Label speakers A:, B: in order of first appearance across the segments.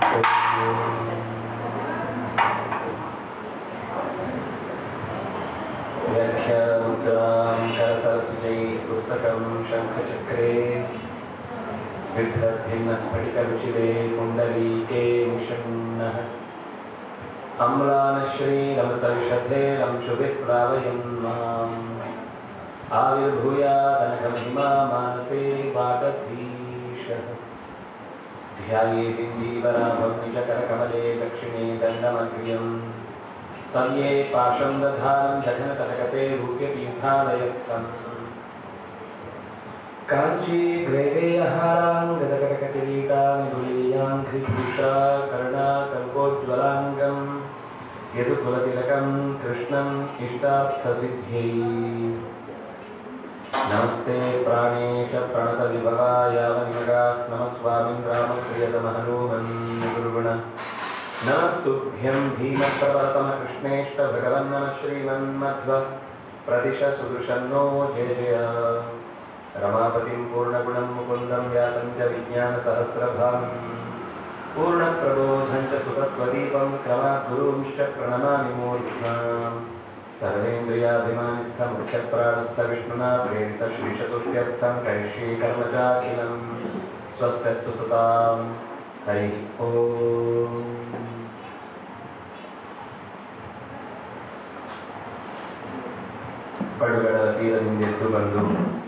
A: व्याख्यामुद्रां करसरस्वती पुस्तकं शङ्खचक्रे बिभ्रद्भिन्नस्फटिकरुचिरे पुण्डरीके निषण्णः अम्लानश्रीरमृतविशधेरं शुभिप्लावयन् माम् आविर्भूयादनघमहिमा मानसे वागधीशः ध्यायेदिन्दीवराभं निजकरकमले दक्षिणे दण्डमग्र्यम् सव्ये पाशं दधानं जघनतटकते रूप्यपीठालयस्थम् काञ्ची ग्रैवेयहारां गदकटककिरीटां घ्रिभूषा कर्णा कल्पोज्ज्वलाङ्गं यदुकुलतिलकं कृष्णम् इष्टार्थसिद्ध्यै नमस्ते प्राणेश प्रणतविभवायावनिमगात् नमः स्वामिन् रामप्रियतमहनूमन् गुरुगुण नमस्तुभ्यं भीमप्रवर्तमकृष्णेष्ट भगवन्नमः श्रीमन्मध्व प्रतिश सुदृशन्नो जय जय रमापतिं पूर्णगुणं मुकुन्दं व्यासं च विज्ञानसहस्रभां पूर्णप्रबोधं च सुतत्वदीपं क्रमात् गुरूंश्च प्रणमामि मूर्ध्नां सर्वेन्द्रियाभिमानिस्थमुख्यप्राणस्थविष्णुना प्रेरितश्रीचतुष्टयर्थं करिष्ये कर्म चाखिलं स्वस्त्यस्तु सुतां हरिः ॐ ಪಡುಗಳ ತೀರದಿಂದ ಎದ್ದು ಬಂದು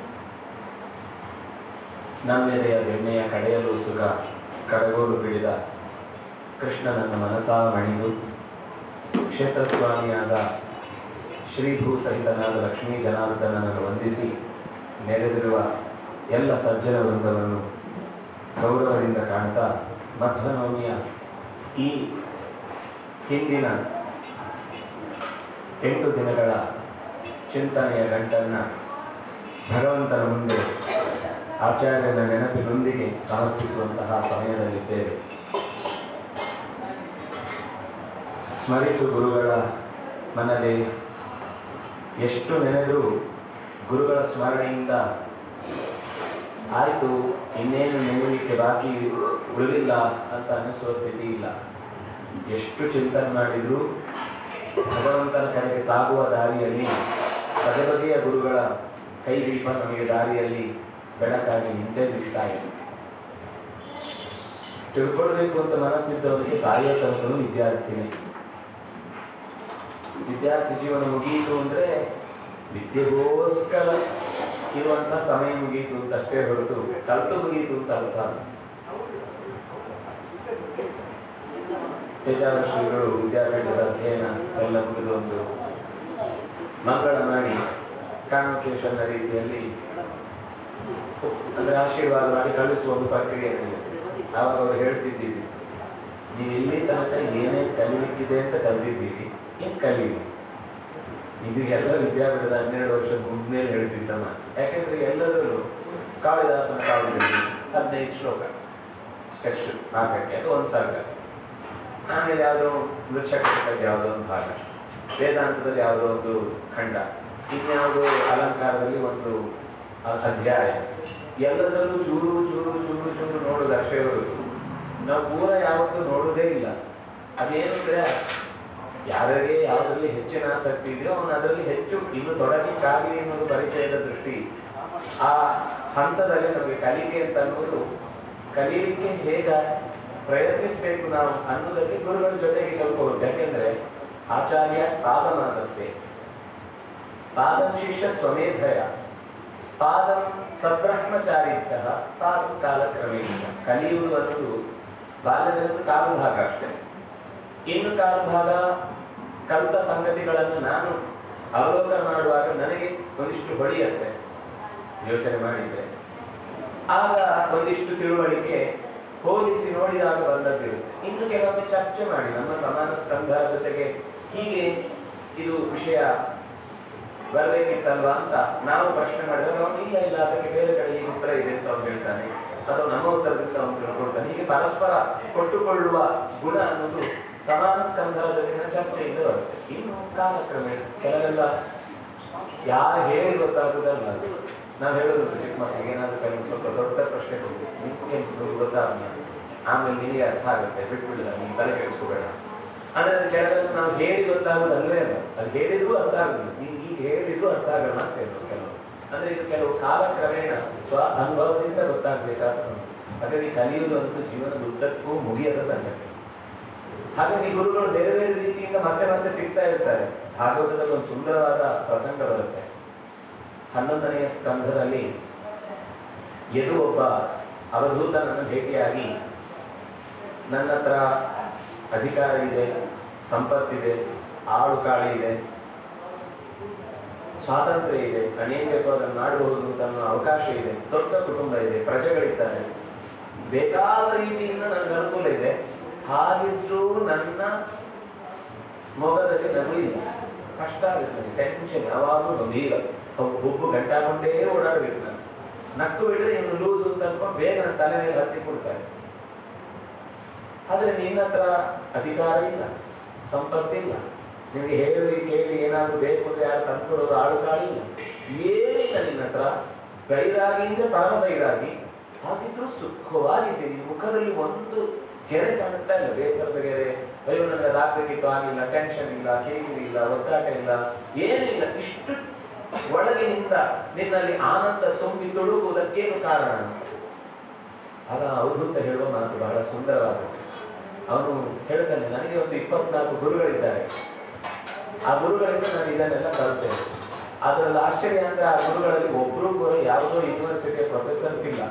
A: ನಮ್ಮೆದೆಯ ಬೆಣ್ಣೆಯ ಕಡೆಯಲು ಸುಗ ಕಡಗೋಲು ಬಿಡಿದ ಕೃಷ್ಣನನ್ನು ಮನಸಾ ಮಣಿದು ಕ್ಷೇತ್ರಸ್ವಾಮಿಯಾದ ಶ್ರೀಭೂ ಸಹಿತನಾದ ಲಕ್ಷ್ಮೀ ಜನಾರ್ದನನನ್ನು ವಂದಿಸಿ ನೆರೆದಿರುವ ಎಲ್ಲ ಸಜ್ಜನ ವೃಂದವನ್ನು ಗೌರವದಿಂದ ಕಾಣ್ತಾ ಮಧ್ವನವಮಿಯ ಈ ಹಿಂದಿನ ಎಂಟು ದಿನಗಳ ಚಿಂತನೆಯ ಗಂಟನ್ನು ಭಗವಂತನ ಮುಂದೆ ಆಚಾರ್ಯನ ನೆನಪಿನೊಂದಿಗೆ ಸಮರ್ಪಿಸುವಂತಹ ಸಮಯದಲ್ಲಿದ್ದೇವೆ ಸ್ಮರಿಸು ಗುರುಗಳ ಮನದೆ ಎಷ್ಟು ನೆನೆದರೂ ಗುರುಗಳ ಸ್ಮರಣೆಯಿಂದ ಆಯಿತು ಇನ್ನೇನು ನೆನೆಯಲಿಕ್ಕೆ ಬಾಕಿ ಉಳಿದಿಲ್ಲ ಅಂತ ಅನ್ನಿಸುವ ಸ್ಥಿತಿ ಇಲ್ಲ ಎಷ್ಟು ಚಿಂತನೆ ಮಾಡಿದರೂ ಭಗವಂತನ ಕಡೆಗೆ ಸಾಗುವ ದಾರಿಯಲ್ಲಿ ಬಗೆ ಬಗೆಯ ಗುರುಗಳ ಕೈ ದೀಪ ನಮಗೆ ದಾರಿಯಲ್ಲಿ ಬೆಳಕಾಗಿ ನಿಂತೇ ನಿಲ್ತಾ ಇದೆ ತಿಳ್ಕೊಳ್ಬೇಕು ಅಂತ ಮನಸ್ಸಿದ್ದವರಿಗೆ ಸಾಯೋ ತನಕನು ವಿದ್ಯಾರ್ಥಿನಿ ವಿದ್ಯಾರ್ಥಿ ಜೀವನ ಮುಗಿಯಿತು ಅಂದ್ರೆ ವಿದ್ಯೆಗೋಸ್ಕರ ಇರುವಂತ ಸಮಯ ಮುಗಿಯಿತು ಅಂತ ಅಷ್ಟೇ ಹೊರತು ಕಲ್ತು ಮುಗಿಯಿತು ಅಂತ ಅರ್ಥ ಅಲ್ಲ. ಪೇಜಾವರ ಶ್ರೀಗಳು ವಿದ್ಯಾಪೀಠದ ಅಧ್ಯಯನ ಎಲ್ಲ ಮುಗಿದು ಒಂದು ಮಂಗಳ ಮಾಡಿ ಕಾನ್ವೊಕೇಶನ್ನ ರೀತಿಯಲ್ಲಿ ಅಂದ್ರೆ ಆಶೀರ್ವಾದ ಮಾಡಿ ಕಳಿಸುವ ಒಂದು ಪ್ರಕ್ರಿಯೆ ಇದೆ. ಆವಾಗ ಅವರು ಹೇಳ್ತಿದ್ದೀವಿ ನೀವು ಇಲ್ಲಿ ತನಕ ಏನೇ ಕಲಿಲಿಕ್ಕಿದೆ ಅಂತ ಕಲಿತಿದ್ದೀರಿ ಇನ್ನು ಕಲೀರಿ ಇದು ಎಲ್ಲ ವಿದ್ಯಾಪೀಠದ ಹನ್ನೆರಡು ವರ್ಷ ಮುಗ್ಮೇಲೆ ಹೇಳ್ತಿದ್ದ ಮಾತು ಯಾಕೆಂದ್ರೆ ಎಲ್ಲರೂ ಕಾಳಿದಾಸನ ಕಾವ್ಯದಲ್ಲಿ ಹದಿನೈದು ಶ್ಲೋಕ ಎಷ್ಟು ನಾಲ್ಕಕ್ಕೆ ಅದು ಒಂದು ಸರ್ಗ ಆಮೇಲೆ ಯಾವುದೋ ಮೃಚ್ಛಕದಲ್ಲಿ ಯಾವುದೋ ಒಂದು ಭಾಗ ವೇದಾಂತದಲ್ಲಿ ಯಾವುದೋ ಒಂದು ಖಂಡ ಇನ್ಯಾವುದೋ ಅಲಂಕಾರದಲ್ಲಿ ಒಂದು ಅ- ಅಧ್ಯಾಯ ಎಲ್ಲದರಲ್ಲೂ ಚೂರು ಚೂರು ಚೂರು ಚೂರು ನೋಡೋದು ಅಷ್ಟೇ ಹೊರತು ನಾವು ಪೂರ ಯಾವತ್ತೂ ನೋಡೋದೇ ಇಲ್ಲ ಅದೇನು ಅಂದ್ರೆ ಯಾರಿಗೆ ಯಾವುದರಲ್ಲಿ ಹೆಚ್ಚಿನ ಆಸಕ್ತಿ ಇದೆಯೋ ಅವನು ಅದರಲ್ಲಿ ಹೆಚ್ಚು ಇನ್ನು ತೊಡಗಿಕ್ಕಾಗಲಿ ಅನ್ನೋದು ಪರಿಚಯದ ದೃಷ್ಟಿ ಆ ಹಂತದಲ್ಲಿ ನಮಗೆ ಕಲಿಕೆ ಅಂತ ಅನ್ನೋದು ಕಲೀಲಿಕ್ಕೆ ಹೇಗೆ ಪ್ರಯತ್ನಿಸಬೇಕು ನಾವು ಅನ್ನೋದಕ್ಕೆ ಗುರುಗಳ ಜೊತೆಗೆ ಸ್ವಲ್ಪ ಹೋಗುತ್ತೆ ಯಾಕೆಂದ್ರೆ ಆಚಾರ್ಯ ಪಾದಮಾದತ್ತೆ ಪಾದಂ ಶಿಷ್ಯ ಸ್ವಮೇಧಯ ಪಾದಂ ಸಬ್ರಹ್ಮಚಾರಿತ್ಯ ಪಾದಂ ಕಾಲಕ್ರಮೇಣ ಕಲಿಯುವುದು ಅನ್ನೋದು ಬಾಲ್ಯದಲ್ಲಿ ಕಾಲು ಭಾಗ ಅಷ್ಟೇ ಇನ್ನು ಕಾಲು ಭಾಗ ಕಲಿತ ಸಂಗತಿಗಳನ್ನು ನಾನು ಅವಲೋಕನ ಮಾಡುವಾಗ ನನಗೆ ಒಂದಿಷ್ಟು ಹೊಳೆಯತ್ತೆ ಯೋಚನೆ ಮಾಡಿದ್ರೆ ಆಗ ಒಂದಿಷ್ಟು ತಿಳುವಳಿಕೆ ಹೋಲಿಸಿ ನೋಡಿದಾಗ ಬಂದದ್ದಿರುತ್ತೆ ಇನ್ನು ಕೆಲವೊಮ್ಮೆ ಚರ್ಚೆ ಮಾಡಿ ನಮ್ಮ ಸಮಾನ ಸ್ಕಂಧ ಜೊತೆಗೆ ಹೀಗೆ ಇದು ವಿಷಯ ಬರಬೇಕಿತ್ತಲ್ವಾ ಅಂತ ನಾವು ಪ್ರಶ್ನೆ ಮಾಡಿದಾಗ ಅವನು ಇಲ್ಲ ಇಲ್ಲ ಅದಕ್ಕೆ ಬೇರೆ ಕಡೆ ಈ ಉತ್ತರ ಇದೆ ಅಂತ ಅವ್ನು ಹೇಳ್ತಾನೆ ಅಥವಾ ನಮ್ಮ ಉತ್ತರದಿಂದ ಅವನು ತಿಳ್ಕೊಳ್ತಾನೆ ಹೀಗೆ ಪರಸ್ಪರ ಕೊಟ್ಟುಕೊಳ್ಳುವ ಗುಣ ಅನ್ನೋದು ಸಮಾನ ಸ್ಕಂಧರ ಜೊತೆಗಿನ ಚರ್ಚೆಯಿಂದ ಬರುತ್ತೆ ಇನ್ನು ಕಾಲಕ್ರಮೇಣ ಕೆಲವೆಲ್ಲ ಯಾರು ಹೇಳಿ ಗೊತ್ತಾಗುದಲ್ಲ ಅದು. ನಾವು ಹೇಳೋದು ಚಿಕ್ಕ ಮಕ್ಕಳಿಗೆ ಏನಾದ್ರು ಕೆಲವು ಸ್ವಲ್ಪ ದೊಡ್ಡ ಪ್ರಶ್ನೆ ಕೊಡಿ ನಿಮ್ಗೆ ಗೊತ್ತಾಗ ಆಮೇಲೆ ನಿನಗೆ ಅರ್ಥ ಆಗುತ್ತೆ ಬಿಟ್ಬಿಡಲ್ಲ ನೀನು ತಲೆ ಕೆಡಿಸ್ಕೋಬೇಡ ಅಂದ್ರೆ ಅದು ಕೆಲವೆಲ್ಲ ನಾವು ಹೇಳಿ ಗೊತ್ತಾಗೋದು ಅಲ್ವೇ ಅಲ್ಲ ಅದು ಹೇಳಿದ್ರು ಅರ್ಥ ಆಗುದಿಲ್ಲ ನೀನು ಈಗ ಹೇಳಿದ್ರು ಅರ್ಥ ಆಗಲ್ಲ ಅಂತ ಹೇಳೋದು ಕೆಲವು ಅಂದ್ರೆ ಇದು ಕೆಲವು ಕಾಲಕ್ರಮೇಣ ಸ್ವ ಅನುಭವದಿಂದ ಗೊತ್ತಾಗಬೇಕಾದ ಸಂಗತಿ. ಹಾಗಾಗಿ ಕಲಿಯುವುದು ಅಂತೂ ಜೀವನದ ಉದ್ದಕ್ಕೂ ಮುಗಿಯದ ಸಂಗತಿ ಹಾಗಾಗಿ ಗುರುಗಳು ಬೇರೆ ಬೇರೆ ರೀತಿಯಿಂದ ಮತ್ತೆ ಮತ್ತೆ ಸಿಗ್ತಾ ಇರ್ತಾರೆ ಭಾಗವತದಲ್ಲಿ ಒಂದು ಸುಂದರವಾದ ಪ್ರಸಂಗ ಬರುತ್ತೆ ಹನ್ನೊಂದನೆಯ ಸ್ಕಂಧದಲ್ಲಿ ಯದು ಒಬ್ಬ ಅವಧೂತನನ್ನು ಭೇಟಿಯಾಗಿ ನನ್ನ ಹತ್ರ ಅಧಿಕಾರ ಇದೆ ಸಂಪತ್ತಿದೆ ಆಳು ಕಾಳಿ ಇದೆ ಸ್ವಾತಂತ್ರ್ಯ ಇದೆ ನಾನೇನ್ ಬೇಕೋ ಅದನ್ನು ಮಾಡಬಹುದು ಅಂತ ಅನ್ನೋ ಅವಕಾಶ ಇದೆ ದೊಡ್ಡ ಕುಟುಂಬ ಇದೆ ಪ್ರಜೆಗಳಿದ್ದಾರೆ ಬೇಕಾದ ರೀತಿಯಿಂದ ನನಗೆ ಅನುಕೂಲ ಇದೆ ಹಾಗಿದ್ರೂ ನನ್ನ ಮೊಗದಲ್ಲಿ ನಗು ಇಲ್ಲ ಕಷ್ಟ ಆಗುತ್ತೆ ಟೆನ್ಷನ್ ಯಾವಾಗಲೂ ಗಂಭೀರ ಹುಬ್ಬು ಗಂಟಾಕೊಂಡೇ ಓಡಾಡ್ಬೇಕು ನಾನು ನಕ್ಕು ಬಿಟ್ರೆ ಇನ್ನು ಲೂಸ್ ಅಂತ ಅನ್ಕೊಂಡು ಬೇಗ ನನ್ನ ತಲೆ ಮೇಲೆ ಹತ್ತಿ ಕೊಡ್ತಾರೆ ಆದ್ರೆ ನಿನ್ನ ಹತ್ರ ಅಧಿಕಾರ ಇಲ್ಲ ಸಂಪತ್ತಿಲ್ಲ ನಿನಗೆ ಹೇಳಿ ಕೇಳಿ ಏನಾದ್ರು ಬೇಕು ಅಂದ್ರೆ ಯಾರು ತಂದ್ಕೊಡೋರು ಆಳು ಕಾಳಿ ಇಲ್ಲ ಏನಿಲ್ಲ ನಿನ್ನ ಹತ್ರ ಬೈರಾಗಿ ಅಂದ್ರೆ ಪರಮ ಬೈರಾಗಿ ಹಾಗಿದ್ರು ಸುಖವಾಗಿದ್ದೀನಿ ಮುಖದಲ್ಲಿ ಒಂದು ಗೆರೆ ಕಾಣಿಸ್ತಾ ಇಲ್ಲ ಬೇಸರದ ಗೆರೆ ಅಯ್ಯೋ ನನಗೆ ಅದಾಗಬೇಕಿತ್ತು ಆಗಿಲ್ಲ ಟೆನ್ಷನ್ ಇಲ್ಲ ಕಿರಿಕಿರಿ ಇಲ್ಲ ಒದ್ದಾಟ ಇಲ್ಲ ಏನಿಲ್ಲ ಇಷ್ಟು ಒಳಗಿನಿಂದ ನಿನ್ನಲ್ಲಿ ಆನಂದ ತುಂಬಿ ತುಳುಕುವುದಕ್ಕೇನು ಕಾರಣ ಆಗ ಅವಧೂತ ಹೇಳುವ ಮಾತು ಬಹಳ ಸುಂದರವಾದದ್ದು ಅವನು ಹೇಳ್ತಾನೆ ನನಗೆ ಒಂದು ಇಪ್ಪತ್ನಾಲ್ಕು ಗುರುಗಳಿದ್ದಾರೆ ಆ ಗುರುಗಳಿಂದ ನಾನು ಇದನ್ನೆಲ್ಲ ಕಲಿತೇನೆ ಅದರಲ್ಲಿ ಆಶ್ಚರ್ಯ ಅಂದ್ರೆ ಆ ಗುರುಗಳಲ್ಲಿ ಒಬ್ರು ಕೂಡ ಯಾವುದೋ ಯೂನಿವರ್ಸಿಟಿಯ ಪ್ರೊಫೆಸರ್ಸ್ ಇಲ್ಲ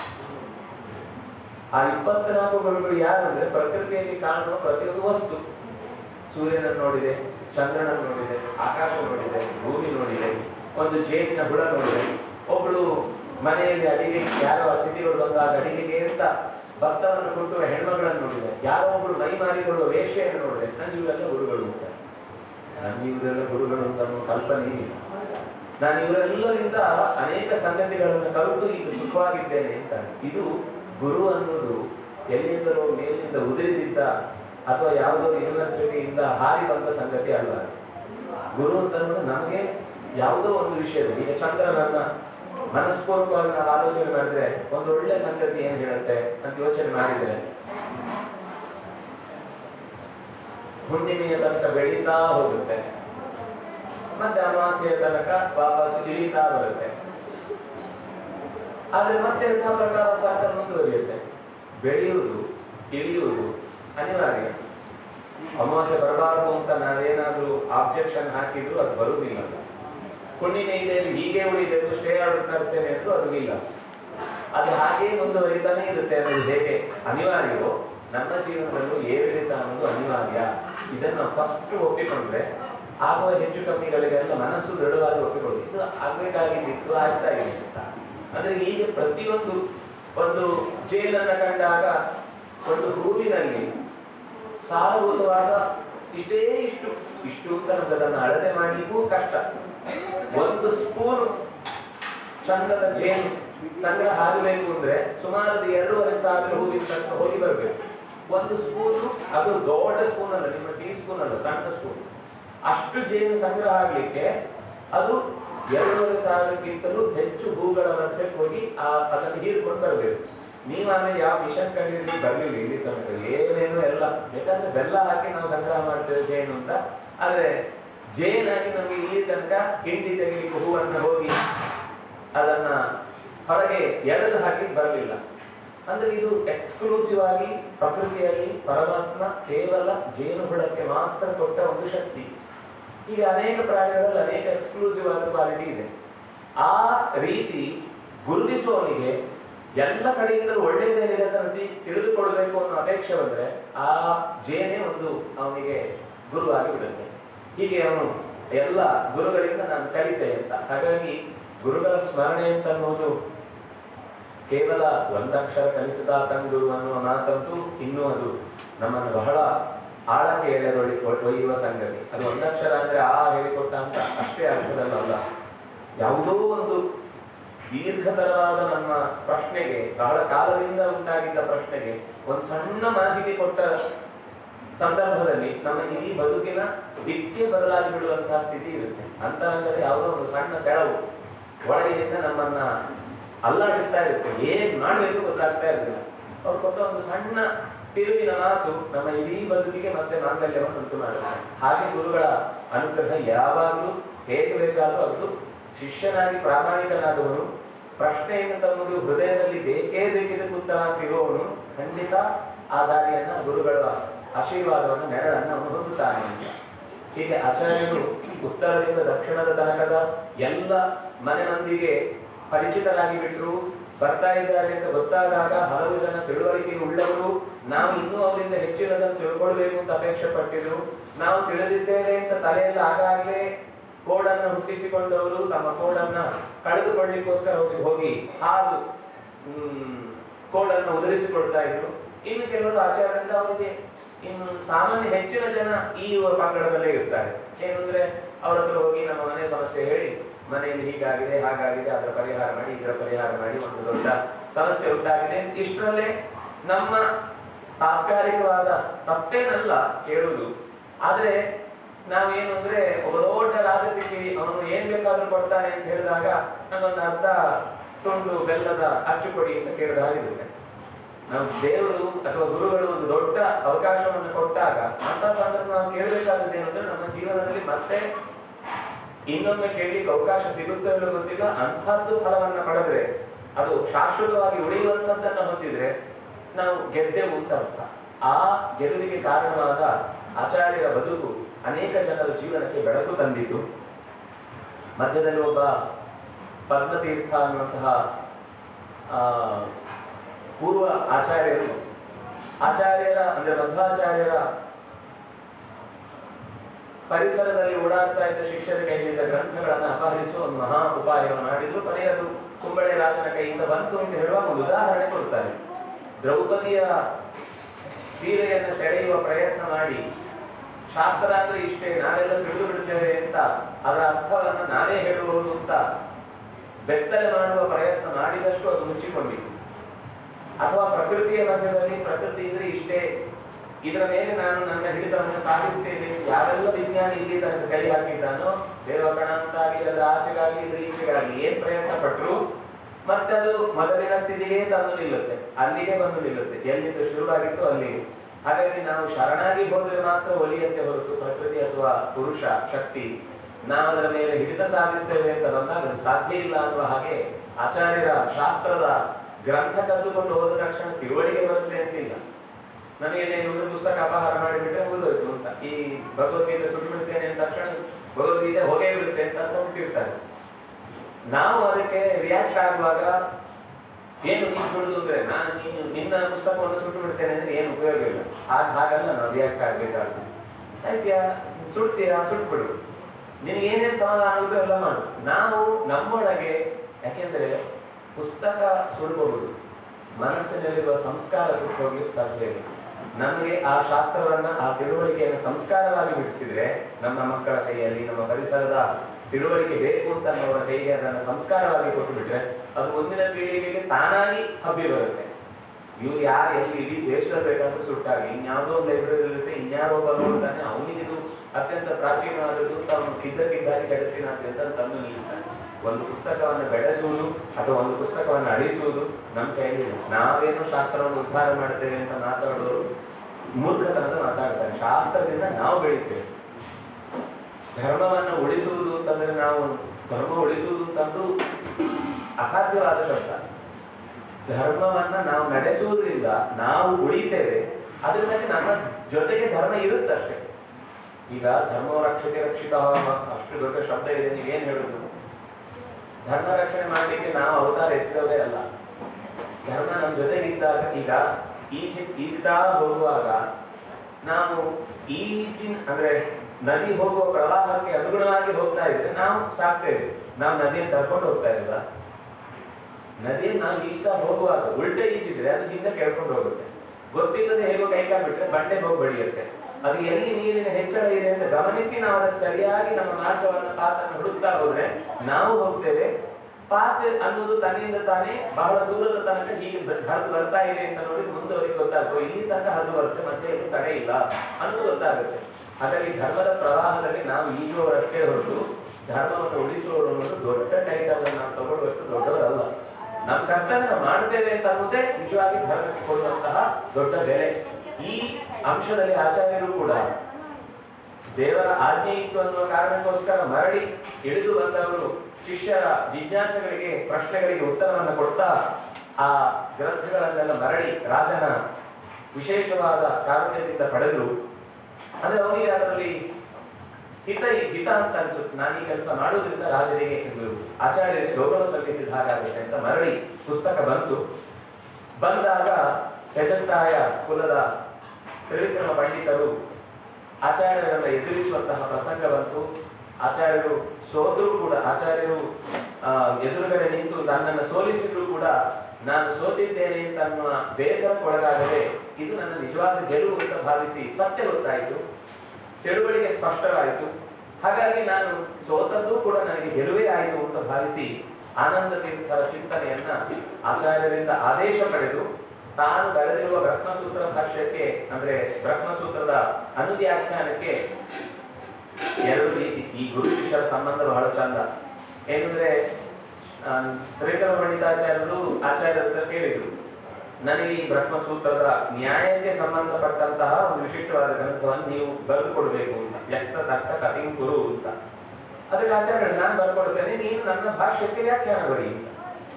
A: ಆ ಇಪ್ಪತ್ನಾಲ್ಕು ಗುರುಗಳು ಯಾರು ಅಂದ್ರೆ ಪ್ರಕೃತಿಯಲ್ಲಿ ಕಾಣುವ ಪ್ರತಿಯೊಂದು ವಸ್ತು ಸೂರ್ಯನನ್ನು ನೋಡಿದೆ ಚಂದ್ರನನ್ನು ನೋಡಿದೆ ಆಕಾಶ ನೋಡಿದೆ ಭೂಮಿ ನೋಡಿದೆ ಒಂದು ಜೇನಿನ ಹುಳ ನೋಡಿದೆ ಒಬ್ಬಳು ಮನೆಯಲ್ಲಿ ಅಡಿಗೆ ಯಾರೋ ಅತಿಥಿಗಳು ಬಂದಾಗ ಅಡಿಗೆಗೆ ಅಂತ ಭತ್ತವನ್ನು ಕೊಟ್ಟುವ ಹೆಣ್ಮಗಳನ್ನು ನೋಡಿದೆ ಯಾರೋ ಒಬ್ಬಳು ಮೈ ಮಾರಿಕೊಳ್ಳುವ ವೇಷೆಯನ್ನು ನೋಡಿದೆ ನಾನು ಇವರೆಲ್ಲ ಗುರುಗಳು ಅಂತ ನನಗೆ ಇವರೆಲ್ಲ ಗುರುಗಳು ಅಂತ ಅನ್ನೋ ಕಲ್ಪನೆ ಇಲ್ಲ ನಾನು ಇವರೆಲ್ಲರಿಂದ ಅನೇಕ ಸಂಗತಿಗಳನ್ನು ಕಲಿತು ಈಗ ಸುಖವಾಗಿದ್ದೇನೆ ಅಂತ ಇದು ಗುರು ಅನ್ನೋದು ಎಲ್ಲಿಂದಲೋ ಮೇಲಿನಿಂದ ಉದುರಿದಿದ್ದ ಅಥವಾ ಯಾವುದೋ ಯೂನಿವರ್ಸಿಟಿಯಿಂದ ಹಾರಿ ಬಂದ ಸಂಗತಿ ಅಲ್ಲ ಗುರು ಅಂತ ಅನ್ನೋದು ನಮಗೆ ಯಾವುದೋ ಒಂದು ವಿಷಯದಲ್ಲಿ ಈಗ ಚಂದ್ರನನ್ನ ಮನಸ್ಪೂರ್ವಕವಾಗಿ ನಾವು ಆಲೋಚನೆ ಮಾಡಿದ್ರೆ ಒಂದು ಒಳ್ಳೆ ಸಂಗತಿ ಏನ್ ಹೇಳುತ್ತೆ ಅಂತ ಯೋಚನೆ ಮಾಡಿದ್ರೆ ಹುಣ್ಣಿಮೆಯ ತನಕ ಬೆಳೀತಾ ಹೋಗುತ್ತೆ ಮತ್ತೆ ಅಮಾವಾಸ್ಯೆಯ ತನಕ ವಾಪಸ್ ಇಳಿತಾ ಬರುತ್ತೆ ಆದ್ರೆ ಮತ್ತೆ ಯಥಾ ಪ್ರಕಾರ ಸಾಕನ್ನು ಮುಂದುವರಿಯುತ್ತೆ ಬೆಳೆಯುವುದು ಇಳಿಯುವುದು ಅನಿವಾರ್ಯ ಅಮಾವಾಸ್ಯೆ ಬರಬಾರದು ಅಂತ ನಾವೇನಾದ್ರೂ ಆಬ್ಜೆಕ್ಷನ್ ಹಾಕಿದ್ರು ಅದು ಬರುವುದಿಲ್ಲ ಹುಣ್ಣಿಮೆ ಇದೆ ಅದು ಹೀಗೆ ಉಳಿಬೇಕು ಸ್ಟೇ ಆಡುತ್ತಾ ಇರ್ತೇನೆ ಅಂದ್ರೂ ಅದು ಇಲ್ಲ ಅದು ಹಾಗೆ ಮುಂದುವರಿತಾನೆ ಇರುತ್ತೆ ಅನ್ನೋದು ಹೇಗೆ ಅನಿವಾರ್ಯವೋ ನಮ್ಮ ಜೀವನದಲ್ಲೂ ಏರಿಳಿತ ಅನ್ನೋದು ಅನಿವಾರ್ಯ ಇದನ್ನು ಫಸ್ಟ್ ಒಪ್ಪಿಕೊಂಡ್ರೆ ಆಗುವ ಹೆಚ್ಚು ಕಮ್ಮಿಗಳಿಗೆಲ್ಲ ಮನಸ್ಸು ದೃಢವಾಗಿ ಒಪ್ಪಿಕೊಳ್ಳಿ ಇದು ಆಗ್ಬೇಕಾಗಿದ್ದಿತ್ತು ಆಗ್ತಾ ಇದೆ ಅಂತ ಅಂದ್ರೆ ಹೀಗೆ ಪ್ರತಿಯೊಂದು ಒಂದು ಜೇಲನ್ನ ಕಂಡಾಗ ಒಂದು ಹೂವಿನಲ್ಲಿ ಸಾರಭೂತವಾದ ಇಷ್ಟೇ ಇಷ್ಟು ಇಷ್ಟು ಅಂತ ನಮ್ಗೆ ಅದನ್ನು ಅಳತೆ ಮಾಡಲಿಕ್ಕೂ ಕಷ್ಟ ಒಂದು ಸ್ಪೂನ್ ಚಂದದ ಜೇನು ಸಂಗ್ರಹ ಆಗಬೇಕು ಅಂದ್ರೆ ಸುಮಾರು ಅದು ಎರಡೂವರೆ ಸಾವಿರ ಹೂವಿನ ತನಕ ಹೋಗಿ ಬರಬೇಕು ಒಂದು ಸ್ಪೂನ್ ಅದು ದೊಡ್ಡ ಸ್ಪೂನ್ ಅಲ್ಲ ನಿಮ್ಮ ಟೀ ಸ್ಪೂನ್ ಅಲ್ಲ ಸಣ್ಣ ಸ್ಪೂನ್ ಅಷ್ಟು ಜೇನು ಸಂಗ್ರಹ ಆಗ್ಲಿಕ್ಕೆ ಅದು ಎರಡೂವರೆ ಸಾವಿರಕ್ಕಿಂತಲೂ ಹೆಚ್ಚು ಹೂಗಳ ಮಧ್ಯಕ್ಕೆ ಹೋಗಿ ಆ ಅದನ್ನು ಹೀರ್ಕೊಂಡು ಬರಬೇಕು ನೀವು ಆಮೇಲೆ ಯಾವ ಮಿಷನ್ ಕಂಡಿದ್ದು ಬರಲಿಲ್ಲ ಇಲ್ಲಿ ತನಕ ಏನೇನು ಎಲ್ಲ ಬೇಕಾದ್ರೆ ಬೆಲ್ಲ ಹಾಕಿ ನಾವು ಸಂಗ್ರಹ ಮಾಡ್ತೇವೆ ಜೇನು ಅಂತ ಆದ್ರೆ ಜೇನ್ ಹಾಕಿ ನಮಗೆ ಇಲ್ಲಿ ತನಕ ಹಿಂಡಿ ತೆಗಿಲಿಕ್ಕೆ ಹೂವನ್ನ ಹೋಗಿ ಅದನ್ನ ಹೊರಗೆ ಎಳೆದು ಹಾಕಿ ಬರಲಿಲ್ಲ ಅಂದ್ರೆ ಇದು ಎಕ್ಸ್ಕ್ಲೂಸಿವ್ ಆಗಿ ಪ್ರಕೃತಿಯಲ್ಲಿ ಪರಮಾತ್ಮ ಕೇವಲ ಜೇನುಹುಳಕ್ಕೆ ಮಾತ್ರ ಕೊಟ್ಟ ಒಂದು ಶಕ್ತಿ ಈಗ ಅನೇಕ ಪ್ರಾಣಿಗಳಲ್ಲಿ ಅನೇಕ ಎಕ್ಸ್ಕ್ಲೂಸಿವ್ ಆದ ಕ್ವಾಲಿಟಿ ಇದೆ ಆ ರೀತಿ ಗುರುತಿಸುವವನಿಗೆ ಎಲ್ಲ ಕಡೆಯಿಂದಲೂ ಒಳ್ಳೆಯದೇನಿದೆ ಅಂತ ತಿ- ತಿಳಿದುಕೊಳ್ಬೇಕು ಅನ್ನೋ ಅಪೇಕ್ಷೆ ಬಂದ್ರೆ ಆ ಜೇನೇ ಒಂದು ಅವನಿಗೆ ಗುರುವಾಗಿ ಬಿಡುತ್ತೆ ಹೀಗೆ ಅವನು ಎಲ್ಲ ಗುರುಗಳಿಂದ ನಾನು ಕಲಿತೆ ಅಂತ ಹಾಗಾಗಿ ಗುರುಗಳ ಸ್ಮರಣೆ ಅಂತ ಅನ್ನೋದು ಕೇವಲ ಒಂದಕ್ಷರ ಕಲಿಸಿದ ತಂದು ಅನ್ನುವ ಮಾತಂತೂ ಇನ್ನೂ ಅದು ನಮ್ಮನ್ನು ಬಹಳ ಆಳಕ್ಕೆ ಎಳೆದೊಳಿ ಒಯ್ಯುವ ಸಂಗತಿ ಅದು ಒಂದಕ್ಷರ ಅಂದ್ರೆ ಆ ಹೇಳಿಕೊಟ್ಟ ಅಂತ ಅಷ್ಟೇ ಅರ್ಥದಲ್ಲ ಅಲ್ಲ ಯಾವುದೋ ಒಂದು ದೀರ್ಘತರವಾದ ನಮ್ಮ ಪ್ರಶ್ನೆಗೆ ಬಹಳ ಕಾಲದಿಂದ ಉಂಟಾಗಿದ್ದ ಪ್ರಶ್ನೆಗೆ ಒಂದು ಸಣ್ಣ ಮಾಹಿತಿ ಕೊಟ್ಟ ಸಂದರ್ಭದಲ್ಲಿ ನಮ್ಮ ಇಡೀ ಬದುಕಿನ ದಿಕ್ಕೆ ಬದಲಾಗಿ ಬಿಡುವಂತಹ ಸ್ಥಿತಿ ಇರುತ್ತೆ ಅಂತ ಅಂದರೆ ಯಾವುದೋ ಒಂದು ಸಣ್ಣ ಸೆಳವು ಒಳಗಿನಿಂದ ನಮ್ಮನ್ನ ಅಲ್ಲಾಡಿಸ್ತಾ ಇರುತ್ತೆ ಏನ್ ಮಾಡ್ಬೇಕು ಗೊತ್ತಾಗ್ತಾ ಇರಲಿಲ್ಲ ಅವ್ರು ಕೊಟ್ಟ ಒಂದು ಸಣ್ಣ ತಿರುವಿನ ಮಾತು ನಮ್ಮ ಇಡೀ ಬದುಕಿಗೆ ಮತ್ತೆ ಮಾಂಗಲ್ಯವನ್ನು ಉಂಟು ಮಾಡುತ್ತೆ ಹಾಗೆ ಗುರುಗಳ ಅನುಗ್ರಹ ಯಾವಾಗಲೂ ಹೇಗೆ ಬೇಕಾದರೂ ಅದು ಶಿಷ್ಯನಾಗಿ ಪ್ರಾಮಾಣಿಕನಾದವನು ಪ್ರಶ್ನೆಯನ್ನು ತಮ್ಮದು ಹೃದಯದಲ್ಲಿ ಬೇಕೇ ಬೇಕಿದ್ದಕ್ಕೆ ಉತ್ತರ ಅಂತಿರುವವನು ಖಂಡಿತ ಆ ದಾರಿಯನ್ನ ಗುರುಗಳ ಆಶೀರ್ವಾದವನ್ನು ನೆರಳನ್ನು ಅವನು ಹೊಂದುತ್ತಾನೆ ಅಂತ ಹೀಗೆ ಆಚಾರ್ಯರು ಉತ್ತರದಿಂದ ದಕ್ಷಿಣದ ತನಕದ ಎಲ್ಲ ಮನೆ ಮಂದಿಗೆ ಪರಿಚಿತರಾಗಿ ಬಿಟ್ಟರು ಬರ್ತಾ ಇದ್ದಾರೆ ಅಂತ ಗೊತ್ತಾದಾಗ ಹಲವು ಜನ ತಿಳುವಳಿಕೆ ಉಳ್ಳವರು ನಾವು ಇನ್ನೂ ಅವರಿಂದ ಹೆಚ್ಚಿನದನ್ನು ತಿಳ್ಕೊಳ್ಬೇಕು ಅಂತ ಅಪೇಕ್ಷೆ ಪಟ್ಟಿದ್ರು ನಾವು ತಿಳಿದಿದ್ದೇವೆ ಅಂತ ತಲೆಯಲ್ಲಿ ಆಗಾಗಲೇ ಕೋಡನ್ನು ಹುಟ್ಟಿಸಿಕೊಂಡವರು ತಮ್ಮ ಕೋಡನ್ನ ಕಳೆದುಕೊಳ್ಳಿಕ್ಕೋಸ್ಕರ ಹೋಗಿ ಹೋಗಿ ಹಾದು ಹ್ಮ್, ಕೋಡನ್ನು ಉದುರಿಸಿಕೊಳ್ತಾ ಇದ್ರು ಇನ್ನು ಕೆಲವರು ಆಚಾರದಿಂದ ಅವರಿಗೆ ಇನ್ನು ಸಾಮಾನ್ಯ ಹೆಚ್ಚಿನ ಜನ ಈ ಪಂಗಡದಲ್ಲೇ ಇರ್ತಾರೆ ಏನಂದ್ರೆ ಅವ್ರ ಹತ್ರ ಹೋಗಿ ನಮ್ಮ ಮನೆ ಸಮಸ್ಯೆ ಹೇಳಿ ಮನೆಯಲ್ಲಿ ಹೀಗಾಗಿದೆ ಹಾಗಾಗಿದೆ ಅದರ ಪರಿಹಾರ ಮಾಡಿ ಇದರ ಪರಿಹಾರ ಮಾಡಿ ಒಂದು ದೊಡ್ಡ ಸಮಸ್ಯೆ ಉಂಟಾಗಿದೆ ಇಷ್ಟರಲ್ಲೇ ನಮ್ಮ ತಾತ್ಕಾಲಿಕವಾದ ತಪ್ಪೇನಲ್ಲ ಕೇಳುವುದು ಆದ್ರೆ ನಾವೇನು ಅಂದ್ರೆ ಒಬ್ಬ ದೊಡ್ಡ ರಾಜ ಸಿಕ್ಕಿ ಅವನು ಏನ್ ಬೇಕಾದ್ರೂ ಕೊಡ್ತಾನೆ ಅಂತ ಹೇಳಿದಾಗ ನಂಗೊಂದು ಅರ್ಧ ತುಂಡು ಬೆಲ್ಲದ ಅಚ್ಚು ಕೊಡಿ ಅಂತ ಕೇಳಿದ ಹಾಗಿರುತ್ತೆ ನಾವು ದೇವರು ಅಥವಾ ಗುರುಗಳು ಒಂದು ದೊಡ್ಡ ಅವಕಾಶವನ್ನು ಕೊಟ್ಟಾಗ ಅಂತ ಸಂದರ್ಭ ನಾವು ಕೇಳಬೇಕಾದದ್ದು ಏನಂದ್ರೆ ನಮ್ಮ ಜೀವನದಲ್ಲಿ ಮತ್ತೆ ಇನ್ನೊಮ್ಮೆ ಕೇಳಲಿಕ್ಕೆ ಅವಕಾಶ ಸಿಗುತ್ತೋ ಇಲ್ಲೋ ಗೊತ್ತಿಲ್ಲ ಅಂಥದ್ದು ಫಲವನ್ನ ಪಡೆದ್ರೆ ಅದು ಶಾಶ್ವತವಾಗಿ ಉಳಿಯುವಂತದ್ದನ್ನ ಹೊಂದಿದ್ರೆ ನಾವು ಗೆದ್ದೆವು ಅಂತ ಅರ್ಥ ಆ ಗೆಲುವಿಗೆ ಕಾರಣವಾದ ಆಚಾರ್ಯರ ಬದುಕು ಅನೇಕ ಜನರ ಜೀವನಕ್ಕೆ ಬೆಳಕು ತಂದಿತು ಮಧ್ಯದಲ್ಲಿ ಒಬ್ಬ ಪದ್ಮತೀರ್ಥ ಅನ್ನುವಂತಹ ಆ, ಪೂರ್ವ ಆಚಾರ್ಯರು ಆಚಾರ್ಯರ ಅಂದ್ರೆ ಮಧ್ವಾಚಾರ್ಯರ ಪರಿಸರದಲ್ಲಿ ಓಡಾಡ್ತಾ ಇದ್ದ ಶಿಷ್ಯರ ಕೈಯಿಂದ ಗ್ರಂಥಗಳನ್ನು ಅಪಹರಿಸುವ ಒಂದು ಮಹಾ ಉಪಾಯವನ್ನು ಮಾಡಿದ್ರು ಕೊನೆಗೆ ಅದು ಕುಂಬಳೆ ರಾಜನ ಕೈಯಿಂದ ಬಂತು ಅಂತ ಹೇಳುವ ಒಂದು ಉದಾಹರಣೆ ಕೊಡ್ತಾರೆ ದ್ರೌಪದಿಯ ಸೀರೆಯನ್ನು ಸೆಳೆಯುವ ಪ್ರಯತ್ನ ಮಾಡಿ ಶಾಸ್ತ್ರ ಅಂದ್ರೆ ಇಷ್ಟೇ ನಾವೆಲ್ಲ ತಿಳಿದು ಬಿಡ್ತೇವೆ ಅಂತ ಅದರ ಅರ್ಥವನ್ನ ನಾನೇ ಹೇಳುವುದು ಅಂತ ಬೆತ್ತಲೆ ಮಾಡುವ ಪ್ರಯತ್ನ ಮಾಡಿದಷ್ಟು ಅದು ಮುಚ್ಚಿಕೊಂಡಿತು ಅಥವಾ ಪ್ರಕೃತಿಯ ಮಧ್ಯದಲ್ಲಿ ಪ್ರಕೃತಿ ಅಂದ್ರೆ ಇಷ್ಟೇ ಇದರ ಮೇಲೆ ನಾನು ನನ್ನ ಹಿಡಿತವನ್ನು ಸಾಧಿಸ್ತೇನೆ ಅಂತ ಯಾರೆಲ್ಲ ವಿಜ್ಞಾನಿ ಇಲ್ಲಿ ತನಕ ಕೈ ಹಾಕಿದ್ದಾನೋ ದೇವಗಣ ಅಂತಾಗಲಿ ಅದರ ಆಚೆಗಾಗಿ ಇದ್ರ ಈಚೆಗಾಗಿ ಏನ್ ಪ್ರಯತ್ನ ಪಟ್ಟರು ಮತ್ತೆ ಅದು ಮೊದಲಿನ ಸ್ಥಿತಿಗೆ ತಂದು ನಿಲ್ಲುತ್ತೆ ಅಲ್ಲಿಗೆ ಬಂದು ನಿಲ್ಲುತ್ತೆ ಎಲ್ಲಿಂದ ಶುರುವಾಗಿತ್ತು ಅಲ್ಲಿಗೆ ಹಾಗಾಗಿ ನಾವು ಶರಣಾಗಿ ಹೋದ್ರೆ ಮಾತ್ರ ಒಲಿಯಂತೆ ಹೊರತು ಪ್ರಕೃತಿ ಅಥವಾ ಪುರುಷ ಶಕ್ತಿ ನಾವು ಅದರ ಮೇಲೆ ಹಿಡಿತ ಸಾಧಿಸ್ತೇವೆ ಅಂತ ಬಂದಾಗ ಅದು ಸಾಧ್ಯ ಇಲ್ಲ ಅನ್ನುವ ಹಾಗೆ ಆಚಾರ್ಯರ ಶಾಸ್ತ್ರದ ಗ್ರಂಥ ಕದ್ದುಕೊಂಡು ಹೋದ ತಕ್ಷಣ ತಿಳುವಳಿಕೆ ಬರುತ್ತೆ ಅಂತಿಲ್ಲ ನನಗೆ ನೀನು ಒಂದು ಪುಸ್ತಕ ಅಪಹಾರ ಮಾಡಿಬಿಟ್ರೆ ಮುಗಿದೋಯ್ತು ಅಂತ ಈ ಭಗವದ್ಗೀತೆ ಸುಟ್ಟು ಬಿಡ್ತೇನೆ ಅಂದ ತಕ್ಷಣ ಭಗವದ್ಗೀತೆ ಹೋಗೇ ಬಿಡುತ್ತೆ ಅಂತ ಅಂದ್ಕೊಂಡಿರ್ತಾರೆ ನಾವು ಅದಕ್ಕೆ ರಿಯಾಕ್ಟ್ ಆಗುವಾಗ ಏನು ನೀನು ಸುಡುದು ಅಂದ್ರೆ ನಾನು ನೀನು ನಿನ್ನ ಪುಸ್ತಕವನ್ನು ಸುಟ್ಟು ಬಿಡ್ತೇನೆ ಅಂದ್ರೆ ಏನು ಉಪಯೋಗ ಇಲ್ಲ ಹಾಗ ಹಾಗಲ್ಲ ನಾವು ರಿಯಾಕ್ಟ್ ಆಗ್ಬೇಕಾಗ್ತದೆ ಆಯ್ತ್ಯಾ ಸುಡ್ತೀರಾ ಸುಟ್ಬಿಡು ನಿನಗೆ ಏನೇನು ಸಮಾಧಾನ ಆಗುತ್ತೋ ಎಲ್ಲ ಮಾಡು ನಾವು ನಮ್ಮೊಳಗೆ ಯಾಕೆಂದ್ರೆ ಪುಸ್ತಕ ಸುಡಬಹುದು ಮನಸ್ಸಿನಲ್ಲಿರುವ ಸಂಸ್ಕಾರ ಸುಟ್ಟು ಹೋಗ್ಲಿಕ್ಕೆ ಸಾಧ್ಯ ಇಲ್ಲ ನಮಗೆ ಆ ಶಾಸ್ತ್ರವನ್ನ ಆ ತಿಳುವಳಿಕೆಯನ್ನು ಸಂಸ್ಕಾರವಾಗಿ ಬಿಡಿಸಿದ್ರೆ ನಮ್ಮ ಮಕ್ಕಳ ಕೈಯಲ್ಲಿ ನಮ್ಮ ಪರಿಸರದ ತಿಳುವಳಿಕೆ ಬೇಕು ಅಂತ ಅವರ ಕೈಗೆ ಅದನ್ನು ಸಂಸ್ಕಾರವಾಗಿ ಕೊಟ್ಟು ಬಿಟ್ರೆ ಅದು ಮುಂದಿನ ಪೀಳಿಗೆಗೆ ತಾನಾಗಿ ಹಬ್ಬಿ ಬರುತ್ತೆ ಇವ್ರು ಯಾರು ಎಲ್ಲಿ ಇಡೀ ದೇಶದಲ್ಲಿ ಬೇಕಾದ್ರೂ ಸುಟ್ಟಾಗಿ ಇನ್ಯಾವುದೋ ಒಂದು ಲೈಬ್ರರಿ ಇರುತ್ತೆ ಇನ್ಯಾರೋ ಒಬ್ಬ ನೋಡ್ತಾನೆ ಅವನಿಗಿದು ಅತ್ಯಂತ ಪ್ರಾಚೀನವಾದದ್ದು ಅಂತ ಅವನು ಕಿದ್ದಕ್ಕಿದ್ದಾಗಿ ಜಗತ್ತಿನಾದ್ಯಂತ ತಂದು ನಿಲ್ಲಿಸ್ತಾನೆ ಒಂದು ಪುಸ್ತಕವನ್ನು ಬೆಳೆಸುವುದು ಅಥವಾ ಒಂದು ಪುಸ್ತಕವನ್ನು ಅಳಿಸುವುದು ನಮ್ಮ ಕೈಯಲ್ಲಿ ಇಲ್ಲ. ನಾವೇನು ಶಾಸ್ತ್ರವನ್ನು ಉದ್ಧಾರ ಮಾಡ್ತೇವೆ ಅಂತ ಮಾತಾಡೋರು ಮೂರ್ಖತನದ ಮಾತಾಡ್ತಾರೆ ಶಾಸ್ತ್ರದಿಂದ ನಾವು ಬೆಳಿತೇವೆ ಧರ್ಮವನ್ನು ಉಳಿಸುವುದು ಅಂತಂದ್ರೆ ನಾವು ಧರ್ಮ ಉಳಿಸುವುದು ಅಂತಂದು ಅಸಾಧ್ಯವಾದ ಶಬ್ದ ಧರ್ಮವನ್ನ ನಾವು ನಡೆಸುವುದರಿಂದ ನಾವು ಉಳಿತೇವೆ ಅದರಿಂದಾಗಿ ನಮ್ಮ ಜೊತೆಗೆ ಧರ್ಮ ಇರುತ್ತಷ್ಟೇ ಈಗ ಧರ್ಮ ರಕ್ಷತೆ ರಕ್ಷಿತ ಅಷ್ಟು ದೊಡ್ಡ ಶಬ್ದ ಇದೆ ನೀವೇನ್ ಹೇಳುದು ಧರ್ಮ ರಕ್ಷಣೆ ಮಾಡಲಿಕ್ಕೆ ನಾವು ಅವತಾರ ಎತ್ತಿದವರೇ ಅಲ್ಲ ಧರ್ಮ ನಮ್ಮ ಜೊತೆಗಿದ್ದಾಗ ಈಗ ಈಜಿ ಈಜ್ತಾ ಹೋಗುವಾಗ ನಾವು ಈಜಿನ ಅಂದ್ರೆ ನದಿ ಹೋಗುವ ಪ್ರವಾಹಕ್ಕೆ ಅನುಗುಣವಾಗಿ ಹೋಗ್ತಾ ಇದ್ರೆ ನಾವು ಸಾಕ್ತೇವೆ ನಾವು ನದಿಯನ್ನು ಕರ್ಕೊಂಡು ಹೋಗ್ತಾ ಇಲ್ಲ ನದಿಯನ್ನು ನಾವು ಈಜ್ತಾ ಹೋಗುವಾಗ ಉಲ್ಟೆ ಈಜಿದ್ರೆ ಅದು ಹಿಂದೆ ಕೇಳ್ಕೊಂಡು ಹೋಗುತ್ತೆ ಗೊತ್ತಿಲ್ಲದೆ ಹೇಗೋ ಕೈ ಕಾಲು ಬಿಟ್ರೆ ಬಂಡೆ ಹೋಗಿ ಬಡಿಯುತ್ತೆ ಅದು ಎಲ್ಲಿ ನೀರಿನ ಹೆಚ್ಚಳ ಇದೆ ಅಂತ ಗಮನಿಸಿ ನಾವು ಅದಕ್ಕೆ ಸರಿಯಾಗಿ ನಮ್ಮ ಮಾರ್ಗವನ್ನ ಪಾತನ್ನು ಹುಡುಕ್ತಾ ಹೋದ್ರೆ ನಾವು ಹೋಗ್ತೇವೆ ಪಾತ್ ಅನ್ನೋದು ತನ್ನಿಂದ ತಾನೇ ಬಹಳ ದೂರದ ತನಕ ಹೀಗೆ ಬ- ಹರಿದು ಬರ್ತಾ ಇದೆ ಅಂತ ನೋಡಿ ಮುಂದುವರೆಗೆ ಗೊತ್ತಾಗ್ತದೆ ಇಲ್ಲಿ ತನಕ ಹರಿದು ಬರುತ್ತೆ ಮತ್ತೆ ಎಲ್ಲೂ ತಡೆ ಇಲ್ಲ ಅನ್ನೋದು ಗೊತ್ತಾಗುತ್ತೆ ಹಾಗಾಗಿ ಧರ್ಮದ ಪ್ರವಾಹದಲ್ಲಿ ನಾವು ಈಜುವವರಷ್ಟೇ ಹೊರತು ಧರ್ಮವನ್ನು ಉಳಿಸುವವರು ಅನ್ನೋದು ದೊಡ್ಡ ಟೈಟಲ್ ನಾವು ತಗೊಳ್ಳುವಷ್ಟು ದೊಡ್ಡವರಲ್ಲ ನಮ್ಮ ಕರ್ತವ್ಯ ನಾವು ಮಾಡ್ತೇವೆ ಅಂತ ಅನ್ನೋದೇ ನಿಜವಾಗಿ ಧರ್ಮಕ್ಕೆ ಕೊಡುವಂತಹ ದೊಡ್ಡ ಬೆಲೆ ಈ ಅಂಶದಲ್ಲಿ ಆಚಾರ್ಯರು ಕೂಡ ದೇವರ ಆಜ್ಞೆ ಇತ್ತು ಅನ್ನುವ ಕಾರಣಕ್ಕೋಸ್ಕರ ಮರಳಿ ಇಳಿದು ಬಂದವರು ಶಿಷ್ಯರ ಜಿಜ್ಞಾಸೆಗಳಿಗೆ ಪ್ರಶ್ನೆಗಳಿಗೆ ಉತ್ತರವನ್ನು ಕೊಡ್ತಾ ಆ ಗ್ರಂಥಗಳನ್ನೆಲ್ಲ ಮರಳಿ ರಾಜನ ವಿಶೇಷವಾದ ಕಾರುಣ್ಯದಿಂದ ಪಡೆದು ಅಂದ್ರೆ ಅವನಿಗೆ ಅದರಲ್ಲಿ ಹಿತ ಹಿತ ಅಂತ ಅನ್ಸುತ್ತೆ ನಾನು ಈ ಕೆಲಸ ಮಾಡೋದ್ರಿಂದ ರಾಜರಿಗೆ ಇದು ಆಚಾರ್ಯರಿಗೆ ಗೌರವ ಸಲ್ಲಿಸಿದ ಹಾಗಾಗುತ್ತೆ ಅಂತ ಮರಳಿ ಪುಸ್ತಕ ಬಂತು ಬಂದಾಗ ತೆಜಂತಾಯ ಕುಲದ ತ್ರಿವಿಕ್ರಮ ಪಂಡಿತರು ಆಚಾರ್ಯರನ್ನ ಎದುರಿಸುವಂತಹ ಪ್ರಸಂಗ ಬಂತು ಆಚಾರ್ಯರು ಸೋತರೂ ಕೂಡ ಆಚಾರ್ಯರು ಆ, ಎದುರುಗಡೆ ನಿಂತು ನನ್ನನ್ನು ಸೋಲಿಸಿದ್ರು ಕೂಡ ನಾನು ಸೋತಿದ್ದೇನೆ ಅಂತ ಅನ್ನುವ ಬೇಸರಕ್ಕೊಳಗಾಗದೆ ಇದು ನನ್ನ ನಿಜವಾದ ಗೆಲುವು ಅಂತ ಭಾವಿಸಿ ಸತ್ಯ ಗೊತ್ತಾಯಿತು ತಿಳುವಳಿಕೆ ಸ್ಪಷ್ಟವಾಯಿತು ಹಾಗಾಗಿ ನಾನು ಸೋತದ್ದು ಕೂಡ ನನಗೆ ಗೆಲುವೇ ಆಯಿತು ಅಂತ ಭಾವಿಸಿ ಆನಂದ ತೀರ್ಥರ ಚಿಂತನೆಯನ್ನ ಆಚಾರ್ಯರಿಂದ ಆದೇಶ ಪಡೆದು ತಾನು ಬರೆದಿರುವ ಬ್ರಹ್ಮಸೂತ್ರ ಭಾಷ್ಯಕ್ಕೆ ಅಂದ್ರೆ ಬ್ರಹ್ಮಸೂತ್ರದ ಅನುವ್ಯಾಖ್ಯಾನಕ್ಕೆ ಎರಡು ರೀತಿ ಈ ಗುರು ಶಿಷ್ಯರ ಸಂಬಂಧ ಬಹಳ ಚಂದ ಏನಂದ್ರೆ ಆ, ತ್ರಿವಿಕ್ರಮ ಪಂಡಿತಾಚಾರ್ಯರು ಆಚಾರ್ಯರ ಹತ್ರ ಕೇಳಿದ್ರು ನನಗೆ ಈ ಬ್ರಹ್ಮಸೂತ್ರದ ನ್ಯಾಯಕ್ಕೆ ಸಂಬಂಧಪಟ್ಟಂತಹ ಒಂದು ವಿಶಿಷ್ಟವಾದ ಗ್ರಂಥವನ್ನು ನೀವು ಬರೆದು ಕೊಡಬೇಕು ಅಂತ ವ್ಯಕ್ತ ತಕ್ಕ ಕಥಿಂ ಕುರು ಅಂತ ಅದಕ್ಕೆ ಆಚಾರ್ಯರು ನಾನು ಬರ್ಕೊಡ್ತೇನೆ ನೀನು ನನ್ನ ಭಾಷ್ಯಕ್ಕೆ ವ್ಯಾಖ್ಯಾನ ಬರಿ ಅಂತ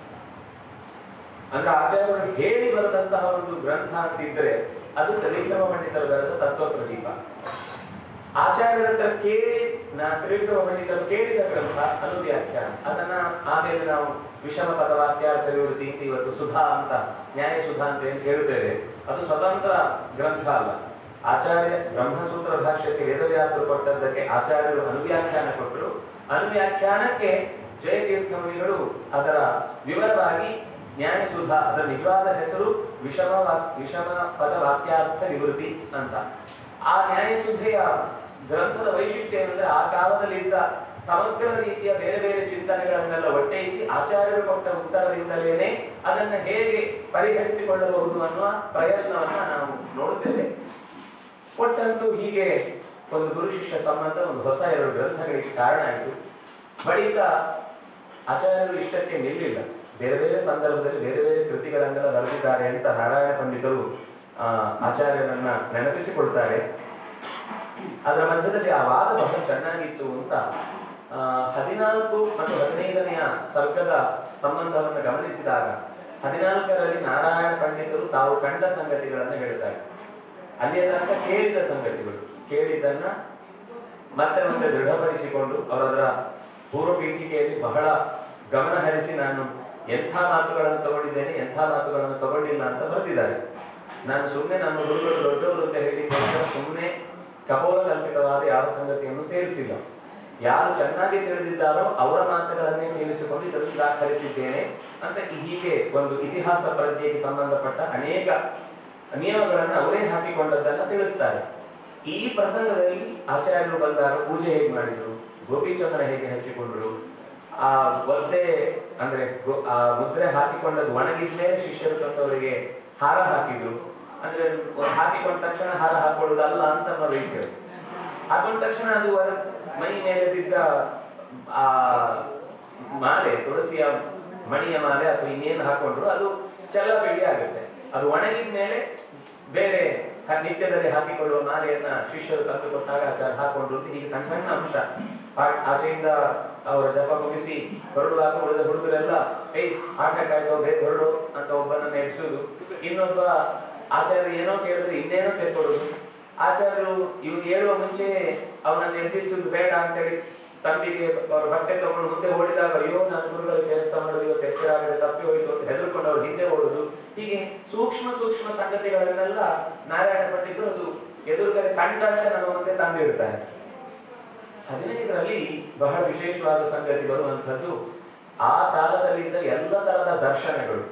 A: ಅಂದ್ರೆ ಆಚಾರ್ಯರು ಹೇಳಿ ಬರೆದಂತಹ ಒಂದು ಗ್ರಂಥ ಅಂತಿದ್ರೆ ಅದು ತ್ರಿವಿಕ್ರಮ ಪಂಡಿತರು ಬರೆದ ತತ್ವ ಪ್ರದೀಪ ಆಚಾರ್ಯರ ಹತ್ರ ಕೇಳಿ ನಾ ತ್ರಿವಿಕ್ರಮ ಪಂಡಿತರು ಕೇಳಿದ ಗ್ರಂಥ ಅನುವ್ಯಾಖ್ಯಾನ ಅದನ್ನ ಆಮೇಲೆ ನಾವು ವಿಷಮ ಪದ ವಾಕ್ಯಾರ್ಥ ವಿವೃತ್ತಿ ಅಂತ ಇವತ್ತು ಸುಧಾ ಅಂತ ನ್ಯಾಯ ಸುಧಾ ಅಂತ ಏನ್ ಹೇಳ್ತೇವೆ ಅದು ಸ್ವತಂತ್ರ ಗ್ರಂಥ ಅಲ್ಲ ಆಚಾರ್ಯ ಬ್ರಹ್ಮಸೂತ್ರ ಭಾಷ್ಯಕ್ಕೆ ವೇದವ್ಯಾಸರು ಕೊಟ್ಟದ್ದಕ್ಕೆ ಆಚಾರ್ಯರು ಅನುವ್ಯಾಖ್ಯಾನ ಕೊಟ್ಟರು ಅನುವ್ಯಾಖ್ಯಾನಕ್ಕೆ ಜಯತೀರ್ಥ ಮುನಿಗಳು ಅದರ ವಿವರವಾಗಿ ನ್ಯಾಯಸುಧ ಅದರ ನಿಜವಾದ ಹೆಸರು ವಿಷಮ ವಾ- ವಿಷಮ ಪದ ವಾಕ್ಯಾರ್ಥ ನಿವೃತ್ತಿ ಅಂತ ಆ ನ್ಯಾಯಸುಧೆಯ ಗ್ರಂಥದ ವೈಶಿಷ್ಟ್ಯ ಏನಂದ್ರೆ ಆ ಕಾಲದಲ್ಲಿದ್ದ ಸಮಗ್ರ ರೀತಿಯ ಬೇರೆ ಬೇರೆ ಚಿಂತನೆಗಳನ್ನೆಲ್ಲ ಒಟ್ಟೈಸಿ ಆಚಾರ್ಯರು ಕೊಟ್ಟ ಉತ್ತರದಿಂದಲೇನೆ ಅದನ್ನ ಹೇಗೆ ಪರಿಹರಿಸಿಕೊಳ್ಳಬಹುದು ಅನ್ನುವ ಪ್ರಯತ್ನವನ್ನ ನಾವು ನೋಡುತ್ತೇವೆ ಒಟ್ಟಂತೂ ಹೀಗೆ ಒಂದು ಗುರು ಶಿಷ್ಯ ಸಂಬಂಧ ಒಂದು ಹೊಸ ಎರಡು ಗ್ರಂಥಗಳಿಗೆ ಕಾರಣ ಆಯಿತು ಬಳಿಕ ಆಚಾರ್ಯರು ಇಷ್ಟಕ್ಕೆ ನಿಲ್ಲಿಲ್ಲ ಬೇರೆ ಬೇರೆ ಸಂದರ್ಭದಲ್ಲಿ ಬೇರೆ ಬೇರೆ ಕೃತಿಗಳನ್ನೆಲ್ಲ ಬರೆದಿದ್ದಾರೆ ಅಂತ ನಾರಾಯಣ ಪಂಡಿತರು ಆ, ಆಚಾರ್ಯರನ್ನ ನೆನಪಿಸಿಕೊಳ್ತಾರೆ ಅದರ ಮಧ್ಯದಲ್ಲಿ ಆ ವಾದ ಬಹಳ ಚೆನ್ನಾಗಿತ್ತು ಅಂತ ಆ, ಹದಿನಾಲ್ಕು ಮತ್ತು ಹದಿನೈದನೆಯ ಸರ್ಗದ ಸಂಬಂಧವನ್ನು ಗಮನಿಸಿದಾಗ ಹದಿನಾಲ್ಕರಲ್ಲಿ ನಾರಾಯಣ ಪಂಡಿತರು ತಾವು ಕಂಡ ಸಂಗತಿಗಳನ್ನು ಹೇಳ್ತಾರೆ ಅಲ್ಲಿಯ ತನಕ ಕೇಳಿದ ಸಂಗತಿಗಳು ಕೇಳಿದ್ದನ್ನ ಮತ್ತೆ ಮತ್ತೆ ದೃಢಪಡಿಸಿಕೊಂಡು ಅವರದರ ಪೂರ್ವ ಪೀಠಿಕೆಯಲ್ಲಿ ಬಹಳ ಗಮನ ಹರಿಸಿ ನಾನು ಎಂಥ ಮಾತುಗಳನ್ನು ತಗೊಂಡಿದ್ದೇನೆ ಎಂಥ ಮಾತುಗಳನ್ನು ತಗೊಂಡಿಲ್ಲ ಅಂತ ಬರೆದಿದ್ದಾರೆ ನಾನು ಸುಮ್ಮನೆ ನಮ್ಮ ಗುರುಗಳು ದೊಡ್ಡವರು ಅಂತ ಹೇಳಿಕೊಂಡು ಸುಮ್ಮನೆ ಕಪೋಲ ಕಲ್ಪಿತವಾದ ಯಾವ ಸಂಗತಿಯನ್ನು ಸೇರಿಸಿಲ್ಲ ಯಾರು ಚೆನ್ನಾಗಿ ತಿಳಿದಿದ್ದಾರೋ ಅವರ ಮಾತುಗಳನ್ನೇ ಕೇಳಿಸಿಕೊಂಡು ಇದನ್ನು ದಾಖಲಿಸಿದ್ದೇನೆ ಅಂತ ಹೀಗೆ ಒಂದು ಇತಿಹಾಸ ಪ್ರಜ್ಞೆಗೆ ಸಂಬಂಧಪಟ್ಟ ಅನೇಕ ನಿಯಮಗಳನ್ನು ಅವರೇ ಹಾಕಿಕೊಂಡದ್ದನ್ನ ತಿಳಿಸ್ತಾರೆ ಈ ಪ್ರಸಂಗದಲ್ಲಿ ಆಚಾರ್ಯರು ಬಂದಾಗ ಪೂಜೆ ಹೇಗೆ ಮಾಡಿದ್ರು ಗೋಪಿಚಂದ್ರ ಹೇಗೆ ಹಚ್ಚಿಕೊಂಡ್ರು ಆ ಒದ್ದೆ ಅಂದ್ರೆ ಗೋ- ಆ ಮುದ್ರೆ ಹಾಕಿಕೊಂಡದ್ದು ಒಣಗಿದ್ಮೇಲೆ ಶಿಷ್ಯರು ತಂದವರಿಗೆ ಹಾರ ಹಾಕಿದ್ರು ಅಂದ್ರೆ ಒಂದು ಹಾಕಿಕೊಂಡ ತಕ್ಷಣ ಹಾರ ಹಾಕೊಳ್ಳುವುದಲ್ಲ ಅಂತ ಅನ್ನೋ ರೀತಿಯದು ಹಾಕೊಂಡ ತಕ್ಷಣ ಅದು ಹೊರ- ಮೈ ಮೇಲೆ ಬಿದ್ದ ಆ ಮಾಲೆ ತುಳಸಿಯ ಮಣಿಯ ಮಾಲೆ ಅಥವಾ ಇನ್ನೇನು ಹಾಕೊಂಡ್ರು ಅದು ಚಲ್ಲ ಬೆಳ್ಳಿ ಆಗುತ್ತೆ ಅದು ಒಣಗಿದ ಮೇಲೆ ಬೇರೆ ಹ- ನಿತ್ಯದಲ್ಲಿ ಹಾಕಿಕೊಳ್ಳುವ ಮಾಲೆಯನ್ನ ಶಿಷ್ಯರು ತಂದು ಕೊಟ್ಟಾಗ ಆಚಾರ್ಯ ಹಾಕೊಂಡ್ರು ಅಂತ ಹೀಗೆ ಸಣ್ಣ ಸಣ್ಣ ಅಂಶ ಆ- ಆಚೆಯಿಂದ ಅವರ ಜಪ ಮುಗಿಸಿ ಹೊರಡುವಾಗ ಉಳಿದ ಹುಡುಗರೆಲ್ಲ ಏಯ್ ಆಟ ಕಾಯ್ದೋ ಬೇಗ ಹೊರಡು ಅಂತ ಒಬ್ಬನನ್ನ ಎಬ್ಸುದು ಇನ್ನೊಬ್ಬ ಆಚಾರ್ಯ ಏನೋ ಕೇಳಿದ್ರೆ ಇನ್ನೇನೋ ತಿಳ್ಕೊಡುದು ಆಚಾರ್ಯರು ಇವ್ನು ಹೇಳುವ ಮುಂಚೆ ಅವನನ್ನು ಎಬ್ಬಿಸುದು ಬೇಡ ಅಂತೇಳಿ ತಂಬಿಗೆ ಅವ್ರ ಬಟ್ಟೆ ತಗೊಂಡು ಮುಂದೆ ಓಡಿದಾಗ ಅಯ್ಯೋ ನಾನು ಗುರುಗಳು ಕೆಲಸ ಮಾಡೋದು ಇವತ್ತು ಎಚ್ಚರ ಆಗದೆ ತಪ್ಪಿ ಹೋಯ್ತು ಅಂತ ಹೆದರ್ಕೊಂಡು ಅವ್ರು ಹಿಂದೆ ಓಡುದು ಹೀಗೆ ಸೂಕ್ಷ್ಮ ಸೂಕ್ಷ್ಮ ಸಂಗತಿಗಳನ್ನೆಲ್ಲ ನಾರಾಯಣ ಪಂಡಿತರು ಅದು ಎದುರುಗಡೆ ಕಂಡಂತೆ ನಮ್ಮ ಮುಂದೆ ತಂದಿರ್ತಾರೆ ಹದಿನೈದರಲ್ಲಿ ಬಹಳ ವಿಶೇಷವಾದ ಸಂಗತಿ ಬರುವಂಥದ್ದು ಆ ಕಾಲದಲ್ಲಿದ್ದ ಎಲ್ಲ ತರದ ದರ್ಶನಗಳು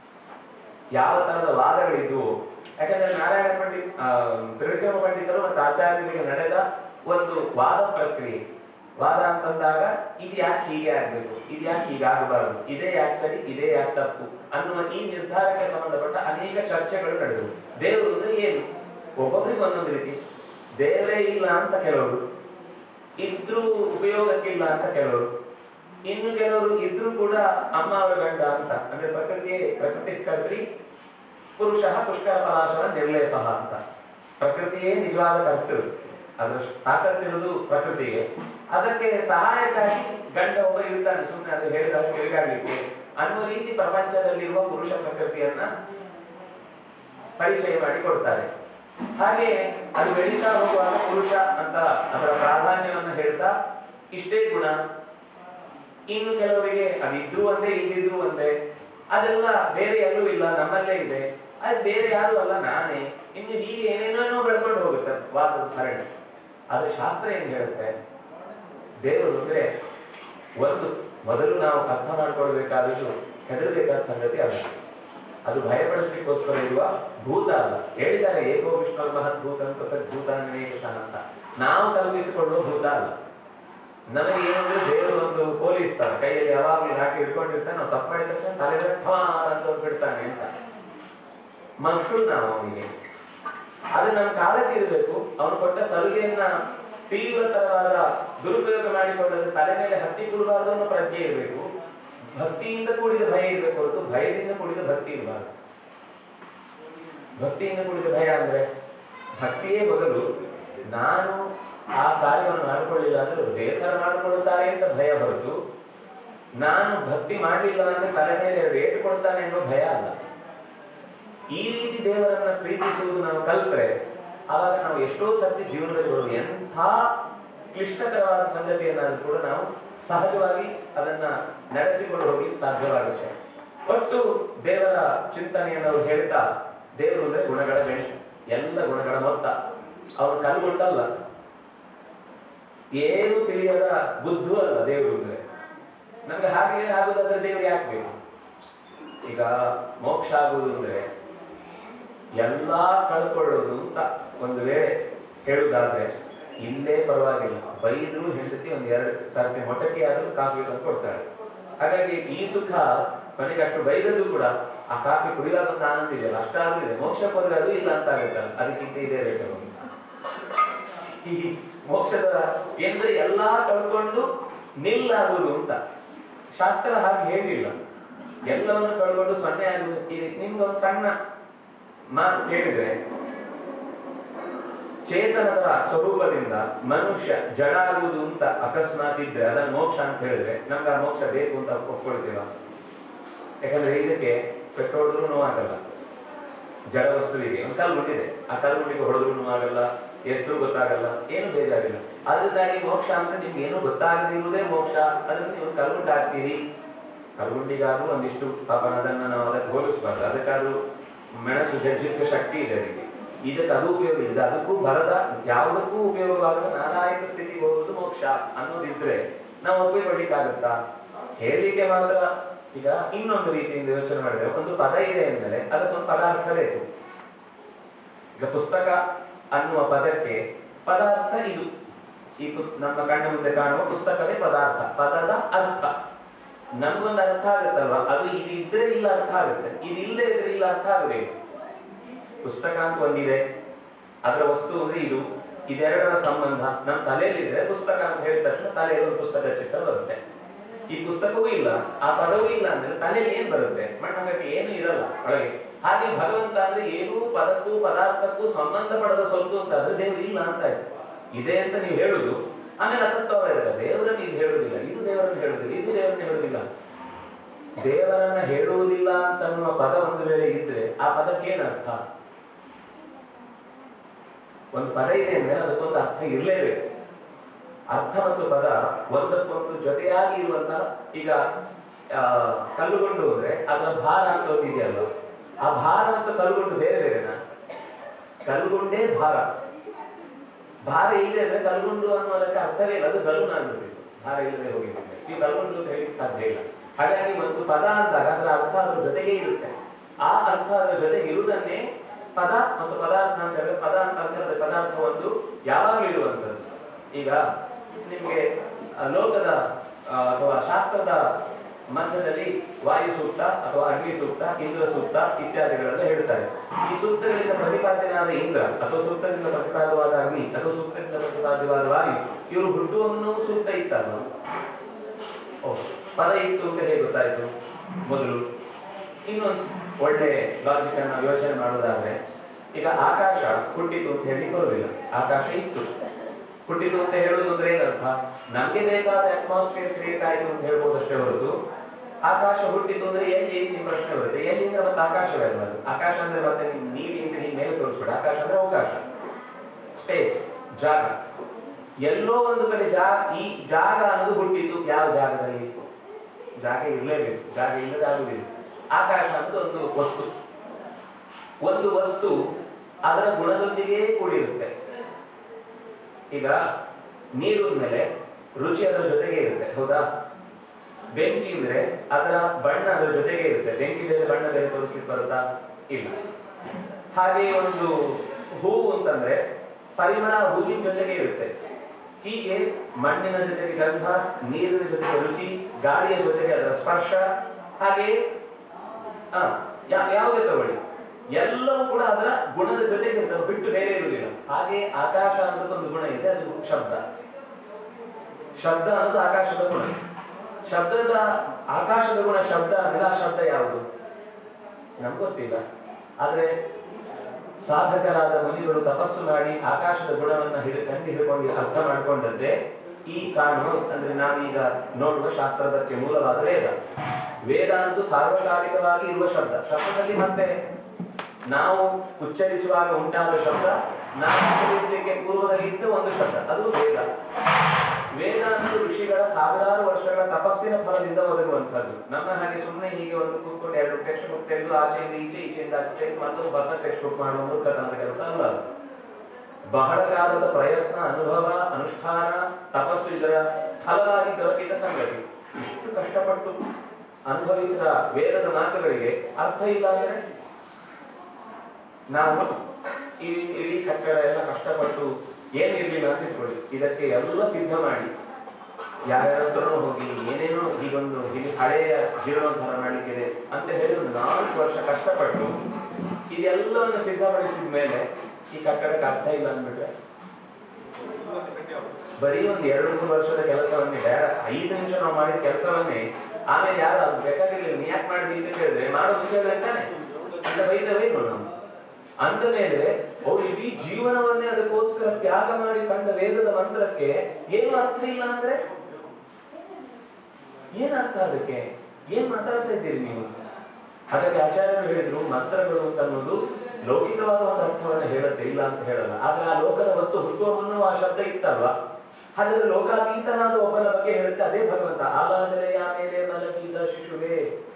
A: ಯಾವ ತರದ ವಾದಗಳಿದ್ವು ಯಾಕಂದ್ರೆ ನಾರಾಯಣ ಪಂಡಿತ್ ಆ, ತ್ರಿವಿಕ್ರಮ ಪಂಡಿತರು ಮತ್ತು ಆಚಾರ್ಯರಿಗೆ ನಡೆದ ಒಂದು ವಾದ ಪ್ರಕ್ರಿಯೆ ವಾದ ಅಂತಂದಾಗ ಇದು ಯಾಕೆ ಹೀಗೆ ಆಗ್ಬೇಕು ಇದು ಯಾಕೆ ಹೀಗೆ ಆಗಬಾರದು ಇದೇ ಯಾಕೆ ಸರಿ ಇದೇ ಯಾಕೆ ತಪ್ಪು ಅನ್ನುವ ಈ ನಿರ್ಧಾರಕ್ಕೆ ಸಂಬಂಧಪಟ್ಟ ಅನೇಕ ಚರ್ಚೆಗಳು ನಡೆದವು ದೇವರು ಅಂದ್ರೆ ಏನು ಒಬ್ಬೊಬ್ಬರಿಗೆ ಒಂದೊಂದು ರೀತಿ ದೇವರೇ ಇಲ್ಲ ಅಂತ ಕೆಲವರು ಇದ್ರೂ ಉಪಯೋಗಕ್ಕಿಲ್ಲ ಅಂತ ಕೆಲವರು ಇನ್ನು ಕೆಲವರು ಇದ್ರೂ ಕೂಡ ಅಮ್ಮ ಅವರ ಗಂಡ ಅಂತ ಅಂದ್ರೆ ಪ್ರಕೃತಿ ಪ್ರಕೃತಿ ಕರ್ತ್ರಿ ಪುರುಷ ಪುಷ್ಕರ ಪಲಾಶನ ನಿರ್ಲೇಪ ಅಂತ ಪ್ರಕೃತಿಯೇ ನಿಜವಾದ ಕರ್ತೃ ಅದ್ರ ತಾಕತ್ತಿರುವುದು ಪ್ರಕೃತಿಗೆ ಅದಕ್ಕೆ ಸಹಾಯಕ್ಕಾಗಿ ಗಂಡ ಒಬ್ಬ ಇರ್ತಾನೆ ಸುಮ್ಮನೆ ಅದು ಹೇಳಿದಾಗ ತಿರುಗಾಡ್ಲಿಕ್ಕೆ ಅನ್ನುವ ರೀತಿ ಪ್ರಪಂಚದಲ್ಲಿರುವ ಪುರುಷ ಪ್ರಕೃತಿಯನ್ನ ಪರಿಚಯ ಮಾಡಿ ಕೊಡ್ತಾರೆ ಹಾಗೆ ಅದು ಬೆಳೀತಾ ಹೋಗುವಾಗ ಪುರುಷ ಅಂತ ಅದರ ಪ್ರಾಧಾನ್ಯವನ್ನು ಹೇಳ್ತಾ ಇಷ್ಟೇ ಗುಣ ಇನ್ನು ಕೆಲವರಿಗೆ ಅದಿದ್ರು ಒಂದೇ ಇಲ್ಲಿದ್ರು ಒಂದೇ ಅದೆಲ್ಲ ಬೇರೆ ಎಲ್ಲೂ ಇಲ್ಲ ನಮ್ಮಲ್ಲೇ ಇದೆ ಅದು ಬೇರೆ ಯಾರು ಅಲ್ಲ ನಾನೇ ಇನ್ನು ಹೀಗೆ ಏನೇನೋ ಬೆಳ್ಕೊಂಡು ಹೋಗುತ್ತೆ ವಾದದ ಸರಣಿ ಆದ್ರೆ ಶಾಸ್ತ್ರ ಏನ್ ಹೇಳುತ್ತೆ ದೇವರು ಅಂದ್ರೆ ಒಂದು ಮೊದಲು ನಾವು ಅರ್ಥ ಮಾಡ್ಕೊಳ್ಬೇಕಾದದ್ದು ಹೆದರಬೇಕಾದ ಸಂಗತಿ ಅಲ್ಲ ಅದು ಭಯಪಡಿಸ್ಲಿಕ್ಕೋಸ್ಕರ ಇರುವ ಭೂತ ಅಲ್ಲ ಹೇಳಿದ್ದಾರೆ ಏಕೋ ವಿಷ್ಣು ಮಹತ್ ಭೂತ ಭೂತ ಅಂತ ನಾವು ಕಲ್ಪಿಸಿಕೊಳ್ಳುವ ಭೂತ ಅಲ್ಲ ನಮಗೆ ಏನಂದ್ರೆ ದೇವರು ಒಂದು ಪೊಲೀಸ್ ತರ ಕೈಯಲ್ಲಿ ಯಾವಾಗಲೂ ಹಾಕಿ ಹಿಡ್ಕೊಂಡಿರ್ತಾನೆ ನಾವು ತಪ್ಪು ಮಾಡಿದ ತಕ್ಷಣ ತಲೆ ಅಂತ ಒಂದು ಬಿಡ್ತಾನೆ ಅಂತ ಮಕ್ಕಳು ನಾವು ಅವನಿಗೆ ಅದು ನಮ್ಮ ಕಾಲಕ್ಕೆ ಇರಬೇಕು ಅವನು ಕೊಟ್ಟ ಸಲುಗೆಯನ್ನ ತೀವ್ರತರವಾದ ದುರುಪಯೋಗ ಮಾಡಿಕೊಂಡ್ರೆ ತಲೆ ಮೇಲೆ ಹತ್ತಿ ಕೂಡಬಾರ್ದು ಅನ್ನೋ ಪ್ರಜ್ಞೆ ಇರಬೇಕು ಭಕ್ತಿಯಿಂದ ಕೂಡಿದ ಭಯ ಇರಬೇಕು ಹೊರತು ಭಯದಿಂದ ಕೂಡಿದ ಭಕ್ತಿ ಇರಬಾರ್ದು ಭಕ್ತಿಯಿಂದ ಕೂಡಿದ ಭಯ ಅಂದ್ರೆ ಭಕ್ತಿಯೇ ಮೊದಲು ನಾನು ಆ ಕಾರ್ಯವನ್ನು ಮಾಡಿಕೊಳ್ಳಿಲ್ಲ ಅಂದ್ರೆ ಬೇಸರ ಮಾಡಿಕೊಳ್ಳುತ್ತಾರೆ ಅಂತ ಭಯ ಹೊರತು ನಾನು ಭಕ್ತಿ ಮಾಡಲಿಲ್ಲ ಅಂದ್ರೆ ತಲೆ ಮೇಲೆ ರೇಟ್ ಕೊಡ್ತಾನೆ ಅನ್ನೋ ಭಯ ಅಲ್ಲ ಈ ರೀತಿ ದೇವರನ್ನ ಪ್ರೀತಿಸುವುದು ನಾವು ಕಲ್ತ್ರೆ ಆವಾಗ ನಾವು ಎಷ್ಟೋ ಸರ್ತಿ ಜೀವನದಲ್ಲಿ ಬರುವ ಎಂಥ ಕ್ಲಿಷ್ಟಕರವಾದ ಸಂಗತಿಯನ್ನಾದ್ರೂ ಕೂಡ ನಾವು ಸಹಜವಾಗಿ ಅದನ್ನ ನಡೆಸಿಕೊಂಡು ಹೋಗ್ಲಿಕ್ಕೆ ಸಾಧ್ಯವಾಗುತ್ತೆ ಒಟ್ಟು ದೇವರ ಚಿಂತನೆಯನ್ನು ಅವರು ಹೇಳ್ತಾ ದೇವರು ಅಂದ್ರೆ ಗುಣಗಳ ಗಣಿ ಎಲ್ಲ ಗುಣಗಳ ಮೊತ್ತ ಅವರು ಕಲ್ಗುಂಟಲ್ಲ ಏನು ತಿಳಿಯದ ಬುದ್ಧು ಅಲ್ಲ ದೇವರು ಅಂದ್ರೆ ನಮ್ಗೆ ಹಾಗೆ ಆಗುದಾದ್ರೆ ದೇವರು ಯಾಕೆ ಬೇಕು ಈಗ ಮೋಕ್ಷ ಆಗುವುದು ಅಂದ್ರೆ ಎಲ್ಲಾ ಕಳ್ಕೊಳ್ಳೋದು ಅಂತ ಒಂದು ವೇಳೆ ಹೇಳುವುದಾದ್ರೆ ಇಲ್ಲೇ ಪರವಾಗಿಲ್ಲ ಬೈದ್ರು ಹೆಂಡತಿ ಒಂದ್ ಎರಡು ಸರ್ತಿ ಮೊಟಕೆ ಆದ್ರೂ ಕಾಫಿ ತಂದು ಕೊಡ್ತಾಳೆ ಹಾಗಾಗಿ ಈ ಸುಖ ಕೊನೆಗೆ ಅಷ್ಟು ಬೈದದ್ದು ಕೂಡ ಆ ಕಾಫಿ ಕುಡಿಯುವಾಗ ಒಂದು ಆನಂದ ಇದೆಯಲ್ಲ ಅಷ್ಟಾದ್ರೂ ಇದೆ ಮೋಕ್ಷಕ್ಕೆ ಹೋದ್ರೆ ಅದು ಇಲ್ಲ ಅಂತ ಆಗುತ್ತಲ್ಲ ಅದಕ್ಕಿಂತ ಇದೇ ಬೇಕು ಈ ಮೋಕ್ಷದ ಏನ್ರೆ ಎಲ್ಲಾ ಕಳ್ಕೊಂಡು ನಿಲ್ಲಾಗುವುದು ಅಂತ ಶಾಸ್ತ್ರ ಹಾಗೆ ಹೇಳಿಲ್ಲ ಎಲ್ಲವನ್ನು ಕಳ್ಕೊಂಡು ಸೊನ್ನೆ ಆಗುವುದು ಈಗ ನಿಮ್ಗೊಂದು ಸಣ್ಣ ಮಾತು ಕೇಳಿದ್ರೆ ಚೇತನದ ಸ್ವರೂಪದಿಂದ ಮನುಷ್ಯ ಜಡ ಆಗುವುದು ಅಂತ ಅಕಸ್ಮಾತ್ ಇದ್ರೆ ಅದನ್ನ ಮೋಕ್ಷ ಅಂತ ಹೇಳಿದ್ರೆ ನಮ್ಗೆ ಆ ಮೋಕ್ಷ ಬೇಕು ಅಂತ ಒಪ್ಕೊಳ್ತೀವ ಯಾಕಂದ್ರೆ ಇದಕ್ಕೆ ಪೆಟ್ರೋಲ್ ನೋವಾಗಲ್ಲ ಜಡ ವಸ್ತುವಿಗೆ ಒಂದು ಕಲ್ಗುಂಡಿದೆ ಆ ಕಲ್ಗುಂಡಿಗೆ ಹೊಡೆದ್ರು ಆಗಲ್ಲ ಎಷ್ಟು ಗೊತ್ತಾಗಲ್ಲ ಏನು ಬೇಜಾರಿಲ್ಲ ಅದರಿಂದಾಗಿ ಮೋಕ್ಷ ಅಂದ್ರೆ ನಿಮ್ಗೆ ಏನು ಗೊತ್ತಾಗದಿರುವುದೇ ಮೋಕ್ಷ ಅದನ್ನ ನೀವು ಕಲ್ಗುಂಡಾಗ್ತೀರಿ ಕಲ್ಗುಂಡಿಗಾದ್ರೂ ಒಂದಿಷ್ಟು ಪಾಪ ಅದನ್ನ ನಾವು ಅದಕ್ಕೆ ಹೋಲಿಸ್ಬಾರ್ದು ಅದಕ್ಕಾದ್ರೂ ಮೆಣಸು ಜಜ್ಜಿಕ್ಕೆ ಶಕ್ತಿ ಇದೆ ಅದಕ್ಕೆ ಇದಕ್ಕೆ ಅದು ಉಪಯೋಗ ಇದೆ ಅದಕ್ಕೂ ಬರದ ಯಾವುದಕ್ಕೂ ಉಪಯೋಗವಾಗದ ನಾರಾಯಣ ಸ್ಥಿತಿಗೆ ಹೋಗುದು ಮೋಕ್ಷ ಅನ್ನೋದಿದ್ರೆ ನಾವು ಒಪ್ಪಿಕೊಳ್ಳಿಕ್ಕಾಗತ್ತಾ ಹೇಳಲಿಕ್ಕೆ ಮಾತ್ರ ಈಗ ಇನ್ನೊಂದು ರೀತಿಯಿಂದ ಯೋಚನೆ ಮಾಡಿದ್ರೆ ಒಂದು ಪದ ಇದೆ ಎಂದರೆ ಅದಕ್ಕೊಂದು ಪದಾರ್ಥ ಬೇಕು ಈಗ ಪುಸ್ತಕ ಅನ್ನುವ ಪದಕ್ಕೆ ಪದಾರ್ಥ ಇದು ಈ ಪುತ್- ನಮ್ಮ ಕಣ್ಣ ಮುಂದೆ ಕಾಣುವ ಪುಸ್ತಕವೇ ಪದಾರ್ಥ ಪದದ ಅರ್ಥ ನಮ್ಗೊಂದು ಅರ್ಥ ಆಗುತ್ತಲ್ವಾ ಅದು ಇದು ಇದ್ರೆ ಇಲ್ಲ ಅರ್ಥ ಆಗುತ್ತೆ ಇದು ಇಲ್ಲದೆ ಇದ್ರೆ ಇಲ್ಲ ಅರ್ಥ ಆಗುದೇ ಪುಸ್ತಕ ಅಂತ ಒಂದಿದೆ ಅದರ ವಸ್ತು ಅಂದ್ರೆ ಇದು ಇದೆರಡರ ಸಂಬಂಧ ನಮ್ಮ ತಲೆಯಲ್ಲಿದ್ರೆ ಪುಸ್ತಕ ಅಂತ ಹೇಳಿದ ತಕ್ಷಣ ತಲೆಯಲ್ಲಿ ಒಂದು ಪುಸ್ತಕ ಚಿತ್ರ ಬರುತ್ತೆ ಈ ಪುಸ್ತಕವೂ ಇಲ್ಲ ಆ ಪದವೂ ಇಲ್ಲ ಅಂದ್ರೆ ತಲೆಯಲ್ಲಿ ಏನ್ ಬರುತ್ತೆ ಮಣ್ಣಂಗಕ್ಕೆ ಏನು ಇರಲ್ಲ ಒಳಗೆ ಹಾಗೆ ಭಗವಂತ ಅಂದ್ರೆ ಏನೂ ಪದಕ್ಕೂ ಪದಾರ್ಥಕ್ಕೂ ಸಂಬಂಧಪಡದ ಸೊತ್ತು ಅಂತ ಆದ್ರೆ ದೇವರು ಇಲ್ಲ ಅಂತ ಆಯ್ತು ಇದೆ ಅಂತ ನೀವು ಹೇಳುದು ಆಮೇಲೆ ಅತತ್ವ ಇರಲ್ಲ ದೇವರನ್ನು ಇದು ಹೇಳುದಿಲ್ಲ ಇದು ದೇವರನ್ನು ಹೇಳುದಿಲ್ಲ ಇದು ದೇವರನ್ನು ಹೇಳುದಿಲ್ಲ ದೇವರನ್ನ ಹೇಳುವುದಿಲ್ಲ ಅಂತ ಅನ್ನುವ ಪದ ಒಂದು ವೇಳೆ ಇದ್ರೆ ಆ ಪದಕ್ಕೆ ಏನು ಅರ್ಥ ಒಂದು ಪದ ಇದೆ ಅಂದ್ರೆ ಅದಕ್ಕೊಂದು ಅರ್ಥ ಇರಲೇಬೇಕು ಅರ್ಥ ಮತ್ತು ಪದ ಒಂದಕ್ಕೊಂದು ಜೊತೆಯಾಗಿ ಇರುವಂತಹ ಈಗ ಆ, ಕಲ್ಲುಗೊಂಡು ಹೋದ್ರೆ ಅದರ ಭಾರ ಅಂತ ಒಂದು ಇದೆಯಲ್ಲ ಆ ಭಾರ ಮತ್ತು ಕಲ್ಲುಗೊಂಡು ಬೇರೆ ಬೇರೆನಾ ಕಲ್ಲುಗೊಂಡೇ ಭಾರ ಭಾರ ಇಲ್ಲದೆ ಅಂದ್ರೆ ಕಲ್ಗುಂಡು ಅನ್ನೋದಕ್ಕೆ ಅರ್ಥವೇ ಇಲ್ಲ ಅದು ಗಲುನ ಆಗ್ಬಿಡ್ಬೇಕು ಭಾರ ಇಲ್ಲದೆ ಹೋಗಿರುತ್ತೆ ಈ ಕಲ್ಗುಂಡು ಅಂತ ಹೇಳಿಕ್ಕೆ ಸಾಧ್ಯ ಇಲ್ಲ ಹಾಗಾಗಿ ಒಂದು ಪದ ಅಂದಾಗ ಅದರ ಅರ್ಥ ಅದ್ರ ಜೊತೆಗೆ ಇರುತ್ತೆ ಆ ಅರ್ಥ ಅದರ ಜೊತೆಗೆ ಇರುವುದನ್ನೇ ಪದ ಮತ್ತು ಪದಾರ್ಥ ಅಂತ ಹೇಳಿದ್ರೆ ಪದ ಅಂತ ಅಂದ್ರೆ ಅದರ ಪದಾರ್ಥ ಒಂದು ಯಾವಾಗಲೂ ಇರುವಂತದ್ದು ಈಗ ನಿಮಗೆ ಆ, ಲೋಕದ ಆ, ಅಥವಾ ಶಾಸ್ತ್ರದ ಮಧ್ಯದಲ್ಲಿ ವಾಯು ಸೂಕ್ತ ಅಥವಾ ಅಗ್ನಿ ಸೂಕ್ತ ಇಂದ್ರ ಸೂಕ್ತ ಇತ್ಯಾದಿಗಳೆಲ್ಲ ಹೇಳ್ತಾರೆ ಈ ಸೂಕ್ತಗಳಿಂದ ಪ್ರತಿಪಾದ್ಯನಾದ ಇಂದ್ರ ಅಥವಾ ಸೂಕ್ತದಿಂದ ಪ್ರತಿಪಾದ್ಯವಾದ ಅಗ್ನಿ ಅಥವಾ ಸೂಕ್ತದಿಂದ ಪ್ರತಿಪಾದ್ಯವಾದ ವಾಯು ಇವರು ಹುಟ್ಟುವನ್ನು ಸೂಕ್ತ ಇತ್ತಲ್ಲ ಓ ಪದ ಇತ್ತು ಅಂತ ಹೇಗೆ ಗೊತ್ತಾಯ್ತು ಮೊದಲು ಇನ್ನೊಂದು ಒಳ್ಳೆ ಲಾಜಿಕ್ ಅನ್ನು ಯೋಚನೆ ಮಾಡುವುದಾದ್ರೆ ಈಗ ಆಕಾಶ ಹುಟ್ಟಿತು ಅಂತ ಹೇಳಿ ಬರುವುದಿಲ್ಲ ಆಕಾಶ ಇತ್ತು ಹುಟ್ಟಿತು ಅಂತ ಹೇಳುವುದು ಅಂದ್ರೆ ಏನರ್ಥ ನಮ್ಗೆ ಬೇಕಾದ ಅಟ್ಮಾಸ್ಫಿಯರ್ ಕ್ರಿಯೇಟ್ ಆಯಿತು ಅಂತ ಹೇಳ್ಬೋದಷ್ಟೇ ಹೊರತು ಆಕಾಶ ಹುಟ್ಟಿತು ಅಂದ್ರೆ ಎಲ್ಲಿ ನಿಮ್ಮ ಪ್ರಶ್ನೆ ಬರುತ್ತೆ ಎಲ್ಲಿಂದ ಮತ್ತೆ ಆಕಾಶವೇ ಅಲ್ವಾ ಆಕಾಶ ಅಂದ್ರೆ ಮತ್ತೆ ನೀವು ನೀಲಿ ಅಂತ ಹಿಂಗೆ ಮೇಲೆ ತೋರಿಸ್ಬೇಡ ಆಕಾಶ ಅಂದ್ರೆ ಅವಕಾಶ ಸ್ಪೇಸ್ ಜಾಗ ಎಲ್ಲೋ ಒಂದು ಕಡೆ ಜಾಗ ಈ ಜಾಗ ಅನ್ನೋದು ಹುಟ್ಟಿತು ಯಾವ ಜಾಗದಲ್ಲಿ ಜಾಗ ಇರಲೇಬೇಕು ಜಾಗ ಇಲ್ಲದೆ ಆಗುವುದಿಲ್ಲ ಆಕಾಶ ಅನ್ನೋದು ಒಂದು ವಸ್ತು ಒಂದು ವಸ್ತು ಅದರ ಗುಣದೊಂದಿಗೆ ಕೂಡಿರುತ್ತೆ ಈಗ ನೀರು ಮೇಲೆ ರುಚಿ ಅದರ ಜೊತೆಗೆ ಇರುತ್ತೆ ಹೌದಾ ಬೆಂಕಿ ಅಂದ್ರೆ ಅದರ ಬಣ್ಣ ಅದರ ಜೊತೆಗೆ ಇರುತ್ತೆ ಬೆಂಕಿ ಬೇರೆ ಬಣ್ಣ ಬೇರೆ ತೋರಿಸ್ಲಿಕ್ಕೆ ಬರುತ್ತಾ ಇಲ್ಲ ಹಾಗೆ ಒಂದು ಹೂವು ಅಂತಂದ್ರೆ ಪರಿಮಳ ಹೂವಿನ ಜೊತೆಗೆ ಇರುತ್ತೆ ಹೀಗೆ ಮಣ್ಣಿನ ಜೊತೆಗೆ ಗಂಧ ನೀರಿನ ಜೊತೆಗೆ ರುಚಿ ಗಾಳಿಯ ಜೊತೆಗೆ ಅದರ ಸ್ಪರ್ಶ ಹಾಗೆ ಆ, ಯಾ- ಯಾವುದೇ ತಗೊಳ್ಳಿ ಎಲ್ಲವೂ ಕೂಡ ಅದರ ಗುಣದ ಜೊತೆಗೆ ಇರ್ತವೆ ಬಿಟ್ಟು ಬೇರೆ ಇರುವುದಿಲ್ಲ ಹಾಗೆ ಆಕಾಶ ಅನ್ನೋದಕ್ಕೊಂದು ಗುಣ ಇದೆ ಅದು ಶಬ್ದ ಶಬ್ದ ಅನ್ನೋದು ಆಕಾಶದ ಗುಣ ಶಬ್ದದ ಆಕಾಶದ ಗುಣ ಶಬ್ದ ಅಂದ್ರೆ ಆ ಶಬ್ದ ಯಾವುದು ನಮ್ಗೆ ಗೊತ್ತಿಲ್ಲ ಆದ್ರೆ ಸಾಧಕರಾದ ಮುನಿಗಳು ತಪಸ್ಸು ಮಾಡಿ ಆಕಾಶದ ಗುಣವನ್ನ ಹಿಡಿ ಕಂಡು ಹಿಡ್ಕೊಂಡು ಅರ್ಥ ಮಾಡ್ಕೊಂಡದ್ದೇ ಈ ಕಾಣು ಅಂದ್ರೆ ನಾವೀಗ ನೋಡುವ ಶಾಸ್ತ್ರದಕ್ಕೆ ಮೂಲವಾದ ವೇದ ವೇದ ಅನ್ನೋದು ಸಾರ್ವಕಾಲಿಕವಾಗಿ ಇರುವ ಶಬ್ದ ಶಬ್ದದಲ್ಲಿ ಮತ್ತೆ ನಾವು ಉಚ್ಚರಿಸುವಾಗ ಉಂಟಾದ ಶಬ್ದ ನಾವು ಉಚ್ಚರಿಸಲಿಕ್ಕೆ ಪೂರ್ವದಲ್ಲಿ ಇದ್ದ ಒಂದು ಶಬ್ದ ಅದು ವೇದ ವೇದ ಅನ್ನೋದು ಋಷಿಗಳ ಸಾವಿರಾರು ವರ್ಷಗಳ ತಪಸ್ಸಿನ ಫಲದಿಂದ ಒದಗುವಂತಹದ್ದು ನಮ್ಮ ಹಾಗೆ ಸುಮ್ಮನೆ ಹೀಗೆ ಒಂದು ಕೂತ್ಕೊಂಡು ಎರಡು ಟೆಕ್ಸ್ಟ್ ಬುಕ್ ತೆಗೆದು ಆಚೆಯಿಂದ ಈಚೆ ಈಚೆಯಿಂದ ಆಚೆ ತೆಗೆದು ಮತ್ತೊಂದು ಹೊಸ ಟೆಕ್ಸ್ಟ್ ಬುಕ್ ಮಾಡುವ ಮೂರ್ಖತನದ ಕೆಲಸ ಅಲ್ಲ ಅದು. ಬಹಳ ಕಾಲದ ಪ್ರಯತ್ನ ಅನುಭವ ಅನುಷ್ಠಾನ ತಪಸ್ಸು ಇದರ ಫಲವಾಗಿ ದೊರಕಿದ ಸಂಗತಿ ಇಷ್ಟು ಕಷ್ಟಪಟ್ಟು ಅನುಭವಿಸಿದ ವೇದದ ಮಾತುಗಳಿಗೆ ಅರ್ಥ ಇಲ್ಲ ಅಂದ್ರೆ ನಾವು ಈ ಇಡೀ ಕಟ್ಟಡ ಎಲ್ಲ ಕಷ್ಟಪಟ್ಟು ಏನು ಇರಲಿಲ್ಲ ಅಂತ ಇಟ್ಕೊಳ್ಳಿ ಇದಕ್ಕೆ ಎಲ್ಲ ಸಿದ್ಧ ಮಾಡಿ ಯಾರ್ಯಾರ ಹತ್ರನೂ ಹೋಗಿ ಏನೇನೋ ಹೀಗೊಂದು ಇಲ್ಲಿ ಹಳೆಯ ಜೀರ್ಣೋದ್ಧಾರ ಮಾಡಲಿಕ್ಕಿದೆ ಅಂತ ಹೇಳಿ ಒಂದು ನಾಲ್ಕು ವರ್ಷ ಕಷ್ಟಪಟ್ಟು ಇದೆಲ್ಲವನ್ನು ಸಿದ್ಧಪಡಿಸಿದ ಮೇಲೆ ಈ ಕಟ್ಟಡಕ್ಕೆ ಅರ್ಥ ಇಲ್ಲ ಅಂದ್ಬಿಟ್ರೆ ಬರೀ ಒಂದು ಎರಡು ಮೂರು ವರ್ಷದ ಕೆಲಸವನ್ನೇ ಬೇಡ ಐದು ನಿಮಿಷ ನಾವು ಮಾಡಿದ ಕೆಲಸವನ್ನೇ ಆಮೇಲೆ ಯಾರು ಅದು ಬೇಕಾಗಿರ್ಲಿಲ್ಲ ನೀ ಯಾಕೆ ಮಾಡಿದಿ ಅಂತ ಕೇಳಿದ್ರೆ ಮಾಡೋ ವಿಷಯ ಅಂತಾನೆ ಅಂತ ಬೈತವೇ ನಾವು ಅಂದ ಮೇಲೆ ಅವ್ರು ಇಡೀ ಜೀವನವನ್ನೇ ಅದಕ್ಕೋಸ್ಕರ ತ್ಯಾಗ ಮಾಡಿ ಕಂಡ ವೇದದ ಮಂತ್ರಕ್ಕೆ ಏನು ಅರ್ಥ ಇಲ್ಲ ಅಂದ್ರೆ ಏನ್ ಅರ್ಥ ಅದಕ್ಕೆ ಏನ್ ಮಾತಾಡ್ತಾ ಇದ್ದೀರಿ ನೀವು ಹಾಗಾಗಿ ಆಚಾರ್ಯರು ಹೇಳಿದ್ರು ಮಂತ್ರಗಳು ಅಂತ ಅನ್ನೋದು ಲೌಕಿಕವಾದ ಒಂದು ಅರ್ಥವನ್ನು ಹೇಳುತ್ತೆ ಇಲ್ಲ ಅಂತ ಹೇಳಲ್ಲ ಆದ್ರೆ ಆ ಲೋಕದ ವಸ್ತು ಹುಟ್ಟುವ ಮುನ್ನ ಆ ಶಬ್ದ ಇತ್ತಲ್ವಾ ಹಾಗಾದ್ರೆ ಲೋಕಾತೀತನಾದ ಒಬ್ಬನ ಬಗ್ಗೆ ಹೇಳುತ್ತೆ ಅದೇ ಭಗವಂತ ಆಲಾದರೆಯ ಮೇಲೆ ಮಲಗಿದ ಶಿಶುವೇ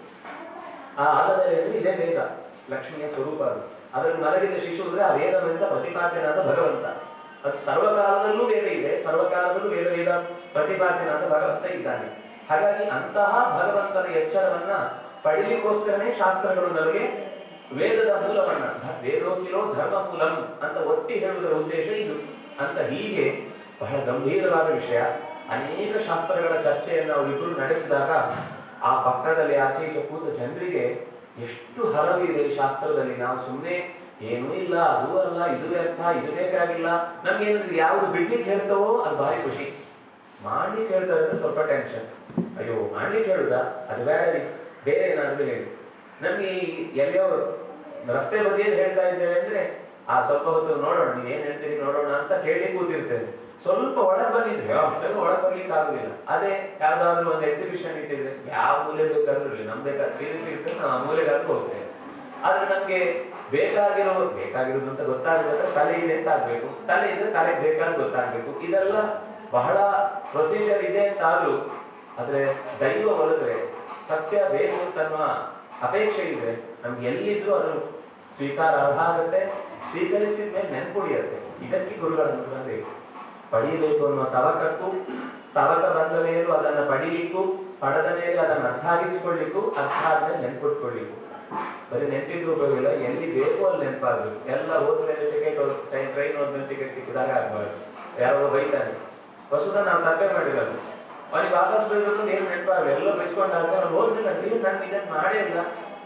A: ಆ ಆಲದೆಲೆ ಅಂದ್ರೆ ಇದೇ ವೇದ ಲಕ್ಷ್ಮಿಯ ಸ್ವರೂಪ ಅದು ಅದರಲ್ಲಿ ಮಲಗಿದ ಶಿಶು ಅಂದ್ರೆ ಆ ವೇದವೆಂದ ಪ್ರತಿಪಾದ್ಯನಾದ ಭಗವಂತ ಅದು ಸರ್ವಕಾಲದಲ್ಲೂ ವೇದ ಇದೆ ಸರ್ವಕಾಲದಲ್ಲೂ ವೇದ ವೇದ ಪ್ರತಿಪಾದ್ಯನಾದ ಭಗವಂತ ಇದ್ದಾನೆ ಹಾಗಾಗಿ ಅಂತಹ ಭಗವಂತನ ಎಚ್ಚರವನ್ನ ಪಡಿಲಿಕ್ಕೋಸ್ಕರನೇ ಶಾಸ್ತ್ರಗಳು ನಮಗೆ ವೇದದ ಮೂಲವನ್ನ ಧ- ವೇದೋಕಿಲೋ ಧರ್ಮ ಮೂಲಂ ಅಂತ ಒತ್ತಿ ಹೇಳುವುದರ ಉದ್ದೇಶ ಇದು ಅಂತ ಹೀಗೆ ಬಹಳ ಗಂಭೀರವಾದ ವಿಷಯ ಅನೇಕ ಶಾಸ್ತ್ರಗಳ ಚರ್ಚೆಯನ್ನು ಅವರಿಬ್ಬರು ನಡೆಸಿದಾಗ ಆ ಪಕ್ಕದಲ್ಲಿ ಆಚೆ ಈಚೆ ಕೂತ ಜನರಿಗೆ ಎಷ್ಟು ಹರವಿದೆ ಈ ಶಾಸ್ತ್ರದಲ್ಲಿ ನಾವು ಸುಮ್ಮನೆ ಏನೂ ಇಲ್ಲ ಅದು ಅಲ್ಲ ಇದು ವ್ಯರ್ಥ ಇದು ಬೇಕಾಗಿಲ್ಲ ನಮ್ಗೇನಂದ್ರೆ ಯಾವುದು ಬಿಡ್ಲಿಕ್ಕೆ ಹೇಳ್ತಾವೋ ಅದು ಭಾರಿ ಖುಷಿ ಮಾಡ್ಲಿಕ್ಕೆ ಹೇಳ್ತಾರೆ ಅಂದ್ರೆ ಸ್ವಲ್ಪ ಟೆನ್ಷನ್ ಅಯ್ಯೋ ಮಾಡ್ಲಿಕ್ಕೆ ಹೇಳುದಾ ಅದು ಬೇಡ ರೀ ಬೇರೆ ಏನಾದ್ರು ಹೇಳಿ ನಮ್ಗೆ ಈ ಎಲ್ಲಿಯೋ ರಸ್ತೆ ಬದಿಯಲ್ಲಿ ಹೇಳ್ತಾ ಇದ್ದೇವೆ ಅಂದ್ರೆ ಆ ಸ್ವಲ್ಪ ಹೊತ್ತು ನೋಡೋಣ ನೀವು ಏನ್ ಹೇಳ್ತೀರಿ ನೋಡೋಣ ಅಂತ ಕೇಳಿ ಕೂತಿರ್ತೇವೆ ಸ್ವಲ್ಪ ಒಳಗೆ ಬಂದಿದ್ರೆ ಅಷ್ಟೆಲ್ಲ ಒಳಗೆ ಬರ್ಲಿಕ್ಕೆ ಆಗುದಿಲ್ಲ ಅದೇ ಯಾವ್ದಾದ್ರು ಒಂದು ಎಕ್ಸಿಬಿಷನ್ ಇಟ್ಟಿದ್ರೆ ಯಾವ ಮೂಲೆ ಬೇಕಾದ್ರೂ ಇರಲಿ ನಮ್ ಬೇಕಾದ ಸೀರಿಯಸ್ ಇರ್ತದೆ ನಾವು ಆ ಮೂಲೆಗಾದ್ರೂ ಹೋಗ್ತೇವೆ ಆದ್ರೆ ನಮ್ಗೆ ಬೇಕಾಗಿರೋ ಬೇಕಾಗಿರೋದು ಅಂತ ಗೊತ್ತಾಗಬೇಕಾದ್ರೆ ತಲೆ ಇದೆ ಅಂತ ಆಗ್ಬೇಕು ತಲೆ ಇದ್ರೆ ತಲೆಗೆ ಬೇಕಾದ್ರೆ ಗೊತ್ತಾಗ್ಬೇಕು ಇದೆಲ್ಲ ಬಹಳ ಪ್ರೊಸೀಜರ್ ಇದೆ ಅಂತ ಆದ್ರೂ ಆದ್ರೆ ದೈವ ಒಲಿದ್ರೆ ಸತ್ಯ ಬೇಕು ಅಂತನ್ನುವ ಅಪೇಕ್ಷೆ ಇದ್ರೆ ನಮ್ಗೆ ಎಲ್ಲಿದ್ರು ಅದು ಸ್ವೀಕಾರ ಅರ್ಹ ಆಗುತ್ತೆ ಸ್ವೀಕರಿಸಿದ ಮೇಲೆ ನೆನ್ಪುಳಿಯುತ್ತೆ ಇದಕ್ಕೆ ಗುರುಗಳ ಅನುಗ್ರಹ ಬೇಕು ಪಡೀಬೇಕು ಅನ್ನುವ ತವಕಕ್ಕೂ ತವಕ ಬಂದ ಮೇಲೂ ಅದನ್ನ ಪಡೀಲಿಕ್ಕೂ ಪಡೆದ ಮೇಲೆ ಅದನ್ನು ಅರ್ಥಾಗಿಸಿಕೊಳ್ಳಿಕ್ಕೂ ಅರ್ಥ ಆದ್ಮೇಲೆ ನೆನ್ಪಿಟ್ಕೊಳ್ಳಿಕ್ಕೂ ಬರೀ ನೆನಪಿದ್ರು ಉಪಯೋಗಿಲ್ಲ ಎಲ್ಲಿ ಬೇಕು ಅಲ್ಲಿ ನೆನಪಾಗಬೇಕು ಎಲ್ಲ ಹೋದ್ಮೇಲೆ ಟಿಕೆಟ್ ಟ್ರೈನ್ ಟ್ರೈನ್ ಹೋದ್ಮೇಲೆ ಟಿಕೆಟ್ ಸಿಕ್ಕಿದಾಗ ಆಗ್ಬಾರ್ದು ಯಾರೋ ಬೈತಾನೆ ವಸುದ ನಾವು ತಪ್ಪೇ ಮಾಡಿರೋದು ಅವನಿಗೆ ವಾಪಸ್ ಬರಬೇಕು ಅಂತ ಏನು ನೆನಪಾಗಲ್ಲ ಎಲ್ಲ ಬೈಸ್ಕೊಂಡಾಗ ಅವ್ನು ಹೋದ್ಮೇಲೆ ಅಯ್ಯೋ ನಾನು ಇದನ್ನು ಮಾಡೇ ಇಲ್ಲ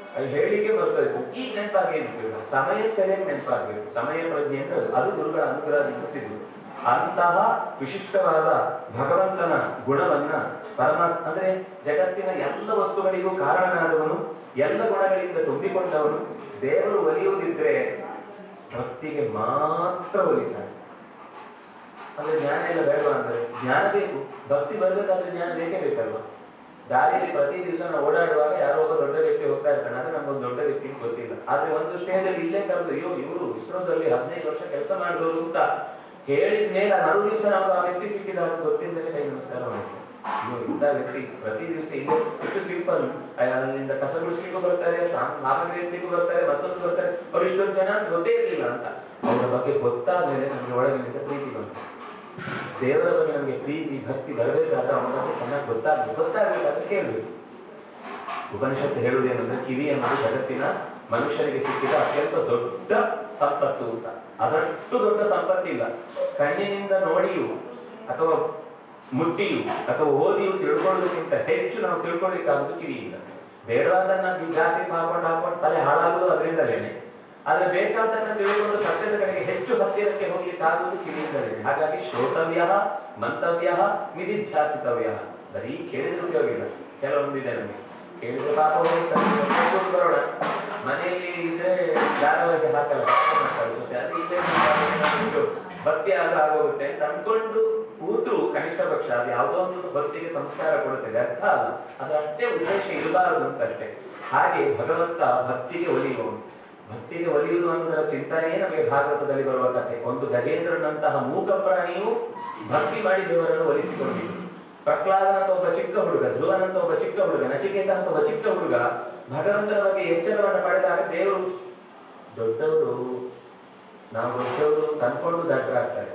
A: ಅದು ಹೇಳಿಕೆ ಬರ್ತದೆ ಈಗ ನೆನಪಾಗೇನಿಲ್ಲ ಸಮಯ ಸರಿಯಾಗಿ ನೆನಪಾಗಬೇಕು ಸಮಯ ಪ್ರಜ್ಞೆ ಅಂದ್ರೆ ಅದು. ಅದು ಗುರುಗಳ ಅನುಗ್ರಹದಿಂದ ಸಿಗುವುದು ಅಂತಹ ವಿಶಿಷ್ಟವಾದ ಭಗವಂತನ ಗುಣವನ್ನ ಪರಮಾತ್ಮ ಅಂದ್ರೆ ಜಗತ್ತಿನ ಎಲ್ಲ ವಸ್ತುಗಳಿಗೂ ಕಾರಣನಾದವನು ಎಲ್ಲ ಗುಣಗಳಿಂದ ತುಂಬಿಕೊಂಡವನು ದೇವರು ಒಲಿಯುವುದಿದ್ರೆ ಭಕ್ತಿಗೆ ಮಾತ್ರ ಒಲಿತಾನೆ ಅಂದ್ರೆ ಜ್ಞಾನ ಎಲ್ಲ ಬೇಡವಾ ಅಂದ್ರೆ ಜ್ಞಾನ ಬೇಕು ಭಕ್ತಿ ಬರ್ಬೇಕಾದ್ರೆ ಜ್ಞಾನ ಬೇಕೇ ಬೇಕಲ್ವಾ ದಾರಿಯಲ್ಲಿ ಪ್ರತಿ ದಿವಸ ನಾವು ಓಡಾಡುವಾಗ ಯಾರೋ ಒಬ್ಬ ದೊಡ್ಡ ವ್ಯಕ್ತಿ ಹೋಗ್ತಾ ಇರ್ತಾನೆ ಆದ್ರೆ ನಮ್ಗೊಂದು ದೊಡ್ಡ ವ್ಯಕ್ತಿ ಗೊತ್ತಿಲ್ಲ ಆದ್ರೆ ಒಂದು ಸ್ಟೇಜ್ ಅಲ್ಲಿ ಇಲ್ಲೇ ಕರೆದು ಅಯ್ಯೋ ಇವರು ಇಸ್ರೋದಲ್ಲಿ ಹದಿನೈದು ವರ್ಷ ಕೆಲಸ ಮಾಡಿದವರು ಅಂತ ಹೇಳಿದ ಮೇಲೆ ಆ ಮರು ದಿವಸ ನಾವು ಆ ವ್ಯಕ್ತಿ ಸಿಕ್ಕಿದ ಗೊತ್ತಿಲ್ಲದೆ ಕೈ ನಮಸ್ಕಾರ ಮಾಡ್ತೀವಿ ಅಯ್ಯೋ ಇಂಥ ವ್ಯಕ್ತಿ ಪ್ರತಿ ದಿವಸ ಇಲ್ಲೇ ಎಷ್ಟು ಸಿಂಪಲ್ ಅಲ್ಲಿಂದ ಕಸ ಗುಡಿಸ್ಲಿಕ್ಕೂ ಬರ್ತಾರೆ ಸಾಮಾನ್ಯ ವ್ಯಕ್ತಿಗೂ ಬರ್ತಾರೆ ಮತ್ತೊಂದು ಬರ್ತಾರೆ ಅವ್ರು ಇಷ್ಟೊಂದು ಜನ ಅಂತ ಗೊತ್ತೇ ಇರಲಿಲ್ಲ ಅಂತ ಅವರ ಬಗ್ಗೆ ಗೊತ್ತಾದ ಮೇಲೆ ನಮಗೆ ಒಳಗಿನಿಂದ ಪ್ರೀತಿ ಬಂತು ದೇವರ ಬಗ್ಗೆ ನಮಗೆ ಪ್ರೀತಿ ಭಕ್ತಿ ಬರಬೇಕಾದ್ರೆ ಅವನ ಬಗ್ಗೆ ಚೆನ್ನಾಗಿ ಗೊತ್ತಾಗಬೇಕು ಗೊತ್ತಾಗಬೇಕಾದ್ರೆ ಕೇಳಬೇಕು ಉಪನಿಷತ್ತು ಹೇಳುವುದೇನೆಂದ್ರೆ ಕಿವಿ ಅನ್ನೋದು ಜಗತ್ತಿನ ಮನುಷ್ಯರಿಗೆ ಸಿಕ್ಕಿದ ಅತ್ಯಂತ ದೊಡ್ಡ ಸಂಪತ್ತು ಅಂತ ಅದಷ್ಟು ದೊಡ್ಡ ಸಂಪತ್ತಿಲ್ಲ ಕಣ್ಣಿನಿಂದ ನೋಡಿಯೂ ಅಥವಾ ಮುಟ್ಟಿಯು ಅಥವಾ ಓದಿಯು ತಿಳ್ಕೊಳ್ಳೋದಕ್ಕಿಂತ ಹೆಚ್ಚು ನಾವು ತಿಳ್ಕೊಳ್ಳಿಕ್ಕಾಗೋದು ಕಿವಿಯಿಂದ ಬೇಡವಾದನ್ನ ಜಾಸ್ತಿ ಹಾಕೊಂಡು ಹಾಕೊಂಡು ತಲೆ ಹಾಳಾಗುವುದು ಅದರಿಂದಲೇನೆ ಆದ್ರೆ ಬೇಕಾದನ್ನ ತಿಳ್ಕೊಂಡು ಸತ್ಯದ ಕಡೆಗೆ ಹೆಚ್ಚು ಹತ್ತಿರಕ್ಕೆ ಹೋಗ್ಲಿಕ್ಕೆ ಆಗುವುದು ಕಿವಿಯಿಂದಲೇ ಹಾಗಾಗಿ ಶ್ರೋತವ್ಯ ಮಂತವ್ಯ ನಿಧಿಧ್ಯಾಸಿತವ್ಯ ಬರೀ ಕೇಳಿದ್ರೆ ಉಪಯೋಗ ಇಲ್ಲ ಕೆಲವೊಂದಿದೆ ನಮಗೆ ಕೇಳಿದ್ರೆ ಪಾಪ ಹೋಗುತ್ತೆ, ಕೂತ್ಕೊಂಡು ಬರೋಣ ಮನೆಯಲ್ಲಿ ಇದ್ರೆ ಧಾರಾವಾಹಿ ಹಾಕಲ್ಲ ಮಾಡ್ತಾರೆ ಸೊಸೆ ಅದು ಇಲ್ಲೇ ಮಾಡ್ತಾರೆ. ಭಕ್ತಿ ಆದ್ರೂ ಆಗೋಗುತ್ತೆ ಅಂತ ಅನ್ಕೊಂಡು ಕೂತ್ರು ಕನಿಷ್ಠ ಪಕ್ಷ ಅದು ಯಾವುದೋ ಒಂದು ಭಕ್ತಿಗೆ ಸಂಸ್ಕಾರ ಕೊಡುತ್ತೆ ಅರ್ಥ ಅಲ್ಲ ಅದರ ಅಷ್ಟೇ ಉದ್ದೇಶ ಇರಬಾರದು ಅಂತ ಅಷ್ಟೇ ಹಾಗೆ ಭಗವಂತ ಭಕ್ತಿಗೆ ಒಲಿಯುವವನು ಭಕ್ತಿಗೆ ಒಲಿಯುವುದು ಅನ್ನೋದರ ಚಿಂತನೆಯೇ ನಮಗೆ ಭಾಗವತದಲ್ಲಿ ಬರುವ ಕಥೆ ಒಂದು ಗಜೇಂದ್ರನಂತಹ ಮೂಕ ಪ್ರಾಣಿಯು ಭಕ್ತಿ ಮಾಡಿ ದೇವರನ್ನು ಒಲಿಸಿಕೊಂಡಿತು ಪ್ರಹ್ಲಾದನಂತ ಒಬ್ಬ ಚಿಕ್ಕ ಹುಡುಗ ಧ್ರುವನಂತ ಒಬ್ಬ ಚಿಕ್ಕ ಹುಡುಗ ನಚಿಕೇತ ಅಂತ ಒಬ್ಬ ಚಿಕ್ಕ ಹುಡುಗ ಭಗವಂತನ ಬಗ್ಗೆ ಎಚ್ಚರವನ್ನು ಪಡೆದಾಗ ದೇವರು ದೊಡ್ಡವರು ನಾವು ದೊಡ್ಡವರು ತಂದ್ಕೊಂಡು ದಡ್ಡರಾಗ್ತಾರೆ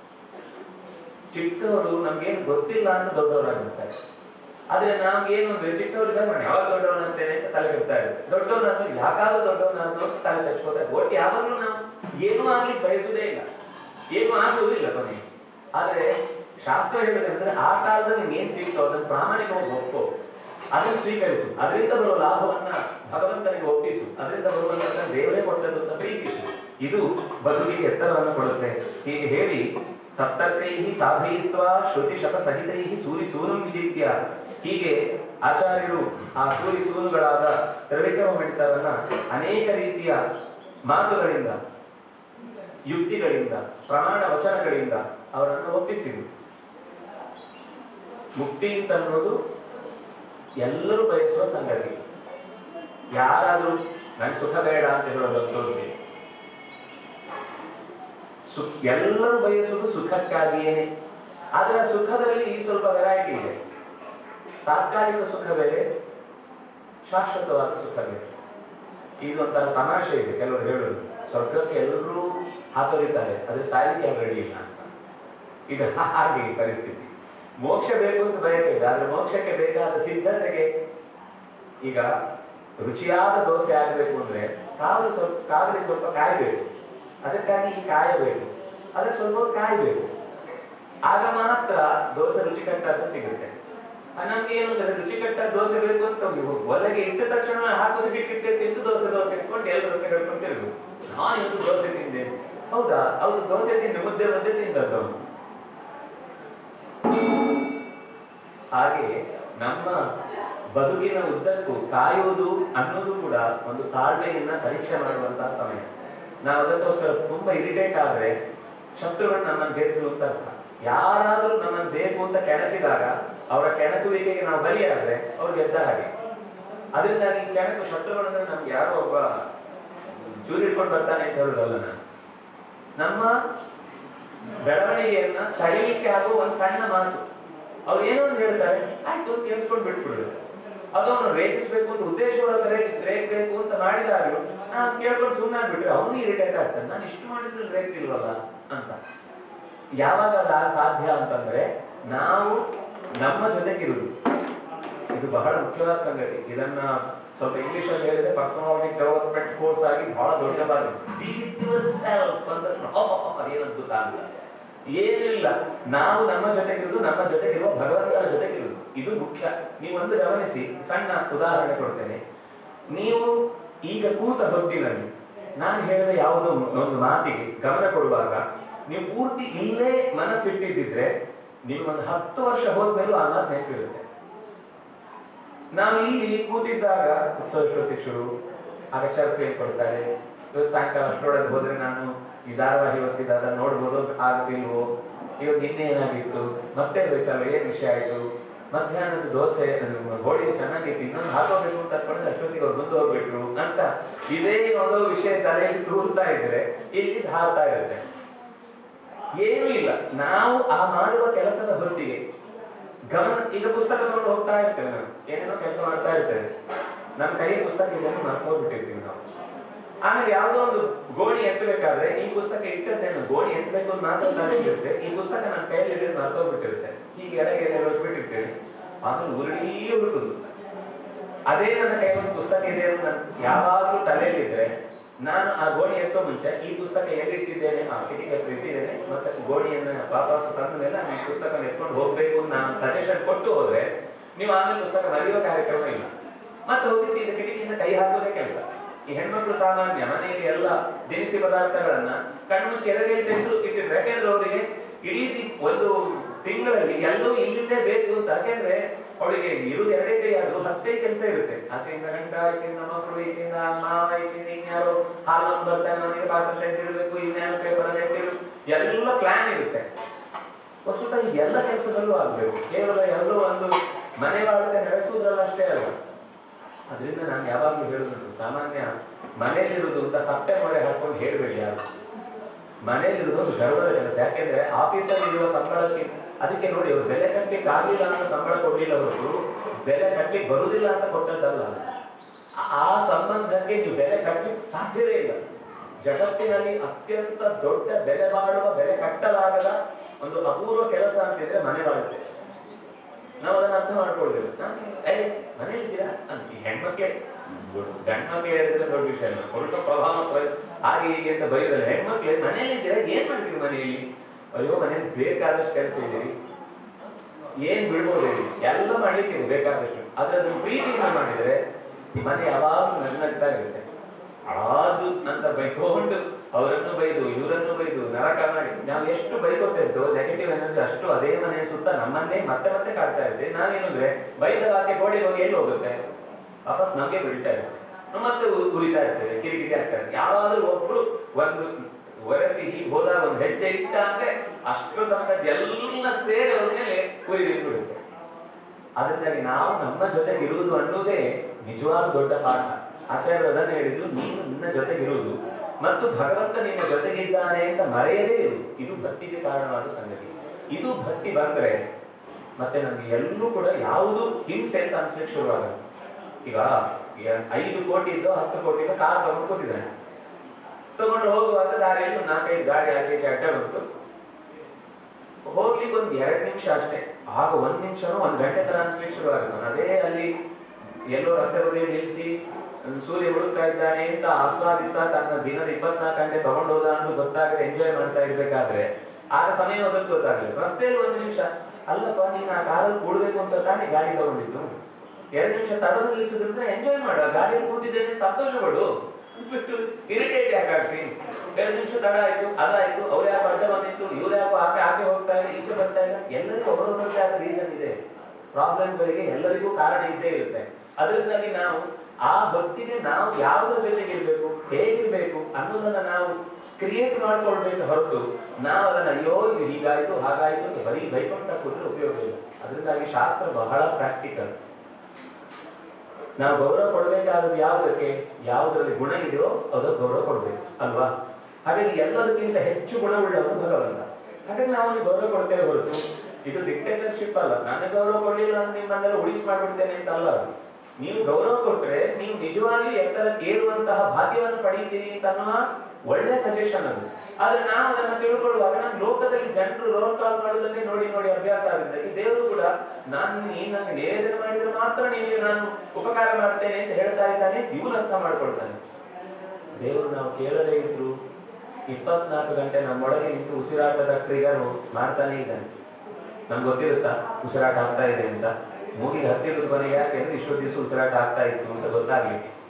A: ಚಿಕ್ಕವರು ನಮ್ಗೇನು ಗೊತ್ತಿಲ್ಲ ಅಂತ ದೊಡ್ಡವರಾಗಿರ್ತಾರೆ ಆದ್ರೆ ನಮ್ಗೇನು ಅಂದ್ರೆ ಚಿಕ್ಕವರು ಧರ್ಮ ಯಾವಾಗ ದೊಡ್ಡವನಂತೇನೆ ಅಂತ ತಲೆ ಬಿಡ್ತಾ ಇರುತ್ತೆ ದೊಡ್ಡವನಾದ್ರು ಯಾಕಾದ್ರೂ ದೊಡ್ಡವನಾದ್ರು ಅಂತ ತಲೆ ಚಚ್ಕೋತಾರೆ ಒಟ್ಟು ಯಾವಾಗಲೂ ನಾವು ಏನೂ ಆಗ್ಲಿಕ್ಕೆ ಬಯಸುವುದೇ ಇಲ್ಲ ಏನು ಆಗುವುದಿಲ್ಲ ಕೊನೆಗೆ ಆದ್ರೆ ಶಾಸ್ತ್ರ ಹೇಳುದಂದ್ರೆ ಆ ಕಾಲದಲ್ಲಿ ಏನ್ ಸಿಗ್ತೋ ಅದನ್ನು ಪ್ರಾಮಾಣಿಕವಾಗಿ ಒಪ್ಪೋ ಅದನ್ನು ಸ್ವೀಕರಿಸು ಅದರಿಂದ ಬರುವ ಲಾಭವನ್ನ ಭಗವಂತನಿಗೆ ಒಪ್ಪಿಸು ಅದರಿಂದ ಬರುವಂತಹ ದೇವರೇ ಕೊಟ್ಟದ್ದು ಅಂತ ಪ್ರೀತಿಸು ಇದು ಬದುಕಿಗೆ ಎತ್ತರವನ್ನು ಕೊಡುತ್ತೆ ಹೀಗೆ ಹೇಳಿ ಸಪ್ತತ್ರೈಹಿ ಸಾಧಯಿತ್ವ ಶ್ರುತಿ ಶತ ಸಹಿತೈಹಿ ಸೂರಿ ಸೂನುಂ ವಿಜಿತ್ಯ ಹೀಗೆ ಆಚಾರ್ಯರು ಆ ಸೂರಿ ಸೂನುಗಳಾದ ತ್ರಿವಿಕ್ರಮ ಮಿಡಿತವನ್ನ ಅನೇಕ ರೀತಿಯ ಮಾತುಗಳಿಂದ ಯುಕ್ತಿಗಳಿಂದ ಪ್ರಮಾಣ ವಚನಗಳಿಂದ ಅವರನ್ನು ಒಪ್ಪಿಸಿದರು ಮುಕ್ತಿ ಅಂತ ಅನ್ನೋದು ಎಲ್ಲರೂ ಬಯಸುವ ಸಂಗತಿ ಯಾರಾದ್ರೂ ನನ್ ಸುಖ ಬೇಡ ಅಂತ ಹೇಳೋದನ್ನು ತೋರಿಸಿ ಸು ಎಲ್ಲರೂ ಬಯಸುವುದು ಸುಖಕ್ಕಾಗಿಯೇನೆ ಆದ್ರೆ ಆ ಸುಖದಲ್ಲಿ ಸ್ವಲ್ಪ ವೆರೈಟಿ ಇದೆ ತಾತ್ಕಾಲಿಕ ಸುಖ ಬೇರೆ ಶಾಶ್ವತವಾದ ಸುಖ ಬೇರೆ ಇದೊಂಥರ ತಮಾಷೆ ಇದೆ ಕೆಲವರು ಹೇಳೋದು ಸ್ವರ್ಗಕ್ಕೆ ಎಲ್ಲರೂ ಹಾತೊರಿತಾರೆ ಆದ್ರೆ ಸಾಯಲಿಕ್ಕೆ ಯಾರು ರೆಡಿ ಇಲ್ಲ ಅಂತ ಇದು ಹಾಗೆ ಈ ಪರಿಸ್ಥಿತಿ ಮೋಕ್ಷ ಬೇಕು ಅಂತ ಬಯಕೆ ಇದೆ ಆದ್ರೆ ಮೋಕ್ಷಕ್ಕೆ ಬೇಕಾದ ಸಿದ್ಧತೆಗೆ ಈಗ ರುಚಿಯಾದ ದೋಸೆ ಆಗಬೇಕು ಅಂದ್ರೆ ಕಾವಲು ಸ್ವಲ್ಪ ಕಾವಲಿ ಸ್ವಲ್ಪ ಕಾಯಬೇಕು ಅದಕ್ಕಾಗಿ ಈ ಕಾಯಬೇಕು ಅದಕ್ಕೆ ಸ್ವಲ್ಪ ಹೊತ್ತು ಕಾಯಬೇಕು ಆಗ ಮಾತ್ರ ದೋಸೆ ರುಚಿಕಟ್ಟಾದ ಸಿಗುತ್ತೆ ಆ ನಮ್ಗೆ ಏನು ಅಂದ್ರೆ ರುಚಿಕಟ್ಟಾದ ದೋಸೆ ಬೇಕು ಅಂತ ಹೋಗಿ ಒಲೆಗೆ ಇಟ್ಟ ತಕ್ಷಣ ಹಾಕೋದು ಬಿಟ್ಟಿಟ್ಟೆ ತಿಂದು ದೋಸೆ ದೋಸೆ ಇಟ್ಕೊಂಡು ಎಲ್ಲರ ಹತ್ರ ಹೇಳ್ಕೊಂಡು ತಿರುಗು ನಾನು ಇವತ್ತು ದೋಸೆ ತಿಂದೆ ಹೌದಾ ಅವ್ರು ದೋಸೆ ತಿಂದು ಮುದ್ದೆ ಮುದ್ದೆ ತಿಂದದ್ದು ಅವನು ಹಾಗೆ ನಮ್ಮ ಬದುಕಿನ ಉದ್ದಕ್ಕೂ ಕಾಯುವುದು ಅನ್ನೋದು ಕೂಡ ಒಂದು ತಾಳ್ಮೆಯನ್ನ ಪರೀಕ್ಷೆ ಮಾಡುವಂತಹ ಸಮಯ ನಾವು ಅದಕ್ಕೋಸ್ಕರ ತುಂಬಾ ಇರಿಟೇಟ್ ಆದ್ರೆ ಶತ್ರುಗಳು ನಮ್ಮನ್ನು ಗೆದ್ದು ಅಂತ ಅರ್ಥ ಯಾರಾದರೂ ನಮ್ಮನ್ನು ಬೇಕು ಅಂತ ಕೆಣಕಿದಾಗ ಅವರ ಕೆಣಕುವಿಕೆಗೆ ನಾವು ಬಲಿಯಾದ್ರೆ ಅವ್ರು ಗೆದ್ದ ಹಾಗೆ ಅದರಿಂದಾಗಿ ಈ ಕೆಣಕು ಶತ್ರುಗಳಂದ್ರೆ ನಮ್ಗೆ ಯಾರೋ ಒಬ್ಬ ಚೂರಿ ಇಟ್ಕೊಂಡು ಬರ್ತಾನೆ ಅಂತ ಹೇಳುದಲ್ಲ ನಾನು ನಮ್ಮ ಬೆಳವಣಿಗೆಯನ್ನ ತಡೆಯಲಿಕ್ಕೆ ಆಗುವ ಒಂದು ಸಣ್ಣ ಮಾತು ಅವ್ರು ಏನೋ ಒಂದು ಹೇಳ್ತಾರೆ ಆಯ್ತು ಕೇಳಿಸ್ಕೊಂಡು ಬಿಟ್ಬಿಡು ಅದನ್ನು ರೇಗಿಸ್ಬೇಕು ಅಂತ ಉದ್ದೇಶವಾಗಿ ರೇಗ್ ರೇಗ್ಬೇಕು ಅಂತ ಮಾಡಿದಾಗಲೂ ನಾನು ಕೇಳ್ಕೊಂಡು ಸುಮ್ಮನೆ ಬಿಟ್ರೆ ಅವನು ಇರಿಟೇಟ್ ಆಗ್ತಾನೆ ನಾನು ಇಷ್ಟು ಮಾಡಿದ್ರೆ ರೇಗ್ತಿಲ್ವಲ್ಲ ಅಂತ ಯಾವಾಗ ಅದು ಆ ಸಾಧ್ಯ ಅಂತಂದ್ರೆ ನಾವು ನಮ್ಮ ಜೊತೆಗಿರುವುದು ಇದು ಬಹಳ ಮುಖ್ಯವಾದ ಸಂಗತಿ ಇದನ್ನ ಸ್ವಲ್ಪ ಇಂಗ್ಲಿಷ್ ಅಲ್ಲಿ ಹೇಳಿದ್ರೆ ಪರ್ಸನಾಲಿಟಿ ಡೆವಲಪ್ಮೆಂಟ್ ಕೋರ್ಸ್ ಆಗಿ ಬಹಳ ದೊಡ್ಡದಾಗಿ ಬಿ ವಿತ್ ಯುವರ್ ಸೆಲ್ಫ್ ಅಂತ ಏನಂತ ಗೊತ್ತಾಗಲ್ಲ ಏನಿಲ್ಲ ನಾವು ನಮ್ಮ ಜೊತೆಗಿರುವುದು ನಮ್ಮ ಜೊತೆಗಿರುವ ಭಗವಂತನ ಜೊತೆಗಿರುವುದು ಇದು ಮುಖ್ಯ ನೀವು ಒಂದು ಗಮನಿಸಿ ಸಣ್ಣ ಉದಾಹರಣೆ ಕೊಡ್ತೇನೆ ನೀವು ಈಗ ಕೂತ ಹೊತ್ತಿನಲ್ಲಿ ನಾನು ಹೇಳಿದ ಯಾವುದೋ ಒಂದು ಮಾತಿಗೆ ಗಮನ ಕೊಡುವಾಗ ನೀವು ಪೂರ್ತಿ ಇಲ್ಲೇ ಮನಸ್ಸಿಟ್ಟಿದ್ದಿದ್ರೆ ನಿಮ್ಗೊಂದು ಹತ್ತು ವರ್ಷ ಹೋದ್ಮೇಲೂ ಆ ಮಾತು ನೆನಪಿರುತ್ತೆ ನಾವು ಇಲ್ಲಿ ಕೂತಿದ್ದಾಗ ಉತ್ಸವ ಎಷ್ಟೊತ್ತಿಗೆ ಶುರು ಆಗ ಚರ್ಪೆ ಕೊಡ್ತಾರೆ ಇವತ್ತು ಸಾಯಂಕಾಲ ಅಷ್ಟರೊಳಗೆ ಹೋದ್ರೆ ನಾನು ಈ ಧಾರಾವಾಹಿ ಓದ್ತಿದ್ದ ಅದನ್ನ ನೋಡ್ಬೋದು ಆಗುತ್ತಿಲ್ವೋ ಇವತ್ತು ನಿನ್ನೆ ಏನಾಗಿತ್ತು ಮತ್ತೆ ಹೋಯ್ತಲ್ಲ ಏನ್ ವಿಷಯ ಆಯ್ತು ಮಧ್ಯಾಹ್ನದ ದೋಸೆ ಅದು ಹೋಳಿ ಚೆನ್ನಾಗಿತ್ತು ಇನ್ನೊಂದು ಹಾಕೋಬೇಕು ಅಂತ ಅನ್ಕೊಂಡ್ರೆ ಅಷ್ಟೊತ್ತಿಗೆ ಅವ್ರು ಮುಂದೆ ಹೋಗ್ಬಿಟ್ರು ಅಂತ ಇದೇ ಯಾವುದೋ ವಿಷಯ ತಲೆಯಲ್ಲಿ ತೂರ್ತಾ ಇದ್ರೆ ಇಲ್ಲಿ ಹಾರ್ತಾ ಇರುತ್ತೆ ಏನೂ ಇಲ್ಲ ನಾವು ಆ ಮಾಡುವ ಕೆಲಸದ ಹೊತ್ತಿಗೆ ಗಮನ ಈಗ ಪುಸ್ತಕ ತಗೊಂಡು ಹೋಗ್ತಾ ಇರ್ತೇವೆ ನಾವು ಏನೇನೋ ಕೆಲಸ ಮಾಡ್ತಾ ಇರ್ತೇವೆ ನಮ್ಮ ಕೈ ಪುಸ್ತಕ ಇದನ್ನು ಮರ್ತೋಗ್ಬಿಟ್ಟಿರ್ತೀವಿ ನಾವು ಆಮೇಲೆ ಯಾವುದೋ ಒಂದು ಗೋಣಿ ಎತ್ತಬೇಕಾದ್ರೆ ಈ ಪುಸ್ತಕ ಇಟ್ಟದ್ದೇನು ಗೋಣಿ ಎತ್ತಬೇಕು ಅಂತ ಮಾತ್ರ ತಲೆಗಿರುತ್ತೆ ಈ ಪುಸ್ತಕ ನನ್ನ ಕೈಯಲ್ಲಿ ಇರೋದು ಮರ್ತೋಗ್ಬಿಟ್ಟಿರುತ್ತೆ ಹೀಗೆ ಎಡಗೆ ಬಿಟ್ಟಿರ್ತೇವೆ ಆಮೇಲೆ ಉರುಳೀ ಹುಡುಕುದು ಅದೇ ನನ್ನ ಕೈ ಒಂದು ಪುಸ್ತಕ ಇದೆ ಅಂತ ನನ್ ಯಾವಾಗಲೂ ತಲೆಯಲ್ಲಿದ್ರೆ ನಾನು ಆ ಗೋಣಿ ಎತ್ತೋ ಮುಂಚೆ ಈ ಪುಸ್ತಕ ಎಲ್ಲಿಟ್ಟಿದ್ದೇನೆ ಆ ಕಿಟಿಕಿ ಹತ್ರ ಇಟ್ಟಿದ್ದೇನೆ ಮತ್ತೆ ಗೋಣಿಯನ್ನ ವಾಪಸ್ ತಂದ ಮೇಲೆ ನಾನು ಈ ಪುಸ್ತಕ ಎತ್ಕೊಂಡು ಹೋಗ್ಬೇಕು ಅಂತ ನಾನು ಸಜೆಷನ್ ಕೊಟ್ಟು ಹೋದ್ರೆ ನೀವು ಆಮೇಲೆ ಪುಸ್ತಕ ಮರೆಯುವ ಕಾರ್ಯಕ್ರಮ ಇಲ್ಲ ಮತ್ತೆ ಹೋಗಿ ಸೀದಾ ಕಿಟಕಿಯಿಂದ ಕೈ ಹಾಕೋದೇ ಕೆಲಸ ಈ ಹೆಣ್ಮಕ್ಳು ಸಾಮಾನ್ಯ ಮನೆಯಲ್ಲಿ ಎಲ್ಲ ದಿನಸಿ ಪದಾರ್ಥಗಳನ್ನ ಕಣ್ಮುಚ್ಚಿ ಎಡಗೈ ತೆಗೆದು ಇಟ್ಟಿದ್ರು ಯಾಕೆಂದ್ರೆ ಅವರಿಗೆ ಇಡೀ ದಿ- ಒಂದು ತಿಂಗಳಲ್ಲಿ ಎಲ್ಲವೂ ಇಲ್ಲಿಂದೇ ಬೇಕು ಅಂತ ಯಾಕೆಂದ್ರೆ ಅವಳಿಗೆ ಇರುವುದು ಎರಡೇ ಕೈ ಅದು ಹತ್ತೇ ಕೆಲಸ ಇರುತ್ತೆ ಆಚೆಯಿಂದ ಗಂಡ ಈಚೆಯಿಂದ ಮಕ್ಕಳು ಈಚೆಯಿಂದ ಮಾವ ಈಚೆಯಿಂದ ಇನ್ಯಾರೋ ಹಾಲು ಬರ್ತಾನೆ ಅವನಿಗೆ ಪಾತ್ರ ತೆಗೆದಿರ್ಬೇಕು ಇನ್ಯಾರೋ ಪೇಪರ್ ತೆಗೆದಿರು ಎಲ್ಲ ಪ್ಲಾನ್ ಇರುತ್ತೆ ವಸ್ತುತ ಈ ಎಲ್ಲ ಕೆಲಸದಲ್ಲೂ ಆಗ್ಬೇಕು ಕೇವಲ ಎಲ್ಲೋ ಒಂದು ಮನೆ ಬಾಳ್ಕೆ ನಡೆಸುವುದ್ರಲ್ಲಿ ಅಷ್ಟೇ ಅಲ್ಲ ಅದರಿಂದ ನಾನು ಯಾವಾಗಲೂ ಹೇಳುದು ಸಾಮಾನ್ಯ ಮನೆಯಲ್ಲಿರುವುದು ಅಂತ ಸಪ್ಪೆ ಮೊರೆ ಹಾಕೊಂಡು ಹೇಳ್ಬೇಡಿ ಯಾರು ಮನೆಯಲ್ಲಿರುವುದು ಒಂದು ಗರ್ವದ ಕೆಲಸ ಯಾಕೆಂದ್ರೆ ಆಫೀಸಲ್ಲಿ ಇರುವ ಸಂಬಳಕ್ಕೆ ಅದಕ್ಕೆ ನೋಡಿ ಅವ್ರು ಬೆಲೆ ಕಟ್ಟಲಿಕ್ಕೆ ಆಗಲಿಲ್ಲ ಅಂತ ಸಂಬಳ ಕೊಡ್ಲಿಲ್ಲ ಹೊರತು ಬೆಲೆ ಕಟ್ಟಲಿಕ್ಕೆ ಬರುವುದಿಲ್ಲ ಅಂತ ಕೊಟ್ಟದ್ದಲ್ಲ ಆ- ಆ ಸಂಬಂಧಕ್ಕೆ ನೀವು ಬೆಲೆ ಕಟ್ಟಲಿಕ್ಕೆ ಸಾಧ್ಯವೇ ಇಲ್ಲ ಜಗತ್ತಿನಲ್ಲಿ ಅತ್ಯಂತ ದೊಡ್ಡ ಬೆಲೆ ಬಾಳುವ ಬೆಲೆ ಕಟ್ಟಲಾಗದ ಒಂದು ಅಪೂರ್ವ ಕೆಲಸ ಅಂತಿದ್ರೆ ಮನೆ ಬಾಳುತ್ತೆ ನಾವು ಅದನ್ನ ಅರ್ಥ ಮಾಡ್ಕೊಳ್ಬೇಕು ನಾನು ಏ ಮನೇಲಿದ್ದೀರಾ ಅಂತ ಈ ಹೆಣ್ಮಕ್ಳೆ ಗಂಡ ಮಕ್ಳು ಹೇಳಿದ್ರೆ ದೊಡ್ಡ ವಿಷಯ ಅಲ್ಲ ಸ್ವಲ್ಪ ಪ್ರಭಾವ ಪ್ರ- ಹಾಗೆ ಹೀಗೆ ಅಂತ ಬೈದಲ್ಲ ಹೆಣ್ಮಕ್ಳೆ ಮನೇಲಿದ್ದೀರಾ ಏನ್ ಮಾಡ್ತೀರಿ ಮನೆಯಲ್ಲಿ ಅಯ್ಯೋ ಮನೇಲಿ ಬೇಕಾದಷ್ಟು ಕೆಲಸ ಇದೀರಿ ಏನ್ ಬಿಡ್ಬೋದು ಹೇಳಿ ಎಲ್ಲ ಮಾಡ್ಲಿಕ್ಕೆ ಬೇಕಾದಷ್ಟು ಆದ್ರೆ ಅದನ್ನ ಪ್ರೀತಿಯಿಂದ ಮಾಡಿದ್ರೆ ಮನೆ ಯಾವಾಗಲೂ ನಗ್ನಗ್ತಾ ಇರುತ್ತೆ ಆದು ಅಂತ ಬೈಕೊಂಡು ಅವರನ್ನು ಬೈದು ಇವರನ್ನು ಬೈದು ನರಕ ಮಾಡಿ ನಾವು ಎಷ್ಟು ಬೈಕೊತಿದ್ದೋ ನೆಗೆಟಿವ್ ಎನರ್ಜಿ ಅಷ್ಟು ಅದೇ ಮನೆ ಸುತ್ತ ನಮ್ಮನ್ನೇ ಮತ್ತೆ ಮತ್ತೆ ಕಾಡ್ತಾ ಇರುತ್ತೆ ನಾವೇನಂದ್ರೆ ಬೈದ ಆಕೆ ಗೋಡೆಗೆ ಹೋಗಿ ಎಲ್ಲಿ ಹೋಗುತ್ತೆ ವಾಪಸ್ ನಮಗೆ ಬಿಡ್ತಾ ಇರುತ್ತೆ ನಾವು ಮತ್ತೆ ಉ- ಉರಿತಾ ಇರ್ತೇವೆ ಕಿರಿಕಿರಿ ಆಗ್ತಾ ಇರ್ತದೆ ಯಾವಾದ್ರೂ ಒಬ್ರು ಒಂದು ಒರೆಸಿ ಹೀಗೆ ಹೋದಾಗ ಒಂದು ಹೆಜ್ಜೆ ಇಟ್ಟ ಅಂದ್ರೆ ಅಷ್ಟು ತನಕ ಎಲ್ಲ ಸೇರಿ ಅವ್ರ ಮೇಲೆ ಉರಿ ಬಿಡುತ್ತೆ ಅದರಿಂದಾಗಿ ನಾವು ನಮ್ಮ ಜೊತೆಗೆ ಇರುವುದು ಅನ್ನೋದೇ ನಿಜವಾದ ದೊಡ್ಡ ಪಾಠ ಆಚಾರ್ಯರು ಅದನ್ನು ಹೇಳಿದ್ರು ನೀನು ನಿನ್ನ ಜೊತೆಗಿರುವುದು ಮತ್ತು ಭಗವಂತ ನಿನ್ನ ಜೊತೆಗಿದ್ದಾನೆ ಅಂತ ಮರೆಯದೇ ಇರುವುದು ಇದು ಭಕ್ತಿಗೆ ಕಾರಣವಾದ ಸಂಗತಿ ಇದು ಭಕ್ತಿ ಬಂದ್ರೆ ಮತ್ತೆ ನಮ್ಗೆ ಎಲ್ಲೂ ಕೂಡ ಯಾವುದು ಹಿಂಸೆ ಅಂತ ಅನ್ಸ್ಲಿಕ್ಕೆ ಶುರುವಾಗಲ್ಲ ಈಗ ಈಗ ಐದು ಕೋಟಿ ಇದ್ದೋ ಹತ್ತು ಕೋಟಿ ಇದ್ದೋ ಕಾರ್ ತಗೊಂಡು ಕೂತಿದ್ದಾನೆ ತಗೊಂಡು ಹೋಗುವಾಗ ದಾರಿಯಲ್ಲಿ ಒಂದು ನಾಲ್ಕೈದು ಗಾಡಿ ಆಚೆ ಈಚೆ ಅಡ್ಡ ಬಂತು ಹೋಗ್ಲಿಕ್ಕೆ ಒಂದ್ ಎರಡ್ ನಿಮಿಷ ಅಷ್ಟೇ ಆಗ ಒಂದ್ ನಿಮಿಷನೂ ಒಂದ್ ಗಂಟೆ ತರ ಅನ್ಸ್ಲಿಕ್ಕೆ ಶುರು ಆಗುತ್ತೆ ನಾನು ಅದೇ ಅಲ್ಲಿ ಎಲ್ಲೋ ರಸ್ತೆ ಬದಿಯಲ್ಲಿ ನಿಲ್ಲಿಸಿ ಅವ್ನು ಸೂರ್ಯ ಹುಡುಕ್ತಾ ಇದ್ದಾನೆ ಅಂತ ಆಸ್ವಾದಿಸ್ತಾ ತನ್ನ ದಿನದ ಇಪ್ಪತ್ನಾಲ್ಕು ಗಂಟೆ ತಗೊಂಡು ಹೋದ ಅಂತ ಗೊತ್ತಾಗದೆ ಎಂಜಾಯ್ ಮಾಡ್ತಾ ಇರ್ಬೇಕಾದ್ರೆ ಆಗ ಸಮಯ ಹೋದದ್ದು ಗೊತ್ತಾಗಲಿಲ್ಲ ರಸ್ತೆಯಲ್ಲಿ ಒಂದು ನಿಮಿಷ ಅಲ್ಲಪ್ಪ ನೀನು ಆ ಕಾರಲ್ಲಿ ಕೂಡ್ಬೇಕು ಅಂತ ತಾನೇ ಗಾಡಿ ತಗೊಂಡಿದ್ದು ಎರಡು ನಿಮಿಷ ತಡದ ನಿಲ್ಲಿಸೋದ್ರಿಂದ ಎಂಜಾಯ್ ಮಾಡು ಆ ಗಾಡಿಯಲ್ಲಿ ಕೂತಿದ್ದೇನೆ ಸಂತೋಷ ಪಡು ಬಿಟ್ಟು ಇರಿಟೇಟ್ ಯಾಕಾಗ್ತಿ ಎರಡು ನಿಮಿಷ ತಡ ಆಯ್ತು ಅದಾಯ್ತು ಅವ್ರು ಯಾಕೆ ಅಡ್ಡ ಬಂದಿತ್ತು ಇವ್ರು ಯಾಕೆ ಆಕೆ ಆಚೆ ಹೋಗ್ತಾ ಇಲ್ಲ ಈಚೆ ಬರ್ತಾ ಇಲ್ಲ ಎಲ್ಲರಿಗೂ ಅವರವರದೇ ಆದ ರೀಸನ್ ಇದೆ ಪ್ರಾಬ್ಲಮ್ಗಳಿಗೆ ಎಲ್ಲರಿಗೂ ಕಾರಣ ಇದ್ದೇ ಇರುತ್ತೆ ಅದರಿಂದಾಗಿ ನಾವು ಆ ಹೊತ್ತಿಗೆ ನಾವು ಯಾವುದ್ರ ಜೊತೆಗೆ ಇರಬೇಕು ಹೇಗಿರ್ಬೇಕು ಅನ್ನೋದನ್ನ ನಾವು ಕ್ರಿಯೇಟ್ ಮಾಡ್ಕೊಳ್ಬೇಕು ಹೊರತು ನಾವು ಅದನ್ನ ಅಯ್ಯೋ ಇದು ಹೀಗಾಯ್ತು ಹಾಗಾಯ್ತು ಅಂತ ಬರೀ ಬೈಕೊಂಡ ಕೂತ್ರೆ ಉಪಯೋಗ ಇಲ್ಲ ಅದರಿಂದಾಗಿ ಶಾಸ್ತ್ರ ಬಹಳ ಪ್ರಾಕ್ಟಿಕಲ್ ನಾವು ಗೌರವ ಕೊಡಬೇಕಾದದ್ದು ಯಾವುದಕ್ಕೆ ಯಾವುದರಲ್ಲಿ ಗುಣ ಇದೆಯೋ ಅದಕ್ಕೆ ಗೌರವ ಕೊಡ್ಬೇಕು ಅಲ್ವಾ ಹಾಗಾಗಿ ಎಲ್ಲದಕ್ಕಿಂತ ಹೆಚ್ಚು ಗುಣವುಳ್ಳವನು ಭಗವಂತ ಹಾಗಾಗಿ ನಾವು ಅವನಿಗೆ ಗೌರವ ಕೊಡ್ತೇವೆ ಹೊರತು ಇದು ಡಿಕ್ಟೇಟರ್ಶಿಪ್ ಅಲ್ಲ ನನಗೆ ಗೌರವ ಕೊಡಲಿಲ್ಲ ಅಂತ ನಿಮ್ಮನ್ನೆಲ್ಲ ಉಳಿಸಿ ಮಾಡ್ಬಿಡ್ತೇನೆ ಅಂತ ಅಲ್ಲ ಅದು. ನೀವು ಗೌರವ ಕೊಟ್ರೆ ನೀವು ನಿಜವಾಗಿಯೂ ಎತ್ತರಕ್ಕೆ ಏರುವಂತಹ ಭಾಗ್ಯವನ್ನು ಪಡೆಯುತ್ತೀರಿ ಅಂತ ಅನ್ನುವ ಒಳ್ಳೆ ಸಜೆಷನ್ ಅದು ಆದ್ರೆ ನಾವು ಅದನ್ನ ತಿಳ್ಕೊಳ್ಳುವಾಗ ನಮ್ಮ ಲೋಕದಲ್ಲಿ ಜನರು ರೋಲ್ ಕಾಲ್ ಮಾಡೋದನ್ನೇ ನೋಡಿ ನೋಡಿ ಅಭ್ಯಾಸ ಆದ್ರಿಂದ ದೇವರು ಕೂಡ ನಾನು ನೀನ್ ನನಗೆ ನಿವೇದನೆ ಮಾಡಿದ್ರೆ ಮಾತ್ರ ನೀನು ನಾನು ಉಪಕಾರ ಮಾಡ್ತೇನೆ ಅಂತ ಹೇಳ್ತಾ ಇದ್ದಾನೆ ಇವನು ಅರ್ಥ ಮಾಡ್ಕೊಳ್ತಾನೆ ದೇವರು ನಾವು ಕೇಳದೇ ಇದ್ರು ಇಪ್ಪತ್ನಾಲ್ಕು ಗಂಟೆ ನಮ್ಮೊಳಗೆ ನಿಂತು ಉಸಿರಾಟದ ಟ್ರಿಗರ್ ಮಾಡ್ತಾನೆ ಇದ್ದಾನೆ ನಮ್ಗೆ ಗೊತ್ತಿರುತ್ತಾ ಉಸಿರಾಟ ಆಗ್ತಾ ಇದೆ ಅಂತ ಮೂಗಿಗೆ ಹತ್ತಿರದ ಕೊನೆಗೆ ಯಾಕೆಂದ್ರೆ ಇಷ್ಟೊತ್ತು ದಿವಸ ಉಸಿರಾಟ ಆಗ್ತಾ ಇತ್ತು ಅಂತ ಗೊತ್ತಾಗ್ಲಿಕ್ಕೆ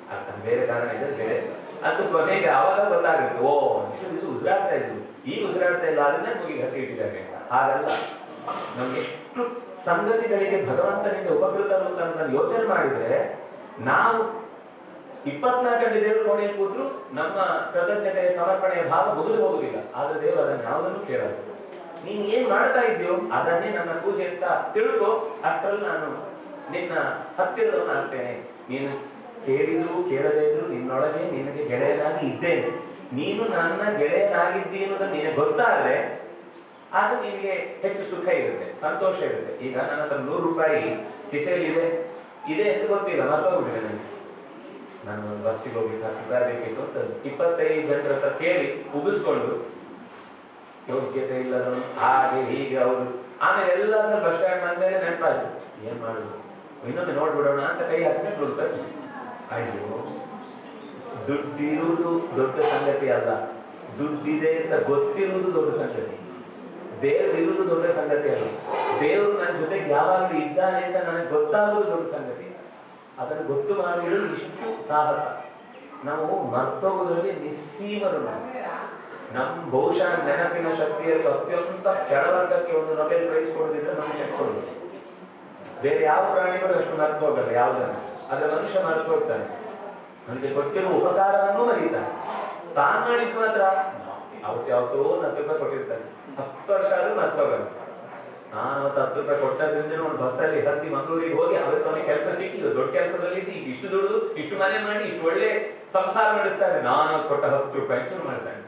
A: ಅರ್ಥ ಬೇರೆ ಕಾರಣ ಇದೆ ಬೇರೆ ಅದು ಕೊನೆಗೆ ಅವಾಗ ಗೊತ್ತಾಗುತ್ತೆ ಓ ಇಷ್ಟು ದಿವಸ ಉಸಿರಾಡ್ತಾ ಇದ್ರು ಈಗ ಉಸಿರಾಡ್ತಾ ಇಲ್ಲ ಅದನ್ನೇ ಮುಗಿಗೆ ಹತ್ತಿ ಇಟ್ಟಿದ್ದಾರೆ ಅಂತ ಹಾಗಲ್ಲ ನಮ್ಗೆ ಎಷ್ಟು ಸಂಗತಿಗಳಿಗೆ ಭಗವಂತನಿಂದ ಉಪಕೃತರು ಅಂತ ನಾನು ಯೋಚನೆ ಮಾಡಿದ್ರೆ ನಾವು ಇಪ್ಪತ್ನಾಲ್ಕು ಗಂಟೆ ದೇವರು ಕೋಣೆಯಲ್ಲಿ ಕೂತ್ರು ನಮ್ಮ ಕೃತಜ್ಞತೆ ಸಮರ್ಪಣೆಯ ಭಾವ ಮುಗಿದು ಹೋಗುದಿಲ್ಲ ಆದ್ರೆ ದೇವರು ಅದನ್ನು ಯಾವುದನ್ನು ಕೇಳಲ್ಲ ನೀನ್ ಏನ್ ಮಾಡ್ತಾ ಇದೆಯೋ ಅದನ್ನೇ ನನ್ನ ಪೂಜೆ ಅಂತ ತಿಳ್ಕೊ ಅಷ್ಟರಲ್ಲಿ ನಾನು ನಿನ್ನ ಹತ್ತಿರದವನ್ನ ಆಗ್ತೇನೆ ನೀನು ಕೇಳಿದ್ರು ಕೇಳದೇ ಇದ್ರು ನಿನ್ನೊಳಗೆ ನಿನಗೆ ಗೆಳೆಯನಾಗಿ ಇದ್ದೇನೆ ನೀನು ನನ್ನ ಗೆಳೆಯನಾಗಿದ್ದಿ ಅನ್ನೋದನ್ನ ನಿನಗೆ ಗೊತ್ತಾದ್ರೆ ಆಗ ನಿನಗೆ ಹೆಚ್ಚು ಸುಖ ಇರುತ್ತೆ ಸಂತೋಷ ಇರುತ್ತೆ ಈಗ ನನ್ನ ಹತ್ರ ನೂರು ರೂಪಾಯಿ ಕಿಸೆಯಲ್ಲಿ ಇದೆ ಇದೆ ಅಂತ ಗೊತ್ತಿಲ್ಲ ಮರ್ತೋಗ್ಬಿಟ್ಟಿದೆ ನನಗೆ ನಾನು ಬಸ್ಸಿಗೆ ಹೋಗ್ಲಿಕ್ಕೆ ಹತ್ತು ರೂಪಾಯಿ ಬೇಕಿತ್ತು ಅಂತ ಇಪ್ಪತ್ತೈದು ಜನರ ಹತ್ರ ಕೇಳಿ ಉಗಿಸ್ಕೊಂಡು ಯೋಗ್ಯತೆ ಇಲ್ಲದವನು ಹಾಗೆ ಹೀಗೆ ಅವರು ಆಮೇಲೆ ಎಲ್ಲಾದ್ರೂ ಬಸ್ ಸ್ಟ್ಯಾಂಡ್ ಬಂದ್ಮೇಲೆ ನೆನಪಾಯ್ತು ಏನ್ ಮಾಡುದು ಇನ್ನೊಮ್ಮೆ ನೋಡ್ಬಿಡೋಣ ಅಂತ ಕೈ ಹಾಕಿದ್ರೆ ನೂರು ರೂಪಾಯಿ ಸಿಕ್ತು. ಅಯ್ಯೋ ದುಡ್ಡಿರುವುದು ದೊಡ್ಡ ಸಂಗತಿ ಅಲ್ಲ ದುಡ್ಡಿದೆ ಅಂತ ಗೊತ್ತಿರುವುದು ದೊಡ್ಡ ಸಂಗತಿ ದೇವರಿರುವುದು ದೊಡ್ಡ ಸಂಗತಿ ಅಲ್ಲ ದೇವರು ನನ್ನ ಜೊತೆಗೆ ಯಾವಾಗಲೂ ಇದ್ದಾನೆ ಅಂತ ನನಗೆ ಗೊತ್ತಾಗುವುದು ದೊಡ್ಡ ಸಂಗತಿ ಅದನ್ನು ಗೊತ್ತು ಮಾಡುವುದು ಇಷ್ಟು ಸಾಹಸ ನಾವು ಮರ್ತೋಗೋದ್ರಲ್ಲಿ ನಿಸ್ಸೀಮರು ನಾವು ನಮ್ಮ ಬಹುಶಃ ನೆನಪಿನ ಶಕ್ತಿಯಲ್ಲಿ ಅತ್ಯಂತ ಕೆಳವರ್ಗಕ್ಕೆ ಒಂದು ನೊಬೆಲ್ ಪ್ರೈಸ್ ಕೊಡೋದಿದ್ರೆ ನಮಗೆ ಕೊಡೋದು ಬೇರೆ ಯಾವ ಪ್ರಾಣಿಗಳು ಅಷ್ಟು ಮರ್ತು ಹೋಗಲ್ಲ ಯಾವುದನ್ನು ಆದ್ರೆ ಮನುಷ್ಯ ಮರ್ತು ಹೋಗ್ತಾನೆ ಅವನಿಗೆ ಕೊಟ್ಟಿರುವ ಉಪಕಾರವನ್ನು ಮರೀತಾನೆ ತಾನು ಮಾಡಿದ್ ಮಾತ್ರ ಅವತ್ತು ಯಾವತ್ತೋ ಒಂದು ಹತ್ತು ರೂಪಾಯಿ ಕೊಟ್ಟಿರ್ತಾನೆ ಹತ್ತು ವರ್ಷ ಆದ್ರೂ ಮರ್ತು ಹೋಗಲ್ಲ ನಾನು ಅವತ್ತು ಹತ್ತು ರೂಪಾಯಿ ಕೊಟ್ಟದ್ರಿಂದ ಒಂದು ಬಸ್ಸಲ್ಲಿ ಹತ್ತಿ ಮಂಗಳೂರಿಗೆ ಹೋಗಿ ಅವತ್ತು ಅವನಿಗೆ ಕೆಲಸ ಸಿಕ್ಕಿದ್ದು ದೊಡ್ಡ ಕೆಲಸದಲ್ಲಿ ಈಗ ಇಷ್ಟು ದುಡ್ಡು ಇಷ್ಟು ಮನೆ ಮಾಡಿ ಇಷ್ಟು ಒಳ್ಳೆ ಸಂಸಾರ ನಡೆಸ್ತಾರೆ ನಾನು ಅವತ್ತು ಕೊಟ್ಟ ಹತ್ತು ರೂಪಾಯಿ ಶುರು ಮಾಡ್ತಾನೆ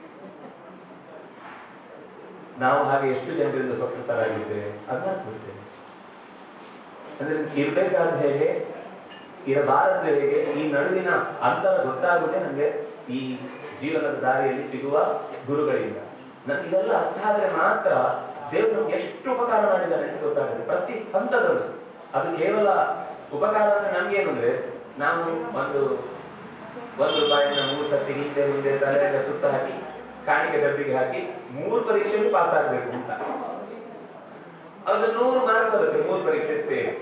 A: ನಾವು ಹಾಗೆ ಎಷ್ಟು ಜನರಿಂದ ಉಪಕೃತರಾಗಿದ್ದೇವೆ ಅದನ್ನ ಬಿಡ್ತೇವೆ ಅಂದ್ರೆ ಇರ್ಬೇಕಾದ ಹೇಗೆ ಇರಬಾರದು ಹೇಗೆ ಈ ನಡುವಿನ ಅಂತರ ಗೊತ್ತಾಗುವುದೇ ನನಗೆ ಈ ಜೀವನದ ದಾರಿಯಲ್ಲಿ ಸಿಗುವ ಗುರುಗಳಿಂದ ನನಗೆ ಇದೆಲ್ಲ ಅರ್ಥ ಆದ್ರೆ ಮಾತ್ರ ದೇವರು ನಮ್ಗೆ ಎಷ್ಟು ಉಪಕಾರ ಮಾಡಿದ್ದಾನೆ ಅಂತ ಗೊತ್ತಾಗುತ್ತೆ ಪ್ರತಿ ಹಂತದಲ್ಲೂ ಅದು ಕೇವಲ ಉಪಕಾರ ಅಂದ್ರೆ ನಮ್ಗೇನು ಅಂದ್ರೆ ನಾವು ಒಂದು ಒಂದು ರೂಪಾಯಿನ ಮೂರು ಸತಿ ಹಿಂದೆ ಮುಂದೆ ತಲೆಯಿಂದ ಸುತ್ತ ಹಾಕಿ ಕಾಣಿಕೆ ಡಬ್ಬಿಗೆ ಹಾಕಿ ಮೂರು ಪರೀಕ್ಷೆಯಲ್ಲಿ ಪಾಸ್ ಆಗ್ಬೇಕು ಅಂತ ಅದು ನೂರು ಮಾರ್ಕ್ ಬರುತ್ತೆ ಮೂರು ಪರೀಕ್ಷೆ ಸೇರಿ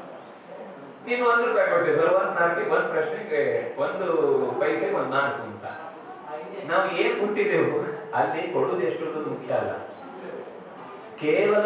A: ನೀನು ಒಂದು ರೂಪಾಯಿ ಕೊಟ್ಟಿದ್ರು ಒಂದ್ ಮಾರ್ಕ್ ಒಂದ್ ಪ್ರಶ್ನೆಗೆ ಒಂದು ಪೈಸೆಗೆ ಒಂದ್ ಮಾರ್ಕ್ ಅಂತ ನಾವು ಏನ್ ಕೊಟ್ಟಿದ್ದೆವು ಅಲ್ಲಿ ಕೊಡುವುದು ಎಷ್ಟು ಅನ್ನೋದು ಮುಖ್ಯ ಅಲ್ಲ ಕೇವಲ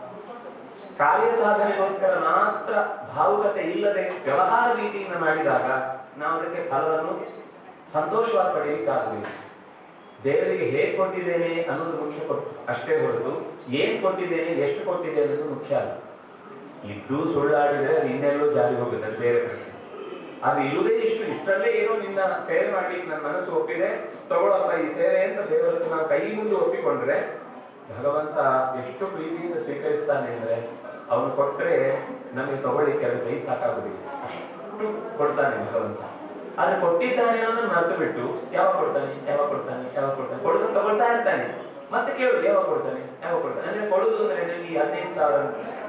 A: ಕಾರ್ಯ ಸಾಧನೆಗೋಸ್ಕರ ಮಾತ್ರ ಭಾವುಕತೆ ಇಲ್ಲದೆ ವ್ಯವಹಾರ ರೀತಿಯಿಂದ ಮಾಡಿದಾಗ ನಾವು ಅದಕ್ಕೆ ಫಲವನ್ನು ಸಂತೋಷವಾಗಿ ಪಡೆಯಲಿಕ್ಕಾಗಲಿಲ್ಲ ದೇವರಿಗೆ ಹೇಗೆ ಕೊಟ್ಟಿದ್ದೇನೆ ಅನ್ನೋದು ಮುಖ್ಯ ಕೊಟ್ಟು ಅಷ್ಟೇ ಹೊರತು ಏನ್ ಕೊಟ್ಟಿದ್ದೇನೆ ಎಷ್ಟು ಕೊಟ್ಟಿದ್ದೇನೆ ಅನ್ನೋದು ಮುಖ್ಯ ಅಲ್ಲ ಇದ್ದು ಸುಳ್ಳಾಡಿದ್ರೆ ಅದು ಇನ್ನೆಲ್ಲೋ ಜಾರಿ ಹೋಗುತ್ತೆ ಅದು ಬೇರೆ ಪ್ರಶ್ನೆ ಅದು ಇಲ್ಲದೆ ಇಷ್ಟು ಇಷ್ಟರಲ್ಲೇ ಏನೋ ನಿನ್ನ ಸೇವೆ ಮಾಡ್ಲಿಕ್ಕೆ ನನ್ನ ಮನಸ್ಸು ಒಪ್ಪಿದೆ ತಗೊಳಪ್ಪ ಈ ಸೇವೆ ಅಂತ ದೇವರ ಹತ್ರ ನಾವು ಕೈ ಮುಗಿದು ಒಪ್ಪಿಕೊಂಡ್ರೆ ಭಗವಂತ ಎಷ್ಟು ಪ್ರೀತಿಯಿಂದ ಸ್ವೀಕರಿಸ್ತಾನೆ ಅಂದ್ರೆ ಅವನು ಕೊಟ್ರೆ ನಮಗೆ ತಗೊಳ್ಳಿಕ್ಕೆ ಅದು ಕೈ ಸಾಕಾಗುದಿಲ್ಲ ಅಷ್ಟು ಕೊಡ್ತಾನೆ ಭಗವಂತ ಆದ್ರೆ ಕೊಟ್ಟಿದ್ದಾನೆ ಅನ್ನೋದನ್ನ ಮರೆತು ಬಿಟ್ಟು ಯಾವಾಗ ಕೊಡ್ತಾನೆ ಯಾವಾಗ ಕೊಡ್ತಾನೆ ಯಾವಾಗ ಕೊಡ್ತಾನೆ ಕೊಡುದು ತಗೊಳ್ತಾ ಇರ್ತಾನೆ ಮತ್ತೆ ಕೇಳುದು ಯಾವಾಗ ಕೊಡ್ತಾನೆ ಯಾವಾಗ ಕೊಡ್ತಾನೆ ಅಂದ್ರೆ ಕೊಡುದು ಅಂದ್ರೆ ನನಗೆ ಈ ಹದಿನೈದು ಸಾವಿರ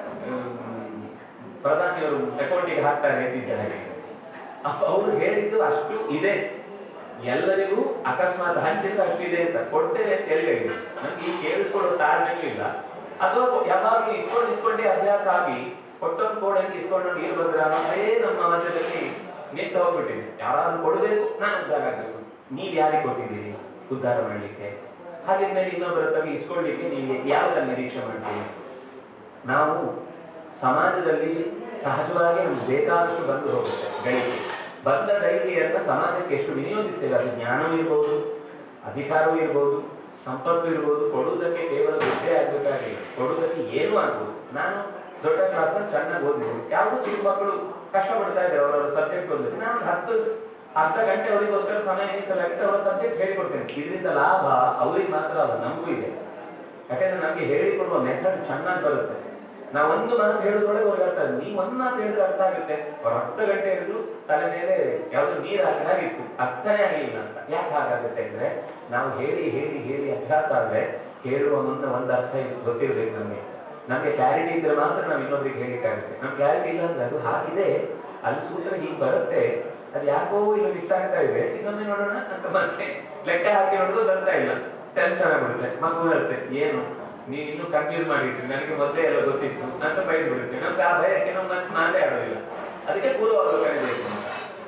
A: ಹ್ಮ್, ಪ್ರಧಾನಿಯವರು ಅಕೌಂಟಿಗೆ ಹಾಕ್ತಾರೆ ಅಂತಿದ್ದ ಹಾಗೆ ಅಪ್ಪ ಅವರು ಹೇಳಿದ್ದು ಅಷ್ಟು ಇದೆ ಎಲ್ಲರಿಗೂ ಅಕಸ್ಮಾತ್ ಹಂಚಿದ್ರೆ ಅಷ್ಟಿದೆ ಅಂತ ಕೊಡ್ತೇವೆ ಅಂತ ಎಲ್ಲಿ ಹೇಳಿದ್ರು ನಮ್ಗೆ ಈ ಕೇಳಿಸ್ಕೊಳ್ಳೋ ತಾಳ್ಮೆನೂ ಇಲ್ಲ ಅಥವಾ ಯಾವಾಗಲೂ ಇಸ್ಕೊಂಡು ಇಸ್ಕೊಂಡೇ ಅಭ್ಯಾಸ ಆಗಿ ಕೊಟ್ಟವ್ರು ಕೊಡಂಗೆ ಇಸ್ಕೊಂಡು ಇರ್ಬಂದ್ರೆ ಅನ್ನೋದೇ ನಮ್ಮ ಮಧ್ಯದಲ್ಲಿ ನಿಂತು ಹೋಗ್ಬಿಟ್ಟಿದೆ ಯಾರಾದ್ರೂ ಕೊಡಬೇಕು ನಾನು ಉದ್ಧಾರ ಆಗಬೇಕು ನೀವ್ ಯಾರಿಗೆ ಕೊಟ್ಟಿದ್ದೀರಿ ಉದ್ಧಾರ ಮಾಡಲಿಕ್ಕೆ ಹಾಗಿದ್ಮೇಲೆ ಇನ್ನೊಬ್ಬರ ಹತ್ರ ಇಸ್ಕೊಳ್ಳಿಕ್ಕೆ ನೀವು ಯಾವುದನ್ನ ನಿರೀಕ್ಷೆ ಮಾಡ್ತೀವಿ ನಾವು ಸಮಾಜದಲ್ಲಿ ಸಹಜವಾಗಿ ನಮ್ಗೆ ಬೇಕಾದಷ್ಟು ಬಂದು ಹೋಗುತ್ತೆ ಗಳಿಕೆ ಬಂದ ಗಳಿಕೆಯನ್ನ ಸಮಾಜಕ್ಕೆ ಎಷ್ಟು ವಿನಿಯೋಗಿಸ್ತೇವೆ ಅದು ಜ್ಞಾನವೂ ಇರ್ಬೋದು ಅಧಿಕಾರವೂ ಇರ್ಬೋದು ಸಂಪತ್ತು ಇರ್ಬೋದು ಕೊಡುವುದಕ್ಕೆ ಕೇವಲ ದುಡ್ಡೇ ಆಗ್ಬೇಕಾಗಿಲ್ಲ ಕೊಡುವುದಕ್ಕೆ ಏನು ಆಗ್ಬೋದು ನಾನು ದೊಡ್ಡ ಕ್ಲಾಸ್ನ ಚೆನ್ನಾಗಿ ಓದಿದ್ದೀನಿ ಯಾವುದೋ ಚಿಕ್ಕ ಮಕ್ಕಳು ಕಷ್ಟಪಡ್ತಾ ಇದ್ದಾರೆ ಅವರವರ ಸಬ್ಜೆಕ್ಟ್ ಓದಲಿಕ್ಕೆ ನಾನು ಒಂದು ಹತ್ತು ಅರ್ಧ ಗಂಟೆ ಅವರಿಗೋಸ್ಕರ ಸಮಯ ಮೀಸಲಾಗಿಟ್ಟು ಅವರ ಸಬ್ಜೆಕ್ಟ್ ಹೇಳಿಕೊಡ್ತೇನೆ ಇದರಿಂದ ಲಾಭ ಅವ್ರಿಗೆ ಮಾತ್ರ ಅಲ್ಲ ನಮಗೂ ಇದೆ ಯಾಕಂದ್ರೆ ನಮಗೆ ಹೇಳಿಕೊಡುವ ಮೆಥಡ್ ಚೆನ್ನಾಗಿ ಬರುತ್ತೆ ನಾವು ಒಂದು ಮಾತು ಹೇಳಿದ್ರೊಳಗೆ ಅವ್ರಿಗೆ ಅರ್ಥ ಆಗುತ್ತೆ ನೀವು ಒಂದು ಮಾತು ಹೇಳಿದ್ರೆ ಅರ್ಥ ಆಗುತ್ತೆ ಅವ್ರು ಹತ್ತು ಗಂಟೆ ಹೇಳಿದ್ರು ತಲೆ ಮೇಲೆ ಯಾವ್ದು ನೀರು ಹಾಕಿದಾಗಿತ್ತು ಅರ್ಥನೇ ಆಗಿಲ್ಲ ಅಂತ ಯಾಕೆ ಹಾಗಾಗುತ್ತೆ ಅಂದ್ರೆ ನಾವು ಹೇಳಿ ಹೇಳಿ ಹೇಳಿ ಅಭ್ಯಾಸ ಆದ್ರೆ ಹೇಳುವ ಮುನ್ನ ಒಂದು ಅರ್ಥ ಇದು ಗೊತ್ತಿರ್ಬೇಕು ನಮಗೆ ನಮಗೆ ಕ್ಲಾರಿಟಿ ಇದ್ರೆ ಮಾತ್ರ ನಾವು ಇನ್ನೊಬ್ರಿಗೆ ಹೇಳಿಕ್ಕಾಗುತ್ತೆ ನಮ್ಗೆ ಕ್ಲಾರಿಟಿ ಇಲ್ಲ ಅಂದ್ರೆ ಅದು ಹಾಗಿದೆ ಅಲ್ಲಿ ಸೂತ್ರ ಹೀಗೆ ಬರುತ್ತೆ ಅದು ಯಾಕೋ ಇಲ್ಲಿ ಮಿಸ್ ಆಗ್ತಾ ಇದೆ ಇನ್ನೊಮ್ಮೆ ನೋಡೋಣ ಅಂತ ಮತ್ತೆ ಲೆಕ್ಕ ಹಾಕಿ ನೋಡಿದ್ರು ಬರ್ತಾ ಇಲ್ಲ ಟೆನ್ಷನ್ ಆಗ್ಬಿಡುತ್ತೆ ಮಗು ಬರುತ್ತೆ ಏನು ನೀವು ಇನ್ನೂ ಕನ್ಫ್ಯೂಸ್ ಮಾಡಿಟ್ರಿ ನನಗೆ ಮೊದಲೇ ಎಲ್ಲ ಗೊತ್ತಿತ್ತು ಅಂತ ಬೈದು ಬಿಡುತ್ತೆ ನಮ್ಗೆ ಆ ಭಯಕ್ಕೆ ನಮ್ಮ ಮನಸ್ಸು ಮಾತೇ ಆಡೋದಿಲ್ಲ ಅದಕ್ಕೆ ಪೂರ್ವವಲೋಕನೆ ಬೇಕು ಅಂತ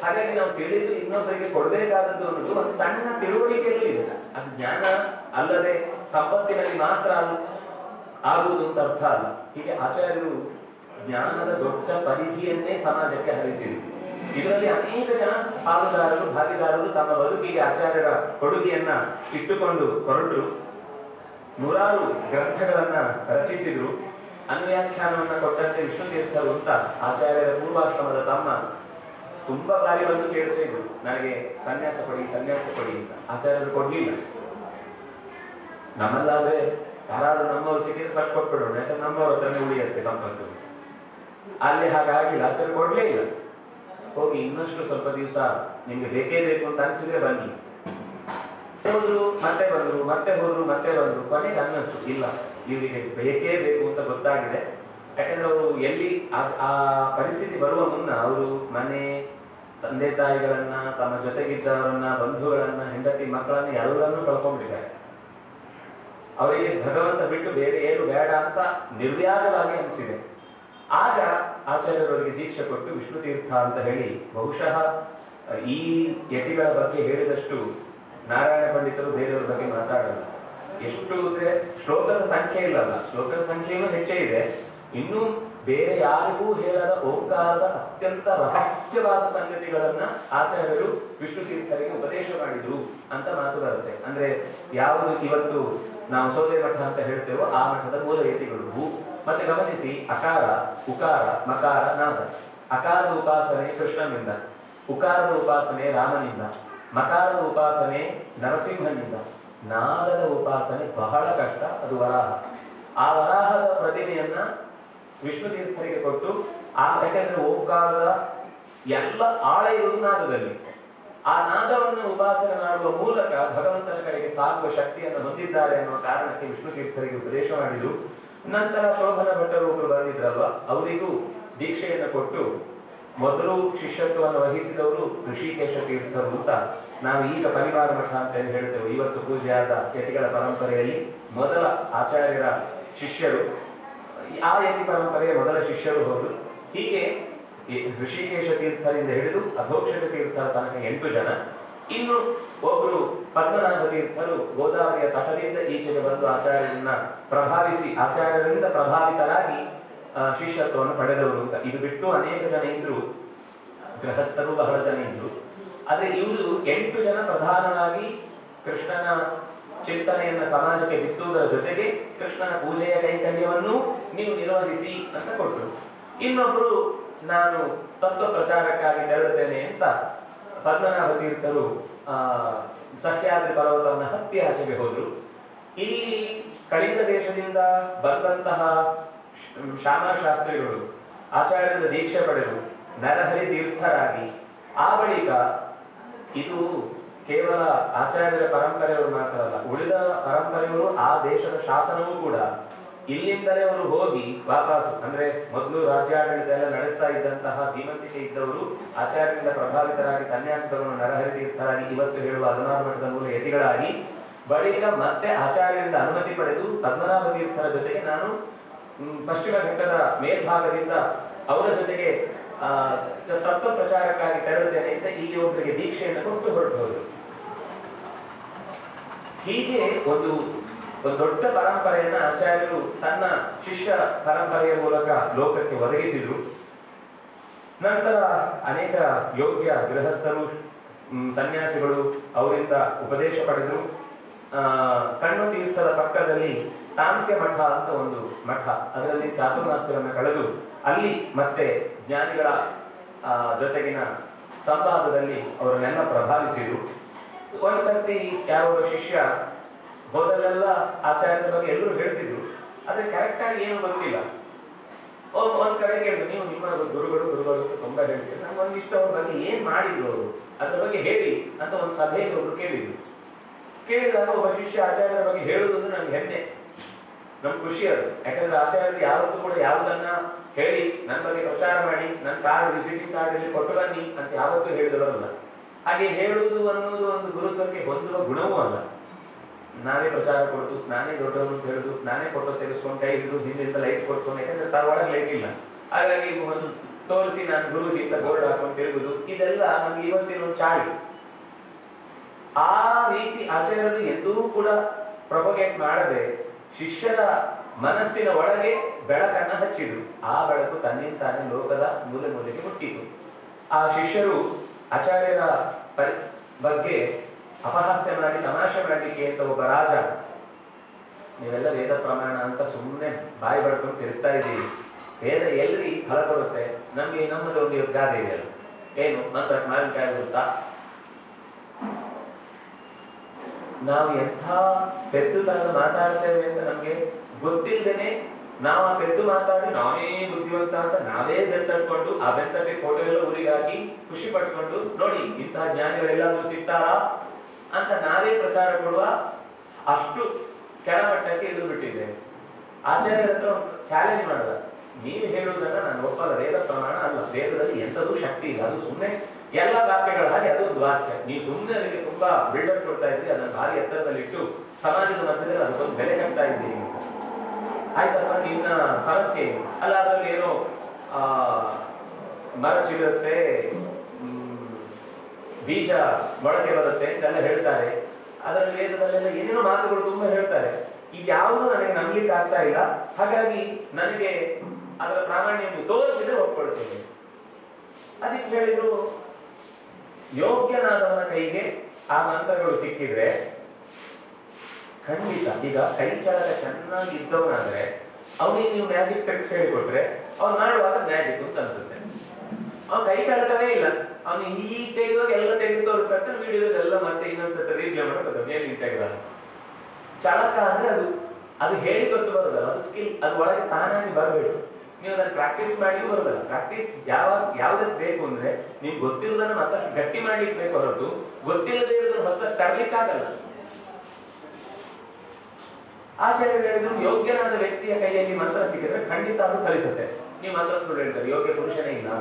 A: ಹಾಗಾಗಿ ನಾವು ತಿಳಿದು ಇನ್ನೊಬ್ಬರಿಗೆ ಕೊಡಬೇಕಾದದ್ದು ಅನ್ನೋದು ಒಂದು ಸಣ್ಣ ತಿಳುವಳಿಕೆಯಲ್ಲೂ ಇದೆ ಅದು ಜ್ಞಾನ ಅಲ್ಲದೆ ಸಂಪತ್ತಿನಲ್ಲಿ ಮಾತ್ರ ಅಲ್ಲ ಆಗುವುದು ಅಂತ ಅರ್ಥ ಅಲ್ಲ ಹೀಗೆ ಆಚಾರ್ಯರು ಜ್ಞಾನದ ದೊಡ್ಡ ಪರಿಧಿಯನ್ನೇ ಸಮಾಜಕ್ಕೆ ಹರಿಸಿದರು ಇದರಲ್ಲಿ ಅನೇಕ ಜನ ಪಾಲುದಾರರು ಭಾಗಿದಾರರು ತಮ್ಮ ಬದುಕಿಗೆ ಆಚಾರ್ಯರ ಕೊಡುಗೆಯನ್ನ ಇಟ್ಟುಕೊಂಡು ಹೊರಟರು ನೂರಾರು ಗ್ರಂಥಗಳನ್ನ ರಚಿಸಿದ್ರು ಅನ್ವ್ಯಾಖ್ಯಾನವನ್ನ ಕೊಟ್ಟಂತೆ ವಿಷ್ಣು ತೀರ್ಥರು ಅಂತ ಆಚಾರ್ಯರ ಪೂರ್ವಾಶ್ರಮದ ತಮ್ಮ ತುಂಬಾ ಬಾರಿ ಬಂದು ಕೇಳ್ತಾ ಇದ್ರು ನನಗೆ ಸನ್ಯಾಸ ಕೊಡಿ ಸನ್ಯಾಸ ಕೊಡಿ ಅಂತ ಆಚಾರ್ಯರು ಕೊಡ್ಲಿಲ್ಲ ನಮ್ಮಲ್ಲಾದ್ರೆ ಯಾರಾದ್ರೂ ನಮ್ಮವ್ರು ಸಿಕ್ಕಿದ್ರೆ ಫಸ್ಟ್ ಕೊಟ್ಬಿಡೋಣ ಯಾಕಂದ್ರೆ ನಮ್ಮವ್ರ ಹತ್ರನೇ ಉಳಿಯುತ್ತೆ ಸಂಪತ್ತು ಅಲ್ಲಿ ಹಾಗಾಗಿಲ್ಲ ಆಚಾರ್ಯ ಕೊಡ್ಲೇ ಇಲ್ಲ ಹೋಗಿ ಇನ್ನಷ್ಟು ಸ್ವಲ್ಪ ದಿವಸ ನಿಮ್ಗೆ ಬೇಕೇ ಬೇಕು ಅಂತ ಅನ್ಸಿದ್ರೆ ಬನ್ನಿ ಹೋದ್ರು ಮತ್ತೆ ಬಂದ್ರು ಮತ್ತೆ ಹೋದ್ರು ಮತ್ತೆ ಬಂದ್ರು ಕೊನೆಗೆ ಅನ್ನಿಸ್ತು ಇಲ್ಲ ಇವರಿಗೆ ಬೇಕೇ ಬೇಕು ಅಂತ ಗೊತ್ತಾಗಿದೆ ಯಾಕಂದ್ರೆ ಅವರು ಎಲ್ಲಿ ಆ- ಆ ಪರಿಸ್ಥಿತಿ ಬರುವ ಮುನ್ನ ಅವರು ಮನೆ ತಂದೆ ತಾಯಿಗಳನ್ನ ತಮ್ಮ ಜೊತೆಗಿದ್ದವರನ್ನ ಬಂಧುಗಳನ್ನ ಹೆಂಡತಿ ಮಕ್ಕಳನ್ನ ಎಲ್ಲರನ್ನೂ ಕಳ್ಕೊಂಡ್ಬಿಟ್ಟಿದ್ದಾರೆ ಅವರಿಗೆ ಭಗವಂತ ಬಿಟ್ಟು ಬೇರೆ ಏನು ಬೇಡ ಅಂತ ನಿರ್ವ್ಯಾಜವಾಗಿ ಅನಿಸಿದೆ ಆಗ ಆಚಾರ್ಯರವರಿಗೆ ದೀಕ್ಷೆ ಕೊಟ್ಟು ವಿಷ್ಣು ತೀರ್ಥ ಅಂತ ಹೇಳಿ ಬಹುಶಃ ಅಹ್, ಈ ಯತಿಗಳ ಬಗ್ಗೆ ಹೇಳಿದಷ್ಟು ನಾರಾಯಣ ಪಂಡಿತರು ಬೇರೆಯವ್ರ ಬಗ್ಗೆ ಮಾತಾಡಲ್ಲ ಎಷ್ಟು ಅಂದ್ರೆ ಶ್ಲೋಕದ ಸಂಖ್ಯೆ ಇಲ್ಲಲ್ಲ ಶ್ಲೋಕದ ಸಂಖ್ಯೆಯೂ ಹೆಚ್ಚೇ ಇದೆ ಇನ್ನು ಬೇರೆ ಯಾರಿಗೂ ಹೇಳದ ಓಂಕಾರದ ಅತ್ಯಂತ ರಹಸ್ಯವಾದ ಸಂಗತಿಗಳನ್ನ ಆಚಾರ್ಯರು ವಿಷ್ಣು ತೀರ್ಥರಿಗೆ ಉಪದೇಶ ಮಾಡಿದ್ರು ಅಂತ ಮಾತು ಬರುತ್ತೆ ಅಂದ್ರೆ ಯಾವುದು ಇವತ್ತು ನಾವು ಸೋದೆ ಮಠ ಅಂತ ಹೇಳ್ತೇವೋ ಆ ಮಠದ ಮೂಲ ಯತಿಗಳು ಭೂ ಮತ್ತೆ ಗಮನಿಸಿ ಅಕಾರ ಉಕಾರ ಮಕಾರ ನಾದ ಅಕಾರದ ಉಪಾಸನೆ ಕೃಷ್ಣನಿಂದ ಉಕಾರದ ಉಪಾಸನೆ ರಾಮನಿಂದ ಮಕಾರದ ಉಪಾಸನೆ ನರಸಿಂಹನಿಂದ ನಾದದ ಉಪಾಸನೆ ಬಹಳ ಕಷ್ಟ ಅದು ವರಾಹ ಆ ವರಾಹದ ಪ್ರತಿಮೆಯನ್ನ ವಿಷ್ಣು ತೀರ್ಥರಿಗೆ ಕೊಟ್ಟು ಆ ಯಾಕಂದ್ರೆ ಓಂಕಾರದ ಎಲ್ಲ ಆಳ ಇರುವುದು ನಾದದಲ್ಲಿ ಆ ನಾದವನ್ನು ಉಪಾಸನೆ ಮಾಡುವ ಮೂಲಕ ಭಗವಂತನ ಕಡೆಗೆ ಸಾಗುವ ಶಕ್ತಿಯನ್ನು ಹೊಂದಿದ್ದಾರೆ ಅನ್ನುವ ಕಾರಣಕ್ಕೆ ವಿಷ್ಣು ತೀರ್ಥರಿಗೆ ಉಪದೇಶ ಮಾಡಿದ್ರು ನಂತರ ಶೋಭನ ಭಟ್ಟರು ಒಬ್ಬರು ಬಂದಿದ್ರಲ್ವ ಅವರಿಗೂ ದೀಕ್ಷೆಯನ್ನು ಕೊಟ್ಟು ಮೊದಲು ಶಿಷ್ಯತ್ವವನ್ನು ವಹಿಸಿದವರು ಋಷಿಕೇಶ ತೀರ್ಥರು ಅಂತ ನಾವು ಈಗ ಪರಿವಾರ ಮಠ ಅಂತ ಏನ್ ಹೇಳ್ತೇವೆ ಇವತ್ತು ಪೂಜೆಯಾದ ಯತಿಗಳ ಪರಂಪರೆಯಲ್ಲಿ ಮೊದಲ ಆಚಾರ್ಯರ ಶಿಷ್ಯರು ಆ ಯತಿ ಪರಂಪರೆಯ ಮೊದಲ ಶಿಷ್ಯರು ಹೋದ್ರು ಹೀಗೆ ಈ ಋಷಿಕೇಶ ತೀರ್ಥರಿಂದ ಹಿಡಿದು ಅಧೋಕ್ಷಕ ತೀರ್ಥರ ತನಕ ಎಂಟು ಜನ ಇನ್ನು ಒಬ್ರು ಪದ್ಮನಾಭ ತೀರ್ಥರು ಗೋದಾವರಿಯ ತಟದಿಂದ ಈಚೆಗೆ ಬಂದು ಆಚಾರ್ಯರನ್ನ ಪ್ರಭಾವಿಸಿ ಆಚಾರ್ಯರಿಂದ ಪ್ರಭಾವಿತರಾಗಿ ಆ, ಶಿಷ್ಯತ್ವವನ್ನು ಪಡೆದವರು ಅಂತ ಇದು ಬಿಟ್ಟು ಅನೇಕ ಜನ ಇದ್ರು ಗೃಹಸ್ಥರು ಬಹಳ ಜನ ಇದ್ರು ಆದ್ರೆ ಇವರು ಎಂಟು ಜನ ಪ್ರಧಾನವಾಗಿ ಕೃಷ್ಣನ ಚಿಂತನೆಯನ್ನ ಸಮಾಜಕ್ಕೆ ಬಿತ್ತುವುದರ ಜೊತೆಗೆ ಕೃಷ್ಣನ ಪೂಜೆಯ ಕೈಂಕರ್ಯವನ್ನು ನೀವು ನಿರ್ವಹಿಸಿ ಅಂತ ಕೊಟ್ಟರು ಇನ್ನೊಬ್ರು ನಾನು ತತ್ವ ಪ್ರಚಾರಕ್ಕಾಗಿ ತೆರಳುತ್ತೇನೆ ಅಂತ ಪದ್ಮನಾಭ ತೀರ್ಥರು ಆ ಸಹ್ಯಾದ್ರಿ ಪರ್ವತವನ್ನು ಹತ್ತಿ ಆಚೆಗೆ ಹೋದ್ರು ಇಲ್ಲಿ ಕಳಿಂಗ ದೇಶದಿಂದ ಬಂದಂತಹ ಶ- ಶ್ಯಾಮಶಾಸ್ತ್ರಿಗಳು ಆಚಾರ್ಯರಿಂದ ದೀಕ್ಷೆ ಪಡೆದು ನರಹರಿ ತೀರ್ಥರಾಗಿ ಆ ಬಳಿಕ ಇದು ಕೇವಲ ಆಚಾರ್ಯರ ಪರಂಪರೆಯವರು ಮಾತ್ರ ಅಲ್ಲ ಉಳಿದ ಪರಂಪರೆಯವರು ಆ ದೇಶದ ಶಾಸನವೂ ಕೂಡ ಇಲ್ಲಿಂದಲೇ ಅವರು ಹೋಗಿ ವಾಪಸ್ ಅಂದ್ರೆ ಮೊದಲು ರಾಜ್ಯಾಡಳಿತ ಎಲ್ಲ ನಡೆಸ್ತಾ ಇದ್ದಂತಹ ಧೀಮಂತಿಕೆ ಇದ್ದವರು ಆಚಾರ್ಯರಿಂದ ಪ್ರಭಾವಿತರಾಗಿ ಸನ್ಯಾಸ ತಗೊಂಡು ನರಹರಿ ತೀರ್ಥರಾಗಿ ಇವತ್ತು ಹೇಳುವ ಹದಿನಾರು ಮಠದ ಮೂಲ ಯತಿಗಳಾಗಿ ಬಳಿಕ ಮತ್ತೆ ಆಚಾರ್ಯರಿಂದ ಅನುಮತಿ ಪಡೆದು ಪದ್ಮನಾಭ ತೀರ್ಥರ ಜೊತೆಗೆ ನಾನು ಮ್, ಪಶ್ಚಿಮ ಘಟ್ಟದ ಮೇಲ್ಭಾಗದಿಂದ ಅವರ ಜೊತೆಗೆ ಆ, ಚ- ತತ್ವ ಪ್ರಚಾರಕ್ಕಾಗಿ ತೆರಳುತ್ತೇನೆ ಅಂತ ಇಲ್ಲಿ ಒಬ್ಬರಿಗೆ ದೀಕ್ಷೆಯನ್ನು ಕೊಟ್ಟು ಹೊರಟು ಹೋದರು ಹೀಗೆ ಒಂದು ಒಂದು ದೊಡ್ಡ ಪರಂಪರೆಯನ್ನ ಆಚಾರ್ಯರು ತನ್ನ ಶಿಷ್ಯ ಪರಂಪರೆಯ ಮೂಲಕ ಲೋಕಕ್ಕೆ ಒದಗಿಸಿದ್ರು ನಂತರ ಅನೇಕ ಯೋಗ್ಯ ಗೃಹಸ್ಥರು ಮ್, ಸನ್ಯಾಸಿಗಳು ಅವರಿಂದ ಉಪದೇಶ ಪಡೆದರು ಆ, ಕಣ್ಣು ತೀರ್ಥದ ಪಕ್ಕದಲ್ಲಿ ತಾಂತ್ಯ ಮಠ ಅಂತ ಒಂದು ಮಠ ಅದರಲ್ಲಿ ಚಾತುರ್ಮಾಸ್ಯವನ್ನು ಕಳೆದು ಅಲ್ಲಿ ಮತ್ತೆ ಜ್ಞಾನಿಗಳ ಆ, ಜೊತೆಗಿನ ಸಂವಾದದಲ್ಲಿ ಅವರನ್ನೆಲ್ಲ ಪ್ರಭಾವಿಸಿದರು ಒಂದ್ಸರ್ತಿ ಯಾವ ಶಿಷ್ಯ ಹೋದಲ್ಲೆಲ್ಲ ಆಚಾರ್ಯರ ಬಗ್ಗೆ ಎಲ್ಲರೂ ಹೇಳ್ತಿದ್ರು ಆದ್ರೆ ಕರೆಕ್ಟ್ ಆಗಿ ಏನು ಗೊತ್ತಿಲ್ಲ ಒಬ್ಬ ಒಂದ್ ಕಡೆ ಕೇಳಿದ್ರು ನೀವು ನಿಮ್ಮ ಗುರುಗಳು ಗುರುಗಳು ಅಂತ ತುಂಬಾ ಹೇಳ್ತೀರಿ ನಂಗೆ ಒಂದಿಷ್ಟು ಅವ್ರ ಬಗ್ಗೆ ಏನ್ ಮಾಡಿದ್ರು ಅವರು ಅದ್ರ ಬಗ್ಗೆ ಹೇಳಿ ಅಂತ ಒಂದು ಸಭೆಯಲ್ಲಿ ಒಬ್ರು ಕೇಳಿದ್ರು ಕೇಳಿದಾಗ ಒಬ್ಬ ಶಿಷ್ಯ ಆಚಾರ್ಯರ ಬಗ್ಗೆ ಹೇಳುವುದು ಅಂದ್ರೆ ನನ್ಗೆ ಹೆಮ್ಮೆ ನಮ್ ಖುಷಿ ಅದು ಯಾಕಂದ್ರೆ ಆಚಾರ್ಯರು ಯಾವತ್ತೂ ಕೂಡ ಯಾವುದನ್ನ ಹೇಳಿ ನನ್ನ ಬಗ್ಗೆ ಪ್ರಚಾರ ಮಾಡಿ ನನ್ನ ಕಾರ್ಡ್ ವಿಸಿಟಿಂಗ್ ಕಾರ್ಡ್ ಇಲ್ಲಿ ಕೊಟ್ಟು ಬನ್ನಿ ಅಂತ ಯಾವತ್ತೂ ಹೇಳಿದವರಲ್ಲ ಹಾಗೆ ಹೇಳುವುದು ಅನ್ನೋದು ಒಂದು ಗುರುತ್ವಕ್ಕೆ ಹೊಂದುವ ಗುಣವೂ ಅಲ್ಲ ನಾನೇ ಪ್ರಚಾರ ಕೊಡ್ತು ನಾನೇ ದೊಡ್ಡವನು ಅಂತ ಹೇಳುದು ನಾನೇ ಫೋಟೋ ತೆಗೆಸ್ಕೊಂಡು ಕೈ ಹಿಡಿದು ಹಿಂದಿಂದ ಲೈಟ್ ಕೊಡ್ಕೊಂಡು ಯಾಕಂದ್ರೆ ತರ ಒಳಗೆ ಲೈಟ್ ಇಲ್ಲ ಹಾಗಾಗಿ ಒಂದು ತೋರಿಸಿ ನಾನು ಗುರುಜಿ ಅಂತ ಬೋರ್ಡ್ ಹಾಕೊಂಡು ತಿರುಗುದು ಇದೆಲ್ಲ ನಮ್ಗೆ ಇವತ್ತಿನ ಒಂದು ಚಾಳಿ ಆ ರೀತಿ ಆಚಾರ್ಯರು ಎಂದೂ ಕೂಡ ಪ್ರೊಪಗೇಟ್ ಮಾಡದೆ ಶಿಷ್ಯರ ಮನಸ್ಸಿನ ಒಳಗೆ ಬೆಳಕನ್ನ ಹಚ್ಚಿದ್ರು ಆ ಬೆಳಕು ತನ್ನಿಂತಾನೆ ಲೋಕದ ಮೂಲೆ ಮೂಲೆಗೆ ಹುಟ್ಟಿತು ಆ ಶಿಷ್ಯರು ಆಚಾರ್ಯರ ಪರಿ ಬಗ್ಗೆ ಅಪಹಾಸ್ಯ ಮಾಡಿ ತಮಾಷೆ ಮಾಡಲಿಕ್ಕೆ ಅಂತ ಒಬ್ಬ ರಾಜ ನೀವೆಲ್ಲ ವೇದ ಪ್ರಮಾಣ ಅಂತ ಸುಮ್ಮನೆ ಬಾಯಿ ಬಡ್ಕೊಂಡು ತಿರುಗ್ತಾ ಇದ್ದೀವಿ ವೇದ ಎಲ್ರಿ ಫಲ ಕೊಡುತ್ತೆ ನಮ್ಗೆ ನಮ್ಮಲ್ಲಿ ಒಂದು ಗಾದೆ ಇದೆಯಲ್ಲ ಏನು ಮಂತ್ರ ಮಾವಿನಕಾಯಿ ಗೊತ್ತಾ ನಾವು ಎಂಥ ಪೆದ್ದು ತನಕ ಮಾತಾಡ್ತೇವೆ ಅಂತ ನಮ್ಗೆ ಗೊತ್ತಿಲ್ಲದೇನೆ ನಾವು ಆ ಪೆದ್ದು ಮಾತಾಡಿ ನಾವೇ ಬುದ್ಧಿವಂತ ಅಂತ ನಾವೇ ಬೆಂತಟ್ಕೊಂಡು ಆ ಬೆಂತಕ್ಕೆ ಫೋಟೋ ಎಲ್ಲ ಊರಿಗೆ ಹಾಕಿ ಖುಷಿ ಪಟ್ಕೊಂಡು ನೋಡಿ ಇಂತಹ ಜ್ಞಾನಿಗಳೆಲ್ಲಾದ್ರೂ ಸಿಗ್ತಾರಾ ಅಂತ ನಾವೇ ಪ್ರಚಾರ ಕೊಡುವ ಅಷ್ಟು ಕೆಳಮಟ್ಟಕ್ಕೆ ಇದು ಬಿಟ್ಟಿದೆ ಆಚಾರ್ಯರ ಹತ್ರ ಚಾಲೆಂಜ್ ಮಾಡಲ್ಲ ನೀವು ಹೇಳುವುದನ್ನ ನಾನು ಒಪ್ಪಲ್ಲ ವೇದ ಪ್ರಮಾಣ ಅಲ್ಲ ವೇದದಲ್ಲಿ ಎಂಥದೂ ಶಕ್ತಿ ಇಲ್ಲ ಅದು ಸುಮ್ಮನೆ ಎಲ್ಲ ವಾಕ್ಯಗಳ ಹಾಗೆ ಅದು ಒಂದು ವಾಕ್ಯ ನೀವು ಸುಮ್ಮನೆ ಅದಕ್ಕೆ ತುಂಬಾ ಬಿಲ್ಡಪ್ ಕೊಡ್ತಾ ಇದ್ರಿ ಅದನ್ನ ಭಾರಿ ಎತ್ತರದಲ್ಲಿಟ್ಟು ಸಮಾಜದ ಮಧ್ಯದಲ್ಲಿ ಅದಕ್ಕೊಂದು ಬೆಲೆ ಕಟ್ತಾ ಇದ್ದೀರಿ ಅಂತ. ಆಯ್ತಪ್ಪ ನಿನ್ನ ಸಮಸ್ಯೆ ಏನು ಅಲ್ಲ ಅದ್ರಲ್ಲಿ ಏನೋ ಆ ಮರ ಚಿಗುರುತ್ತೆ ಹ್ಮ್, ಬೀಜ ಮೊಳಕೆ ಬರುತ್ತೆ ಅಂತೆಲ್ಲ ಹೇಳ್ತಾರೆ ಅದರಲ್ಲಿ ವೇದದಲ್ಲೆಲ್ಲ ಏನೇನೋ ಮಾತುಗಳು ತುಂಬಾ ಹೇಳ್ತಾರೆ ಇದ್ಯಾವುದು ನನಗೆ ನಂಬಲಿಕ್ಕೆ ಆಗ್ತಾ ಇಲ್ಲ ಹಾಗಾಗಿ ನನಗೆ ಅದರ ಪ್ರಾಮಾಣ್ಯವನ್ನು ತೋರಿಸಿದ್ರೆ ಒಪ್ಕೊಳ್ತೇನೆ ಅದಕ್ಕೆ ಹೇಳಿದ್ರು ಯೋಗ್ಯನಾದವನ ಕೈಗೆ ಆ ಮಂತ್ರಗಳು ಸಿಕ್ಕಿದ್ರೆ ಖಂಡಿತ ಈಗ ಕೈ ಚಳಕ ಚೆನ್ನಾಗಿ ಇದ್ದವನಾದ್ರೆ ಅವನಿಗೆ ನೀವು ಮ್ಯಾಜಿಕ್ ಟ್ರಿಕ್ಸ್ ಹೇಳಿಕೊಟ್ರೆ ಅವ್ನು ಮಾಡುವಾಗ ಮ್ಯಾಜಿಕ್ ಅಂತ ಅನ್ಸುತ್ತೆ ಅವ್ನು ಕೈ ಚಳಕವೇ ಇಲ್ಲ ಅವನು ಈ ತೆಗೆಯುವಾಗ ಎಲ್ಲ ತೆಗೆದು ತೋರಿಸ್ತಾರೆ ವಿಡಿಯೋದೆಲ್ಲ ಮತ್ತೆ ಇನ್ನೊಂದ್ಸತಿ ರೀಪ್ಲೇ ಮಾಡೋದು ಮೇಲೆ ತೆಗೆದ ಚಳಕ ಅಂದ್ರೆ ಅದು ಅದು ಹೇಳಿ ಗೊತ್ತು ಬರೋದಲ್ಲ ಅದು ಸ್ಕಿಲ್ ಅದು ಒಳಗೆ ತಾನಾಗಿ ಬರಬೇಕು ನೀವು ಅದನ್ನ ಪ್ರಾಕ್ಟೀಸ್ ಮಾಡಿಯೂ ಬರೋದಲ್ಲ ಪ್ರಾಕ್ಟೀಸ್ ಯಾವಾಗ ಯಾವ್ದಕ್ಕೆ ಬೇಕು ಅಂದ್ರೆ ನೀವು ಗೊತ್ತಿರೋದನ್ನ ಮತ್ತಷ್ಟು ಗಟ್ಟಿ ಮಾಡ್ಲಿಕ್ಕೆ ಬೇಕು ಹೊರತು ಗೊತ್ತಿಲ್ಲದೆ ಇರೋದನ್ನ ಹೊಸದಾಗಿ ತರಲಿಕ್ಕೆ ಆಗಲ್ಲ ಆಚಾರ್ಯರು ಹೇಳಿದ್ರು ಯೋಗ್ಯನಾದ ವ್ಯಕ್ತಿಯ ಕೈಯಲ್ಲಿ ಮಂತ್ರ ಸಿಕ್ಕಿದ್ರೆ ಖಂಡಿತ ಅದು ಫಲಿಸುತ್ತೆ ನೀವು ಮಂತ್ರ ಸುಳ್ಳು ಹೇಳ್ತಾರೆ ಯೋಗ್ಯ ಪುರುಷನೇ ಇಲ್ಲ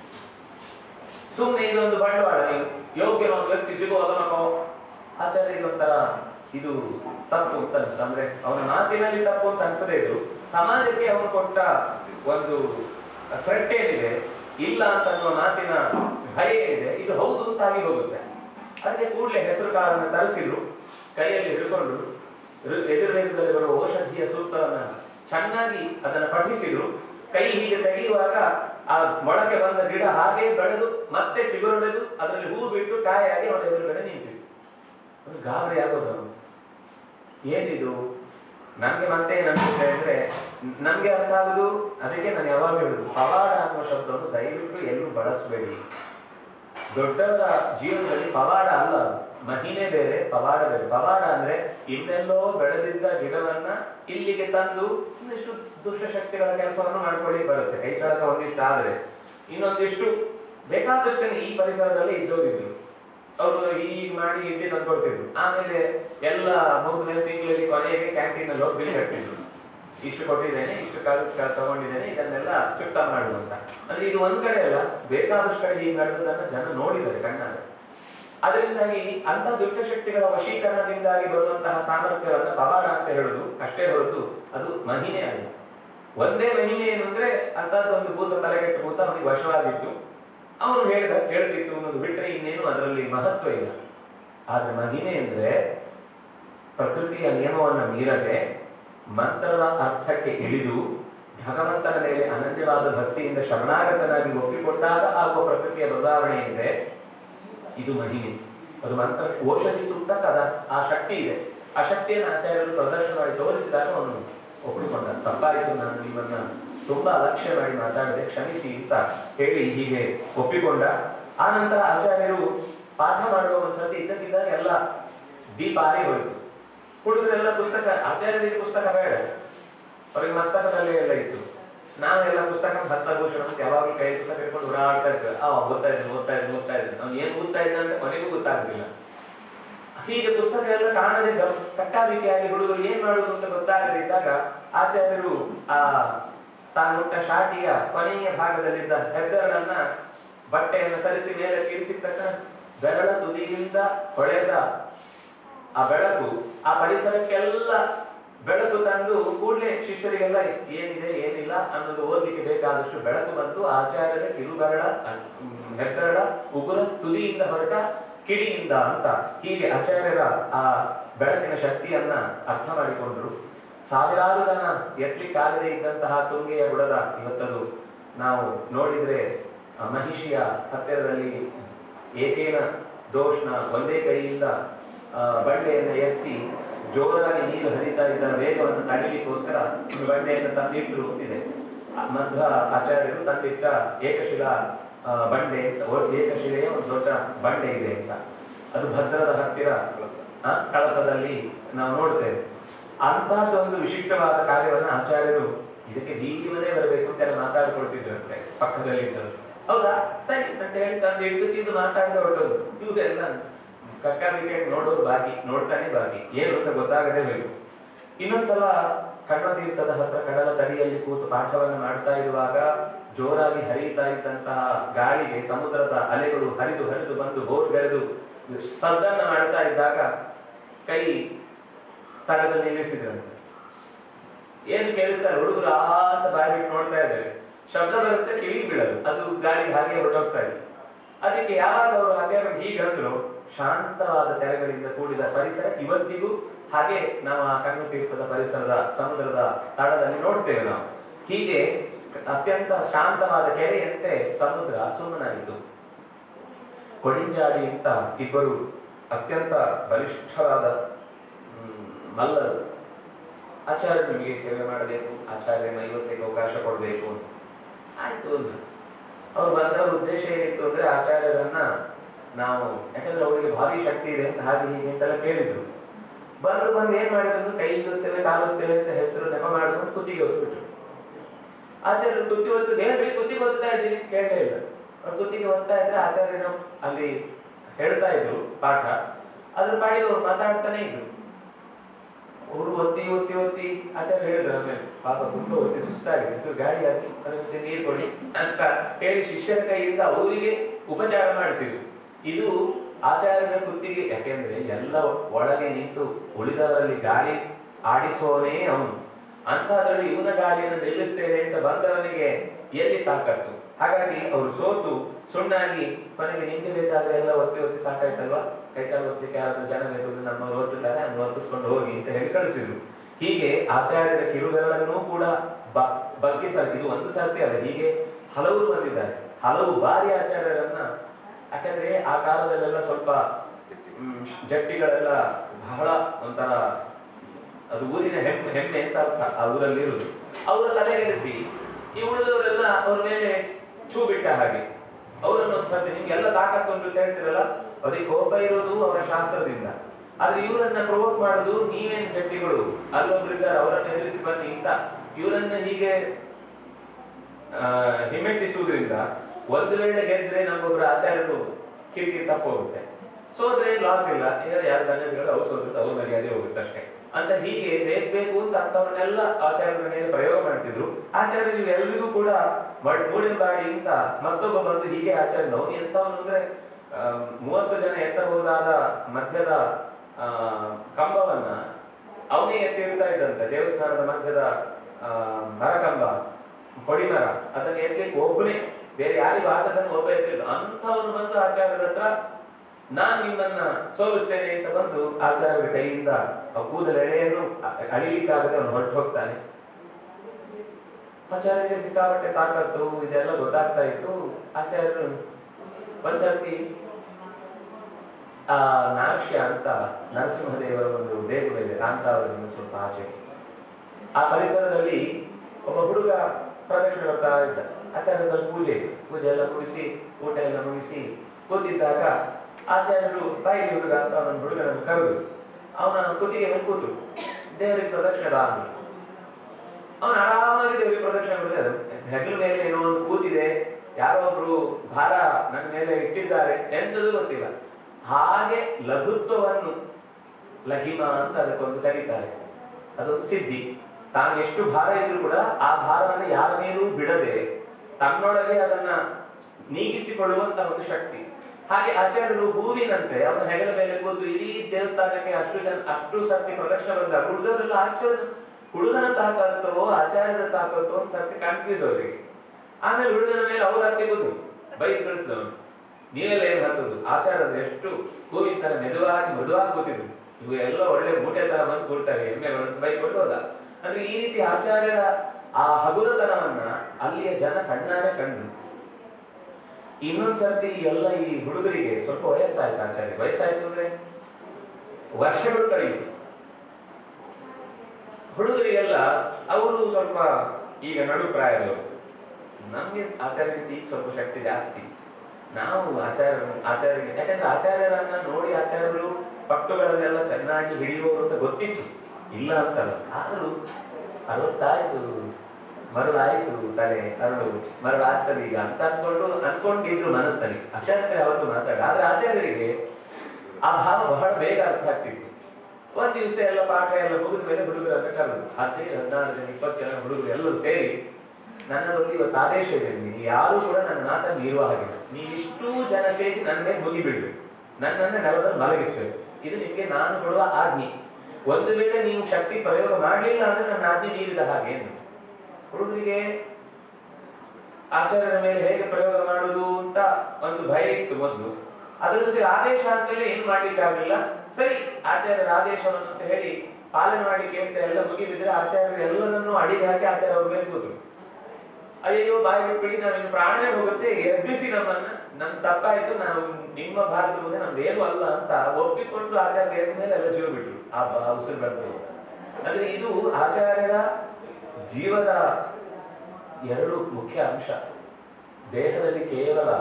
A: ಸುಮ್ಮನೆ ಇದೊಂದು ಬಂಡವಾಳ ನೀವು ಯೋಗ್ಯ ಒಂದು ವ್ಯಕ್ತಿ ಸಿಗುವಾಗ ನಾವು ಆಚಾರ್ಯರಿಗೆ ಒಂಥರ ಇದು ತಪ್ಪು ಅಂತ ಅನ್ಸುತ್ತೆ ಅಂದ್ರೆ ಅವನ ಮಾತಿನಲ್ಲಿ ತಪ್ಪು ಅಂತ ಅನ್ಸದೇ ಇದು ಸಮಾಜಕ್ಕೆ ಅವನು ಕೊಟ್ಟ ಒಂದು ಥ್ರೆಟ್ ಏನಿದೆ ಇಲ್ಲ ಅಂತ ಅನ್ನುವ ಮಾತಿನ ಭಯ ಏನಿದೆ ಇದು ಹೌದು ಅಂತ ಆಗಿ ಹೋಗುತ್ತೆ ಅದಕ್ಕೆ ಕೂಡಲೇ ಹೆಸರು ಕಾಳನ್ನು ತರಿಸಿದ್ರು ಕೈಯಲ್ಲಿ ಹಿಡ್ಕೊಂಡು ಋ- ಯಜುರ್ವೇದದಲ್ಲಿ ಬರುವ ಔಷಧಿಯ ಸೂತ್ರವನ್ನ ಚೆನ್ನಾಗಿ ಅದನ್ನ ಪಠಿಸಿದ್ರು ಕೈ ಹೀಗೆ ತೆಗೆಯುವಾಗ ಆ ಮೊಳಕೆ ಬಂದ ಗಿಡ ಹಾಗೆ ಬೆಳೆದು ಮತ್ತೆ ಚಿಗುರೊಡೆದು ಅದರಲ್ಲಿ ಹೂ ಬಿಟ್ಟು ಕಾಯಾಗಿ ಅವನ ಎದುರುಗಡೆ ನಿಂತಿತ್ತು ಒಂದು ಗಾಬರಿ ಆಗೋದು ಅವನು. ಏನಿದು ನಮ್ಗೆ ಮತ್ತೆ ಏನನ್ಸುತ್ತೆ ಅಂದ್ರೆ ನಮ್ಗೆ ಅರ್ಥ ಆಗುದು ಅದಕ್ಕೆ ನಾನು ಯಾವಾಗ ಹೇಳುದು ಪವಾಡ ಅನ್ನುವ ಶಬ್ದವನ್ನು ದಯವಿಟ್ಟು ಎಲ್ಲೂ ಬಳಸಬೇಡಿ ದೊಡ್ಡವರ ಜೀವನದಲ್ಲಿ ಪವಾಡ ಅಲ್ಲ ಅದು. ಮಹಿಮೆ ಬೇರೆ ಪವಾಡ ಬೇರೆ ಪವಾಡ ಅಂದ್ರೆ ಇನ್ನೆಲ್ಲೋ ಬೆಳೆದಿದ್ದ ಗಿಡವನ್ನ ಇಲ್ಲಿಗೆ ತಂದು ಒಂದಿಷ್ಟು ದುಷ್ಟಶಕ್ತಿಗಳ ಕೆಲಸವನ್ನು ಮಾಡ್ಕೊಳ್ಳಿ ಬರುತ್ತೆ ಕೈ ಚಳಕ ಒಂದಿಷ್ಟು ಆದ್ರೆ ಇನ್ನೊಂದಿಷ್ಟು ಬೇಕಾದಷ್ಟು ಈ ಪರಿಸರದಲ್ಲಿ ಇದ್ದೋರಿದ್ರು ಅವರು ಈಗ ಮಾಡಿ ಇಡ್ಲಿ ತಂದ್ಕೊಡ್ತಿದ್ರು ಆಮೇಲೆ ಎಲ್ಲ ಮುಗಿದ ಮೇಲೆ ತಿಂಗಳಲ್ಲಿ ಕೊನೆಗೆ ಕ್ಯಾಂಟೀನ್ ಅಲ್ಲಿ ಹೋಗಿ ಬಿಲ್ ಕಟ್ಟಿದ್ರು ಇಷ್ಟು ಕೊಟ್ಟಿದ್ದೇನೆ ಇಷ್ಟು ಕಾಲ ತಗೊಂಡಿದ್ದೇನೆ ಇದನ್ನೆಲ್ಲ ಚುಟ್ಟ ಮಾಡು ಅಂತ ಅಂದ್ರೆ ಇದು ಒಂದ್ ಕಡೆ ಅಲ್ಲ ಬೇಕಾದಷ್ಟು ಕಡೆ ಹೀಗೆ ನಡೆದದನ್ನ ಜನ ನೋಡಿದ್ದಾರೆ ಕಣ್ಣಾರೆ ಅದರಿಂದಾಗಿ ಅಂತ ದುಷ್ಟಶಕ್ತಿಗಳ ವಶೀಕರಣದಿಂದಾಗಿ ಬರುವಂತಹ ಸಾಮರ್ಥ್ಯವನ್ನ ಪವಾಡ ಅಂತ ಹೇಳುದು ಅಷ್ಟೇ ಹೊರತು ಅದು ಮಹಿಮೆ ಅಲ್ಲ ಒಂದೇ ಮಹಿಮೆ ಏನು ಅಂದ್ರೆ ಅಂತದ್ದೊಂದು ಭೂತ ತಲೆಗೆಟ್ಟು ಭೂತ ಅವನಿಗೆ ವಶವಾಗಿತ್ತು ಅವನು ಹೇಳಿದ ಕೇಳ್ತಿತ್ತು ಅನ್ನೋದು ಬಿಟ್ರೆ ಇನ್ನೇನು ಅದರಲ್ಲಿ ಮಹತ್ವ ಇಲ್ಲ ಆದ್ರೆ ಮಹಿಮೆ ಅಂದ್ರೆ ಪ್ರಕೃತಿಯ ನಿಯಮವನ್ನು ಮೀರದೆ ಮಂತ್ರದ ಅರ್ಥಕ್ಕೆ ಇಳಿದು ಭಗವಂತನ ಮೇಲೆ ಅನನ್ಯವಾದ ಭಕ್ತಿಯಿಂದ ಶರಣಾಗತನಾಗಿ ಒಪ್ಪಿಕೊಂಡಾಗ ಆಗುವ ಪ್ರಕೃತಿಯ ಬದಲಾವಣೆ ಇದೆ ಇದು ಮಹಿಮೆ ಅದು ಮಂತ್ರ ಔಷಧಿ ಸೂಕ್ತಕ್ಕೆ ಅದ ಆ ಶಕ್ತಿ ಇದೆ ಆ ಶಕ್ತಿಯನ್ನು ಆಚಾರ್ಯರು ಪ್ರದರ್ಶನ ಮಾಡಿ ತೋರಿಸಿದಾಗ ಅವನು ಒಪ್ಪಿಕೊಂಡ ತಪ್ಪಾಯಿತು ನಾನು ನಿಮ್ಮನ್ನ ತುಂಬಾ ಅಲಕ್ಷ್ಯ ಮಾಡಿ ಮಾತಾಡಿದೆ ಕ್ಷಮಿಸಿ ಅಂತ ಹೇಳಿ ಹೀಗೆ ಒಪ್ಪಿಕೊಂಡ ಆ ನಂತರ ಆಚಾರ್ಯರು ಪಾಠ ಮಾಡುವ ಒಂದ್ಸತಿ ಇದ್ದಕ್ಕಿದ್ದಾಗ ಎಲ್ಲ ದೀಪ ಆರಿ ಹೋಯಿತು ಹುಡುಗರೆಲ್ಲ ಪುಸ್ತಕ ಆಚಾರ್ಯರಿಗೆ ಪುಸ್ತಕ ಬೇಡ ಅವ್ರಿಗೆ ಮಸ್ತಕದಲ್ಲಿ ಎಲ್ಲ ಇತ್ತು ನಾವೆಲ್ಲ ಪುಸ್ತಕ ಹಸ್ತಭೂಷಣ ಅಂತ ಯಾವಾಗಲೂ ಕೈ ಪುಸ್ತಕ ಹಿಡ್ಕೊಂಡು ಓಡಾಡ್ತಾ ಇರ್ತೇವೆ ಆ ಓದ್ತಾ ಇದ್ದೀನಿ ಓದ್ತಾ ಇದ್ದೀನಿ ಓದ್ತಾ ಇದ್ದೀನಿ ಅವ್ನು ಏನು ಓದ್ತಾ ಇದ್ದ ಅಂತ ಮನೆಗೂ ಗೊತ್ತಾಗ್ತಿಲ್ಲ ಹೀಗೆ ಪುಸ್ತಕ ಎಲ್ಲ ಕಾಣದೆ ಗಮ್- ಕಟ್ಟಾಬಿಟ್ಟಿಯಾಗಿ ಹುಡುಗರು ಏನ್ ಮಾಡುದು ಅಂತ ಗೊತ್ತಾಗದಿದ್ದಾಗ ಆಚಾರ್ಯರು ಆ ತಾನು ಹುಟ್ಟ ಶಾಟಿಯ ಕೊನೆಯ ಭಾಗದಲ್ಲಿದ್ದ ಹೆಬ್ಬೆರಳನ್ನ ಬಟ್ಟೆಯನ್ನು ಸರಿಸಿ ಮೇಲೆ ಇರಿಸಿದ ತಕ್ಷಣ ಬೆರಳ ತುದಿಯಿಂದ ಹೊಳೆದ ಆ ಬೆಳಕು ಆ ಪರಿಸರಕ್ಕೆಲ್ಲ ಬೆಳಕು ತಂದು ಕೂಡಲೇ ಶಿಷ್ಯರಿಗೆಲ್ಲ ಏನಿದೆ ಏನಿಲ್ಲ ಅನ್ನೋದು ಓದಲಿಕ್ಕೆ ಬೇಕಾದಷ್ಟು ಬೆಳಕು ಬಂತು ಆಚಾರ್ಯರ ಕಿರುಬೆರಳ ಹ್ಮ್, ಹೆಬ್ಬೆರಳ ಉಗುರ ತುದಿಯಿಂದ ಹೊರಟ ಕಿಡಿಯಿಂದ ಅಂತ ಹೀಗೆ ಆಚಾರ್ಯರ ಆ ಬೆಳಕಿನ ಶಕ್ತಿಯನ್ನ ಅರ್ಥ ಮಾಡಿಕೊಂಡ್ರು ಸಾವಿರಾರು ಜನ ಎತ್ತಲಿಕ್ಕಾಗದೇ ಇದ್ದಂತಹ ತುಂಗೆಯ ಬುಡದ ಇವತ್ತದು ನಾವು ನೋಡಿದ್ರೆ ಆ ಮಹಿಷಿಯ ಹತ್ತಿರದಲ್ಲಿ ಏಕೇನ ದೋಷ್ನ ಒಂದೇ ಕೈಯಿಂದ ಆ, ಬಂಡೆಯನ್ನು ಎತ್ತಿ ಜೋರಾಗಿ ನೀರು ಹರಿತಾ ಇದ್ದ ವೇಗವನ್ನು ತಡೆಯಲಿಕ್ಕೋಸ್ಕರ ಒಂದು ಬಂಡೆಯನ್ನು ತಂದಿಟ್ಟು ಇದೆ ಆ ಮಧ್ವ ಆಚಾರ್ಯರು ತಂದಿಟ್ಟ ಏಕಶಿಲಾ ಆ, ಬಂಡೆ ಅಂತ ಒ- ಏಕಶಿಲೆಯ ಒಂದು ದೊಡ್ಡ ಬಂಡೆ ಇದೆ ಅಂತ ಅದು ಭದ್ರದ ಹತ್ತಿರ ಆ, ಕಳಸದಲ್ಲಿ ನಾವು ನೋಡ್ತೇವೆ ಅಂತಹದ್ದೊಂದು ವಿಶಿಷ್ಟವಾದ ಕಾರ್ಯವನ್ನು ಆಚಾರ್ಯರು ಇದಕ್ಕೆ ಬೀದಿಮನೆ ಬರಬೇಕು ಅಂತೆಲ್ಲ ಮಾತಾಡ್ಕೊಳ್ತಿದ್ರಂತೆ ಪಕ್ಕದಲ್ಲಿ ಇದ್ದವರು ಹೌದಾ ಸರಿ ಅಂತ ಹೇಳಿ ತಂದು ಇಟ್ಟು ಸೀದು ಮಾತಾಡದೆ ಹೊರಟೋದು ಇವ್ರೆಲ್ಲ ಕಕ್ಕಾಬಿಕೆ ನೋಡೋದು ಬಾಕಿ ನೋಡ್ತಾನೆ ಬಾಕಿ ಏನು ಅಂತ ಗೊತ್ತಾಗದೇ ಬೇಕು ಇನ್ನೊಂದ್ಸಲ ಕಣ್ಣತೀರ್ಥದ ಹತ್ರ ಕಡಲ ತಡಿಯಲ್ಲಿ ಕೂತು ಪಾಠವನ್ನು ಮಾಡ್ತಾ ಇರುವಾಗ ಜೋರಾಗಿ ಹರಿಯುತ್ತಾ ಇದ್ದಂತಹ ಗಾಳಿಗೆ ಸಮುದ್ರದ ಅಲೆಗಳು ಹರಿದು ಹರಿದು ಬಂದು ಬೋರ್ಗರೆದು ಸದ್ದನ್ನ ಮಾಡ್ತಾ ಇದ್ದಾಗ ಕೈ ತಳದಲ್ಲಿ ನಿಲ್ಲಿಸಿದ್ರಂತೆ ಏನು ಕೇಳಿಸ್ತಾರೆ ಹುಡುಗರು ಆ ಅಂತ ಬಾಯಿ ಬಿಟ್ಟು ನೋಡ್ತಾ ಇದ್ದಾರೆ ಶಬ್ದ ಬರುತ್ತೆ ಕಿವಿ ಬೀಳಲು ಅದು ಗಾಳಿಗೆ ಹಾಗೆ ಹೊರಟೋಗ್ತಾ ಇದೆ ಅದಕ್ಕೆ ಯಾವಾಗ ಅವರು ಆಚಾರ್ಯರು ಹೀಗಂದ್ರು ಶಾಂತವಾದ ತೆರೆಗಳಿಂದ ಕೂಡಿದ ಪರಿಸರ ಇವತ್ತಿಗೂ ಹಾಗೆ ನಾವು ಆ ಕಣ್ಣು ತೀರ್ಥದ ಪರಿಸರದ ಸಮುದ್ರದ ತಳದಲ್ಲಿ ನೋಡ್ತೇವೆ ನಾವು ಹೀಗೆ ಅತ್ಯಂತ ಶಾಂತವಾದ ಕೆರೆಯಂತೆ ಸಮುದ್ರ ಸುಮ್ಮನಾಯಿತು ಕೊಡಿಂಜಾಡಿ ಅಂತ ಇಬ್ಬರು ಅತ್ಯಂತ ಬಲಿಷ್ಠವಾದ ಹ್ಮ್, ಮಲ್ಲರು ಆಚಾರ್ಯ ನಿಮಗೆ ಸೇವೆ ಮಾಡಬೇಕು ಆಚಾರ್ಯನ ಇವತ್ತಿಗೆ ಅವಕಾಶ ಕೊಡಬೇಕು ಅಂತ ಆಯ್ತು ಅಂದ್ರು ಅವ್ರು ಬಂದವರ ಉದ್ದೇಶ ಏನಿತ್ತು ಅಂದ್ರೆ ಆಚಾರ್ಯರನ್ನ ನಾವು ಯಾಕಂದ್ರೆ ಅವರಿಗೆ ಭಾರಿ ಶಕ್ತಿ ಇದೆ ಅಂತ ಹಾಗೆ ಹೀಗೆ ಅಂತೆಲ್ಲ ಕೇಳಿದ್ರು ಬಂದು ಬಂದು ಏನ್ ಮಾಡಿದ್ರು ಕೈ ಗೊತ್ತೇವೆ ಕಾಲುತ್ತೇವೆ ಅಂತ ಹೆಸರು ನೆಪ ಮಾಡ್ಕೊಂಡು ಕುತ್ತಿಗೆ ಹೊತ್ಬಿಟ್ರು ಆಚಾರ್ಯರು ಕುತ್ತಿ ಹೊತ್ತು ಏನ್ರಿ ಕುತ್ತಿಗೆ ಹೊತ್ತಾ ಇದ್ದೀರಿ ಅಂತ ಕೇಳಲೇ ಇಲ್ಲ ಅವ್ರು ಕುತ್ತಿಗೆ ಹೊತ್ತಾ ಇದ್ರೆ ಆಚಾರ್ಯರು ಅಲ್ಲಿ ಹೇಳ್ತಾ ಇದ್ರು ಪಾಠ ಅದ್ರ ಪಾಡಿಗೆ ಅವ್ರು ಮಾತಾಡ್ತಾನೆ ಇದ್ರು ಅವರು ಒತ್ತಿ ಒತ್ತಿ ಒತ್ತಿ ಆಚಾರ್ಯ ಹೇಳಿದ್ರು ಆಮೇಲೆ ಪಾಪ ತುಂಬಾ ಒತ್ತಿ ಸುಸ್ತಾಗಿದೆ ಒಂಚೂರು ಗಾಡಿ ಹಾಕಿ ಅದ್ರ ಮುಂಚೆ ನೀರು ಕೊಡಿ ಅಂತ ಹೇಳಿ ಶಿಷ್ಯರ ಕೈಯಿಂದ ಅವರಿಗೆ ಉಪಚಾರ ಮಾಡಿಸಿದ್ರು ಇದು ಆಚಾರ್ಯನ ಕುತ್ತಿಗೆ ಯಾಕೆಂದ್ರೆ ಎಲ್ಲ ಒಳಗೆ ನಿಂತು ಉಳಿದವರಲ್ಲಿ ಗಾಳಿ ಆಡಿಸುವವನೇ ಅವನು ಅಂತಹದ್ರಲ್ಲಿ ಇವನ ಗಾಳಿಯನ್ನು ನಿಲ್ಲಿಸ್ತೇನೆ ಅಂತ ಬಂದವನಿಗೆ ಎಲ್ಲಿ ತಾಕತ್ತು ಹಾಗಾಗಿ ಅವರು ಸೋತು ಸುಣ್ಣಾಗಿ ಕೊನೆಗೆ ನಿಮ್ಗೆ ಬೇಕಾದ್ರೆ ಎಲ್ಲ ಒತ್ತಿ ಒತ್ತಿ ಸಾಕಾಯ್ತಲ್ವಾ ಕೈಕಾಲು ಒತ್ತಲಿಕ್ಕೆ ಯಾರಾದ್ರೂ ಜನ ಬೇಕು ನಮ್ಮವ್ರು ಒತ್ತುತ್ತಾರೆ ಅನ್ನು ಒತ್ತಿಸ್ಕೊಂಡು ಹೋಗಿ ಅಂತ ಹೇಳಿ ಕಳಿಸಿದ್ರು ಹೀಗೆ ಆಚಾರ್ಯರ ಕಿರುಬೆರಳನ್ನೂ ಕೂಡ ಬ ಬಗ್ಗಿಸ ಇದು ಒಂದು ಸರ್ತಿ ಅಲ್ಲ ಹೀಗೆ ಹಲವರು ಬಂದಿದ್ದಾರೆ ಹಲವು ಬಾರಿ ಆಚಾರ್ಯರನ್ನ ಯಾಕಂದ್ರೆ ಆ ಕಾಲದಲ್ಲೆಲ್ಲ ಸ್ವಲ್ಪ ಮ್, ಜಟ್ಟಿಗಳೆಲ್ಲ ಬಹಳ ಒಂಥರ ಅದು ಊರಿನ ಹೆಮ್ಮೆ ಹೆಮ್ಮೆ ಅಂತ ಅರ್ಥ ಆ ಊರಲ್ಲಿ ಇರುವುದು ಅವರ ತಲೆಗೆಡಿಸಿ ಈ ಉಳಿದವರೆಲ್ಲ ಅವ್ರ ಮೇಲೆ ಛೂ ಬಿಟ್ಟ ಹಾಗೆ ಅವರನ್ನು ಒಂದ್ಸರ್ತಿ ನಿಮ್ಗೆಲ್ಲ ತಾಕತ್ತು ಉಂಟು ಅಂತ ಹೇಳ್ತಿರಲ್ಲ ಅವರಿಗೆ ಕೋಪ ಇರೋದು ಅವರ ಶಾಸ್ತ್ರದಿಂದ ಆದ್ರೆ ಇವರನ್ನ ಪ್ರವೋಕ್ ಮಾಡುದು ನೀವೇನ್ ಗಟ್ಟಿಗಳು ಅಲ್ಲೊಬ್ರಿದ್ದಾರೆ ಅವರನ್ನ ಎದುರಿಸಿ ಬನ್ನಿ ಅಂತ ಇವರನ್ನ ಹೀಗೆ ಆ, ಹಿಮ್ಮೆಟ್ಟಿಸುವುದರಿಂದ ಒಂದು ವೇಳೆ ಗೆದ್ರೆ ನಮಗೊಬ್ರು ಆಚಾರ್ಯರು ಕಿರಿಕಿರಿ ತಪ್ಪೋಗುತ್ತೆ ಸೋದ್ರೆ ಲಾಸ್ ಇಲ್ಲ ಈಗ ಯಾರು ಧನ್ಯಗಳು ಅವ್ರು ಸೋದ್ರೆ ಅವ್ರ ಮರ್ಯಾದೆ ಹೋಗುತ್ತೆ ಅಷ್ಟೇ ಅಂತ ಹೀಗೆ ಬೇಕು ಬೇಕು ಅಂತ ಅಂತವ್ರನ್ನೆಲ್ಲ ಆಚಾರ್ಯರ ಮೇಲೆ ಪ್ರಯೋಗ ಮಾಡ್ತಿದ್ರು ಆಚಾರ್ಯ ನೀವು ಎಲ್ರಿಗೂ ಕೂಡ ಮಡ್- ಮೂಡಿನಬಾಡಿ ಅಂತ ಮತ್ತೊಬ್ಬ ಬಂದು ಹೀಗೆ ಆಚಾರ್ಯ ಅವನು ಎಂತವನು ಅಂದ್ರೆ ಆ, ಮೂವತ್ತು ಜನ ಎತ್ತಬಹುದಾದ ಮಧ್ಯದ ಆ, ಕಂಬವನ್ನ ಅವನೇ ಎತ್ತಿರ್ತಾ ಇದ್ದಂತೆ ದೇವಸ್ಥಾನದ ಮಧ್ಯದ ಆ, ಮರಕಂಬ ಕೊಡಿಮರ ಅದನ್ನ ಎತ್ತಲಿಕ್ಕೆ ಒಬ್ಬನೇ ಬೇರೆ ಯಾರಿಗೂ ಆಗದನ್ನು ಒಬ್ಬ ಎತ್ತಿಲ್ಲ ಅಂಥವನು ಬಂದು ಆಚಾರ್ಯರ ಹತ್ರ ನಾನ್ ನಿಮ್ಮನ್ನ ಸೋಲಿಸ್ತೇನೆ ಅಂತ ಬಂದು ಆಚಾರ್ಯರ ಕೈಯಿಂದ ಆ ಕೂದಲ ಎಳೆಯನ್ನು ಅ- ಅಳಿಲಿಕ್ಕಾಗದೆ ಅವನು ಹೊರಟು ಹೋಗ್ತಾನೆ ಆಚಾರ್ಯರಿಗೆ ಸಿಕ್ಕಾಪಟ್ಟೆ ತಾಕತ್ತು ಇದೆಲ್ಲ ಗೊತ್ತಾಗ್ತಾ ಇತ್ತು ಆಚಾರ್ಯರು ಒಂದ್ಸರ್ತಿ ಆ ನಾಶ್ಯ ಅಂತ ನರಸಿಂಹದೇವರ ಒಂದು ದೇಗುಲ ಇದೆ ಕಾಂತಾವರದಿಂದ ಸ್ವಲ್ಪ ಆಚೆ ಆ ಪರಿಸರದಲ್ಲಿ ಒಬ್ಬ ಹುಡುಗ ಪ್ರದಕ್ಷಿಣೆ ಬರ್ತಾ ಇದ್ದ ಆಚಾರ್ಯದಲ್ಲಿ ಪೂಜೆ ಇತ್ತು. ಪೂಜೆ ಎಲ್ಲ ಮುಗಿಸಿ ಊಟ ಎಲ್ಲ ಮುಗಿಸಿ ಕೂತಿದ್ದಾಗ ಆಚಾರ್ಯರು ಬಾಯಿಲಿ ಹುಡುಗ ಅಂತ ಅವನ ಹುಡುಗನನ್ನು ಕರೆದು ಅವನ ಕುತ್ತಿಗೆ ಮೇಲೆ ಕೂತು ದೇವರಿಗೆ ಪ್ರದಕ್ಷಿಣೆ ಬಾ ಅಂದ್ರು. ಅವನು ಆರಾಮಾಗಿ ದೇವರಿಗೆ ಪ್ರದಕ್ಷಿಣೆ ಮಾಡಿದ್ರೆ ಹೆಗಲ ಮೇಲೆ ಏನೋ ಒಂದು ಕೂತಿದೆ ಯಾರೋ ಒಬ್ರು ಭಾರ ನನ್ನ ಮೇಲೆ ಇಟ್ಟಿದ್ದಾರೆ ಎಂತದೂ ಗೊತ್ತಿಲ್ಲ ಹಾಗೆ ಲಘುತ್ವವನ್ನು ಲಘಿಮ ಅಂತ ಅದಕ್ಕೊಂದು ಕರೀತಾರೆ ಅದೊಂದು ಸಿದ್ಧಿ ತಾನು ಎಷ್ಟು ಭಾರ ಇದ್ರೂ ಕೂಡ ಆ ಭಾರವನ್ನು ಯಾರ ಮೇಲೂ ಬಿಡದೆ ತನ್ನೊಳಗೆ ಅದನ್ನ ನೀಗಿಸಿಕೊಳ್ಳುವಂತ ಒಂದು ಶಕ್ತಿ ಹಾಗೆ ಆಚಾರ್ಯರು ಹೂವಿನಂತೆ ಅವನ ಹೆಗಲ ಮೇಲೆ ಕೂತು ಇಡೀ ದೇವಸ್ಥಾನಕ್ಕೆ ಅಷ್ಟು ಜನ ಅಷ್ಟು ಸರ್ತಿ ಪ್ರದಕ್ಷಿಣೆ ಬಂದಾಗ ಉಳಿದವರೆಲ್ಲ ಆಚಾರ್ಯ ಹುಡುಗನ ತಾಕತ್ತೋ ಆಚಾರ್ಯರ ತಾಕತ್ತೋ ಅಂತ ಸರ್ತಿ ಕನ್ಫ್ಯೂಸ್ ಅವರಿಗೆ ಆಮೇಲೆ ಹುಡುಗನ ಮೇಲೆ ಅವ್ರ ಹತ್ತಿ ಬಂದು ಬೈಕ್ ಕಳಿಸಿದವನು ನೀವೆಲ್ಲ ಏನ್ ಹತ್ತದು ಆಚಾರ್ಯರು ಎಷ್ಟು ಹೂವಿನ ತರ ಮೆದುವಾಗಿ ಮೃದುವಾಗಿ ಕೂತಿದ್ರು ಇವು ಎಲ್ಲ ಒಳ್ಳೆ ಮೂಟೆ ತರ ಬಂದು ಕೂರ್ತಾರೆ ಎಮ್ಮೆ ಬೈಕ್ ಕೊಟ್ಟು ಹೋದ ಅಂದ್ರೆ ಈ ರೀತಿ ಆಚಾರ್ಯರ ಆ ಹಗುರತನವನ್ನ ಅಲ್ಲಿಯ ಜನ ಕಣ್ಣಾರೆ ಕಂಡು ಇನ್ನೊಂದ್ ಸರ್ತಿ ಎಲ್ಲ ಈ ಹುಡುಗರಿಗೆ ಸ್ವಲ್ಪ ವಯಸ್ಸಾಯ್ತು ಆಚಾರ್ಯ ವಯಸ್ಸಾಯ್ತು ಅಂದ್ರೆ ವರ್ಷಗಳು ಕಳೆಯಿತು ಹುಡುಗರಿಗೆಲ್ಲ ಅವರು ಸ್ವಲ್ಪ ಈಗ ನಡು ಪ್ರಾಯದವರು ನಮ್ಗೆ ಆಚಾರ್ಯಕ್ಕಿಂತ ಈಗ ಸ್ವಲ್ಪ ಶಕ್ತಿ ಜಾಸ್ತಿ ನಾವು ಆಚಾರ್ಯ ಆಚಾರ್ಯರಿಗೆ ಯಾಕಂದ್ರೆ ಆಚಾರ್ಯರನ್ನ ನೋಡಿ ಆಚಾರ್ಯರು ಪಟ್ಟುಗಳನ್ನೆಲ್ಲ ಚೆನ್ನಾಗಿ ಹಿಡಿಯುವವರು ಅಂತ ಗೊತ್ತಿತ್ತು ಇಲ್ಲ ಅಂತಲ್ಲ ಆದರೂ ಅರವತ್ತಾಯ್ತು ಮರಳಾಯ್ತು ತಲೆ ಅರಳು ಮರಳಾಗ್ತದೆ ಈಗ ಅಂತ ಅನ್ಕೊಂಡು ಅನ್ಕೊಂಡಿದ್ರು ಮನಸ್ಸಲ್ಲಿ ಆಚಾರ್ಯರು ಅವತ್ತು ಮಾತಾಡ ಆದ್ರೆ ಆಚಾರ್ಯರಿಗೆ ಆ ಭಾವ ಬಹಳ ಬೇಗ ಅರ್ಥ ಆಗ್ತಿತ್ತು ಒಂದ್ ದಿವಸ ಎಲ್ಲ ಪಾಠ ಎಲ್ಲ ಮುಗಿದ ಮೇಲೆ ಹುಡುಗರನ್ನ ಕರೆದು ಹದಿನೈದು ಹದಿನಾರು ಜನ ಇಪ್ಪತ್ತು ಜನ ಹುಡುಗರು ಎಲ್ಲರೂ ಸೇರಿ ನನ್ನದೊಂದು ಇವತ್ತು ಆದೇಶ ಇದೆ ನಿಮಗೆ ಯಾರು ಕೂಡ ನನ್ನ ಮಾತನ್ನು ಮೀರುವ ಹಾಗಿಲ್ಲ ನೀವಿಷ್ಟೂ ಜನ ಸೇರಿ ನನ್ನ ಮೇಲೆ ಮುಗಿಬಿಡ್ಬೇಕು ನನ್ನನ್ನ ನೆಲದಲ್ಲಿ ಮಲಗಿಸ್ಬೇಕು ಇದು ನಿಮಗೆ ನಾನು ಕೊಡುವ ಆಜ್ಞೆ ಒಂದು ವೇಳೆ ನೀವು ಶಕ್ತಿ ಪ್ರಯೋಗ ಮಾಡಲಿಲ್ಲ ಅಂದ್ರೆ ನನ್ನ ಆಜ್ಞೆ ಮೀರಿದ ಹಾಗೆ ಎಂದು. ಹುಡುಗರಿಗೆ ಆಚಾರ್ಯರ ಮೇಲೆ ಹೇಗೆ ಪ್ರಯೋಗ ಮಾಡುವುದು ಅಂತ ಒಂದು ಭಯ ಇತ್ತು ಮೊದಲು ಅದ್ರ ಜೊತೆ ಆದೇಶ ಅಂತೆಲ್ಲ ಏನು ಮಾಡ್ಲಿಕ್ಕೆ ಆಗಲಿಲ್ಲ ಸರಿ ಆಚಾರ್ಯರ ಆದೇಶವನ್ನು ಅಂತ ಹೇಳಿ ಪಾಲನೆ ಮಾಡ್ಲಿಕ್ಕೆ ಅಂತ ಎಲ್ಲ ಮುಗಿಬಿದ್ರೆ ಆಚಾರ್ಯರು ಎಲ್ಲರನ್ನೂ ಅಡಿಗೆ ಹಾಕಿ ಆಚಾರ್ಯ ಅವ್ರ ಮೇಲೆ ಕೂತರು ಅಯ್ಯೋ ಬಾಯಿ ಬಿಟ್ಬಿಡಿ ನಾವಿನ್ನು ಪ್ರಾಣನೇ ಹೋಗುತ್ತೆ ಎಬ್ಬಿಸಿ ನಮ್ಮನ್ನ ನಮ್ ತಪ್ಪಾಯ್ತು ನಾವು ನಿಮ್ಮ ಭಾರತ ಮುಂದೆ ನಮ್ದು ಏನು ಅಲ್ಲ ಅಂತ ಒಪ್ಪಿಕೊಂಡು ಆಚಾರ್ಯ ಎದ್ದ ಮೇಲೆ ಎಲ್ಲ ಜೀವ ಬಿಟ್ರು ಆ ಬ- ಉಸಿರು ಬಂತು ಅಂದ್ರೆ ಇದು ಆಚಾರ್ಯರ ಜೀವದ ಎರಡು ಮುಖ್ಯ ಅಂಶ ದೇಹದಲ್ಲಿ ಕೇವಲ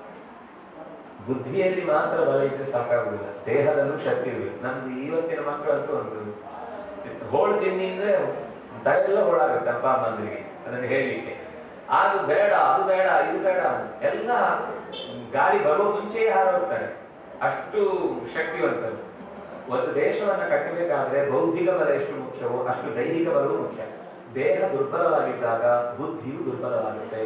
A: ಬುದ್ಧಿಯಲ್ಲಿ ಮಾತ್ರ ಬಲ ಇದ್ರೆ ಸಾಕಾಗುದಿಲ್ಲ ದೇಹದಲ್ಲೂ ಶಕ್ತಿ ಇರಬೇಕು ನಮ್ದು ಇವತ್ತಿನ ಮಕ್ಕಳಂತೂ ಒಂದು ಹೋಳು ತಿನ್ನಿ ಅಂದ್ರೆ ತಲೆಲ್ಲ ಹೋಳಾಗುತ್ತೆ ಅಪ್ಪ ಅಮ್ಮಂದಿರಿಗೆ ಅದನ್ನು ಹೇಳಲಿಕ್ಕೆ ಅದು ಬೇಡ ಅದು ಬೇಡ ಇದು ಬೇಡ ಎಲ್ಲ ಗಾಳಿ ಬರುವ ಮುಂಚೆಯೇ ಹಾರೋಗ್ತಾರೆ ಅಷ್ಟು ಶಕ್ತಿವಂತರು ಒಂದು ದೇಶವನ್ನ ಕಟ್ಟಬೇಕಾದ್ರೆ ಬೌದ್ಧಿಕ ಬಲ ಎಷ್ಟು ಮುಖ್ಯವೋ ಅಷ್ಟು ದೈಹಿಕ ಬಲವೂ ಮುಖ್ಯ ದೇಹ ದುರ್ಬಲವಾಗಿದ್ದಾಗ ಬುದ್ಧಿಯು ದುರ್ಬಲವಾಗುತ್ತೆ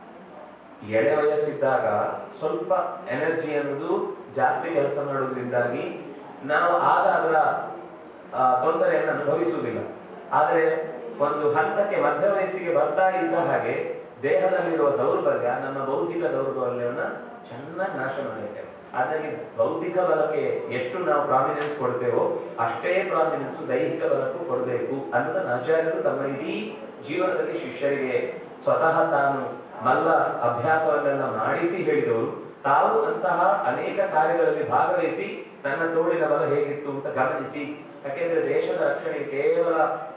A: ಎಳೆ ವಯಸ್ಸಿದ್ದಾಗ ಸ್ವಲ್ಪ ಎನರ್ಜಿ ಅನ್ನೋದು ಜಾಸ್ತಿ ಕೆಲಸ ಮಾಡೋದ್ರಿಂದಾಗಿ ನಾವು ಆಗ ಅದರ ಆ, ತೊಂದರೆಯನ್ನು ಅನುಭವಿಸುವುದಿಲ್ಲ ಆದರೆ ಒಂದು ಹಂತಕ್ಕೆ ಮಧ್ಯ ವಯಸ್ಸಿಗೆ ಬರ್ತಾ ಇದ್ದ ಹಾಗೆ ದೇಹದಲ್ಲಿರುವ ದೌರ್ಬಲ್ಯ ನಮ್ಮ ಬೌದ್ಧಿಕ ದೌರ್ಬಲ್ಯವನ್ನ ಚೆನ್ನಾಗಿ ನಾಶ ಮಾಡುತ್ತೆ ಹಾಗಾಗಿ ಬೌದ್ಧಿಕ ಬಲಕ್ಕೆ ಎಷ್ಟು ನಾವು ಪ್ರಾಮಿನೆನ್ಸ್ ಕೊಡ್ತೇವೋ ಅಷ್ಟೇ ಪ್ರಾಮಿನೆನ್ಸ್ ದೈಹಿಕ ಬಲಕ್ಕೂ ಕೊಡಬೇಕು ಅನ್ನೋದನ್ನ ಆಚಾರ್ಯರು ತಮ್ಮ ಇಡೀ ಜೀವನದಲ್ಲಿ ಶಿಷ್ಯರಿಗೆ ಸ್ವತಃ ತಾನು ಮಲ್ಲ ಅಭ್ಯಾಸವನ್ನೆಲ್ಲ ಮಾಡಿಸಿ ಹೇಳಿದವರು ತಾವು ಅಂತಹ ಅನೇಕ ಕಾರ್ಯಗಳಲ್ಲಿ ಭಾಗವಹಿಸಿ ತನ್ನ ತೋಳಿನ ಬಲ ಹೇಗಿತ್ತು ಅಂತ ಗಮನಿಸಿ ಯಾಕೆಂದ್ರೆ ದೇಶದ ರಕ್ಷಣೆ ಕೇವಲ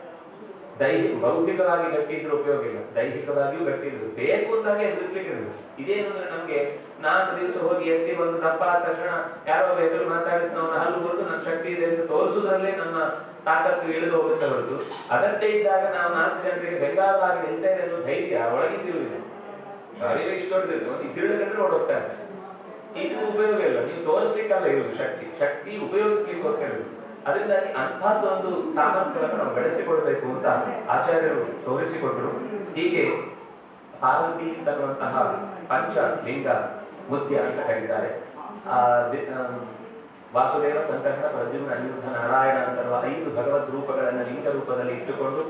A: ದೈಹಿಕ ಭೌತಿಕವಾಗಿ ಗಟ್ಟಿದ್ರೆ ಉಪಯೋಗ ಇಲ್ಲ ದೈಹಿಕವಾಗಿಯೂ ಗಟ್ಟಿದ್ರು ಬೇಕು ಅಂದಾಗ ಎದುರಿಸ್ಲಿಕ್ಕೆ ಇರಬೇಕು ಇದೇನು ಅಂದ್ರೆ ನಮ್ಗೆ ನಾಲ್ಕು ದಿವಸ ಹೋಗಿ ಎತ್ತಿ ಬಂದು ದಪ್ಪ ಆದ ತಕ್ಷಣ ಯಾರೋ ಒಬ್ಬ ಎದುರು ಮಾತಾಡಿಸಿ ನಾವು ಹಲ್ಲು ಮುರಿದು ನನ್ನ ಶಕ್ತಿ ಇದೆ ಅಂತ ತೋರಿಸುವುದರಲ್ಲೇ ನಮ್ಮ ತಾಕತ್ತು ಇಳಿದು ಹೋಗುತ್ತೆ ಹೊರತು ಅಗತ್ಯ ಇದ್ದಾಗ ನಾವು ನಾಲ್ಕು ಜನರಿಗೆ ಬೆಂಗಾಲವಾಗಿ ನಿಲ್ತೇವೆ ಅನ್ನೋ ಧೈರ್ಯ ಒಳಗಿದ್ದಿರುವುದಿಲ್ಲ ಶರೀರ ಇಷ್ಟು ದೊಡ್ಡದಿತ್ತು ಒಂದು ತಿರುಗಂಡ್ರೆ ಓಡೋಗ್ತಾರೆ ಇದು ಉಪಯೋಗ ಇಲ್ಲ ನೀವು ತೋರಿಸ್ಲಿಕ್ಕಲ್ಲ ಇರುವುದು ಶಕ್ತಿ ಶಕ್ತಿ ಉಪಯೋಗಿಸ್ಲಿಕ್ಕೋಸ್ಕರ ಇರುವುದು ಅದರಿಂದಾಗಿ ಅಂಥದ್ದೊಂದು ಸಾಮರ್ಥ್ಯವನ್ನು ನಾವು ಬೆಳೆಸಿಕೊಳ್ಬೇಕು ಅಂತ ಆಚಾರ್ಯರು ತೋರಿಸಿಕೊಟ್ಟರು ಹೀಗೆ ಪಾರ್ವತಿ ತರುವಂತಹ ಪಂಚ ಲಿಂಗ ಮುತ್ಯ ಅಂತ ಕರೀತಾರೆ ಆ ದಿ- ಆಮ್, ವಾಸುದೇವ ಸಂಕಟ ಪ್ರದ್ಯುಮ್ನ ಅನಿರುದ್ಧ ನಾರಾಯಣ ಅಂತರುವ ಐದು ಭಗವದ್ ರೂಪಗಳನ್ನು ಲಿಂಗ ರೂಪದಲ್ಲಿ ಇಟ್ಟುಕೊಂಡು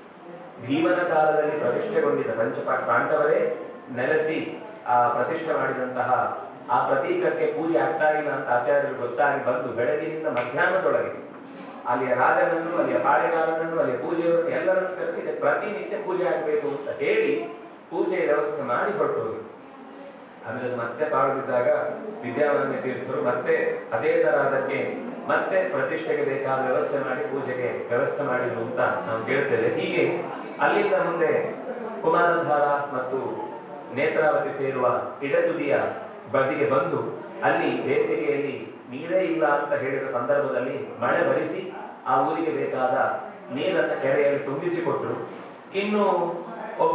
A: ಭೀಮನ ಕಾಲದಲ್ಲಿ ಪ್ರತಿಷ್ಠೆಗೊಂಡಿದ್ದ ಪಂಚ ಪಾ- ಪಾಂಡವರೇ ನೆಲೆಸಿ ಆ ಪ್ರತಿಷ್ಠೆ ಮಾಡಿದಂತಹ ಆ ಪ್ರತೀಕಕ್ಕೆ ಪೂಜೆ ಆಗ್ತಾ ಇಲ್ಲ ಅಂತ ಆಚಾರ್ಯರು ಗೊತ್ತಾಗಿ ಬಂದು ಬೆಳಗಿನಿಂದ ಮಧ್ಯಾಹ್ನದೊಳಗೆ ಅಲ್ಲಿಯ ರಾಜನನ್ನು ಅಲ್ಲಿಯ ಪಾಳೆಗಾರನನ್ನು ಅಲ್ಲಿಯ ಪೂಜೆಯವರನ್ನು ಎಲ್ಲರನ್ನು ಕರೆಸಿ ಇದಕ್ಕೆ ಪ್ರತಿನಿತ್ಯ ಪೂಜೆ ಆಗಬೇಕು ಅಂತ ಹೇಳಿ ಪೂಜೆಯ ವ್ಯವಸ್ಥೆ ಮಾಡಿ ಹೊರಟು ಆಮೇಲೆ ಅದು ಮತ್ತೆ ಪಾಡುತ್ತಿದ್ದಾಗ ವಿದ್ಯಾವನ್ಯ ತೀರ್ಥರು ಮತ್ತೆ ಅದೇ ತರ ಅದಕ್ಕೆ ಮತ್ತೆ ಪ್ರತಿಷ್ಠೆಗೆ ಬೇಕಾದ ವ್ಯವಸ್ಥೆ ಮಾಡಿ ಪೂಜೆಗೆ ವ್ಯವಸ್ಥೆ ಮಾಡಿದ್ರು ಅಂತ ನಾವು ಕೇಳ್ತೇವೆ ಹೀಗೆ ಅಲ್ಲಿಂದ ಮುಂದೆ ಕುಮಾರಧಾರ ಮತ್ತು ನೇತ್ರಾವತಿ ಸೇರುವ ಇಡತುದಿಯ ಬದಿಗೆ ಬಂದು ಅಲ್ಲಿ ಬೇಸಿಗೆಯಲ್ಲಿ ನೀರೇ ಇಲ್ಲ ಅಂತ ಹೇಳಿದ ಸಂದರ್ಭದಲ್ಲಿ ಮಳೆ ಬರಿಸಿ ಆ ಊರಿಗೆ ಬೇಕಾದ ನೀರನ್ನ ಕೆರೆಯಲ್ಲಿ ತುಂಬಿಸಿಕೊಟ್ರು ಇನ್ನು ಒಬ್ಬ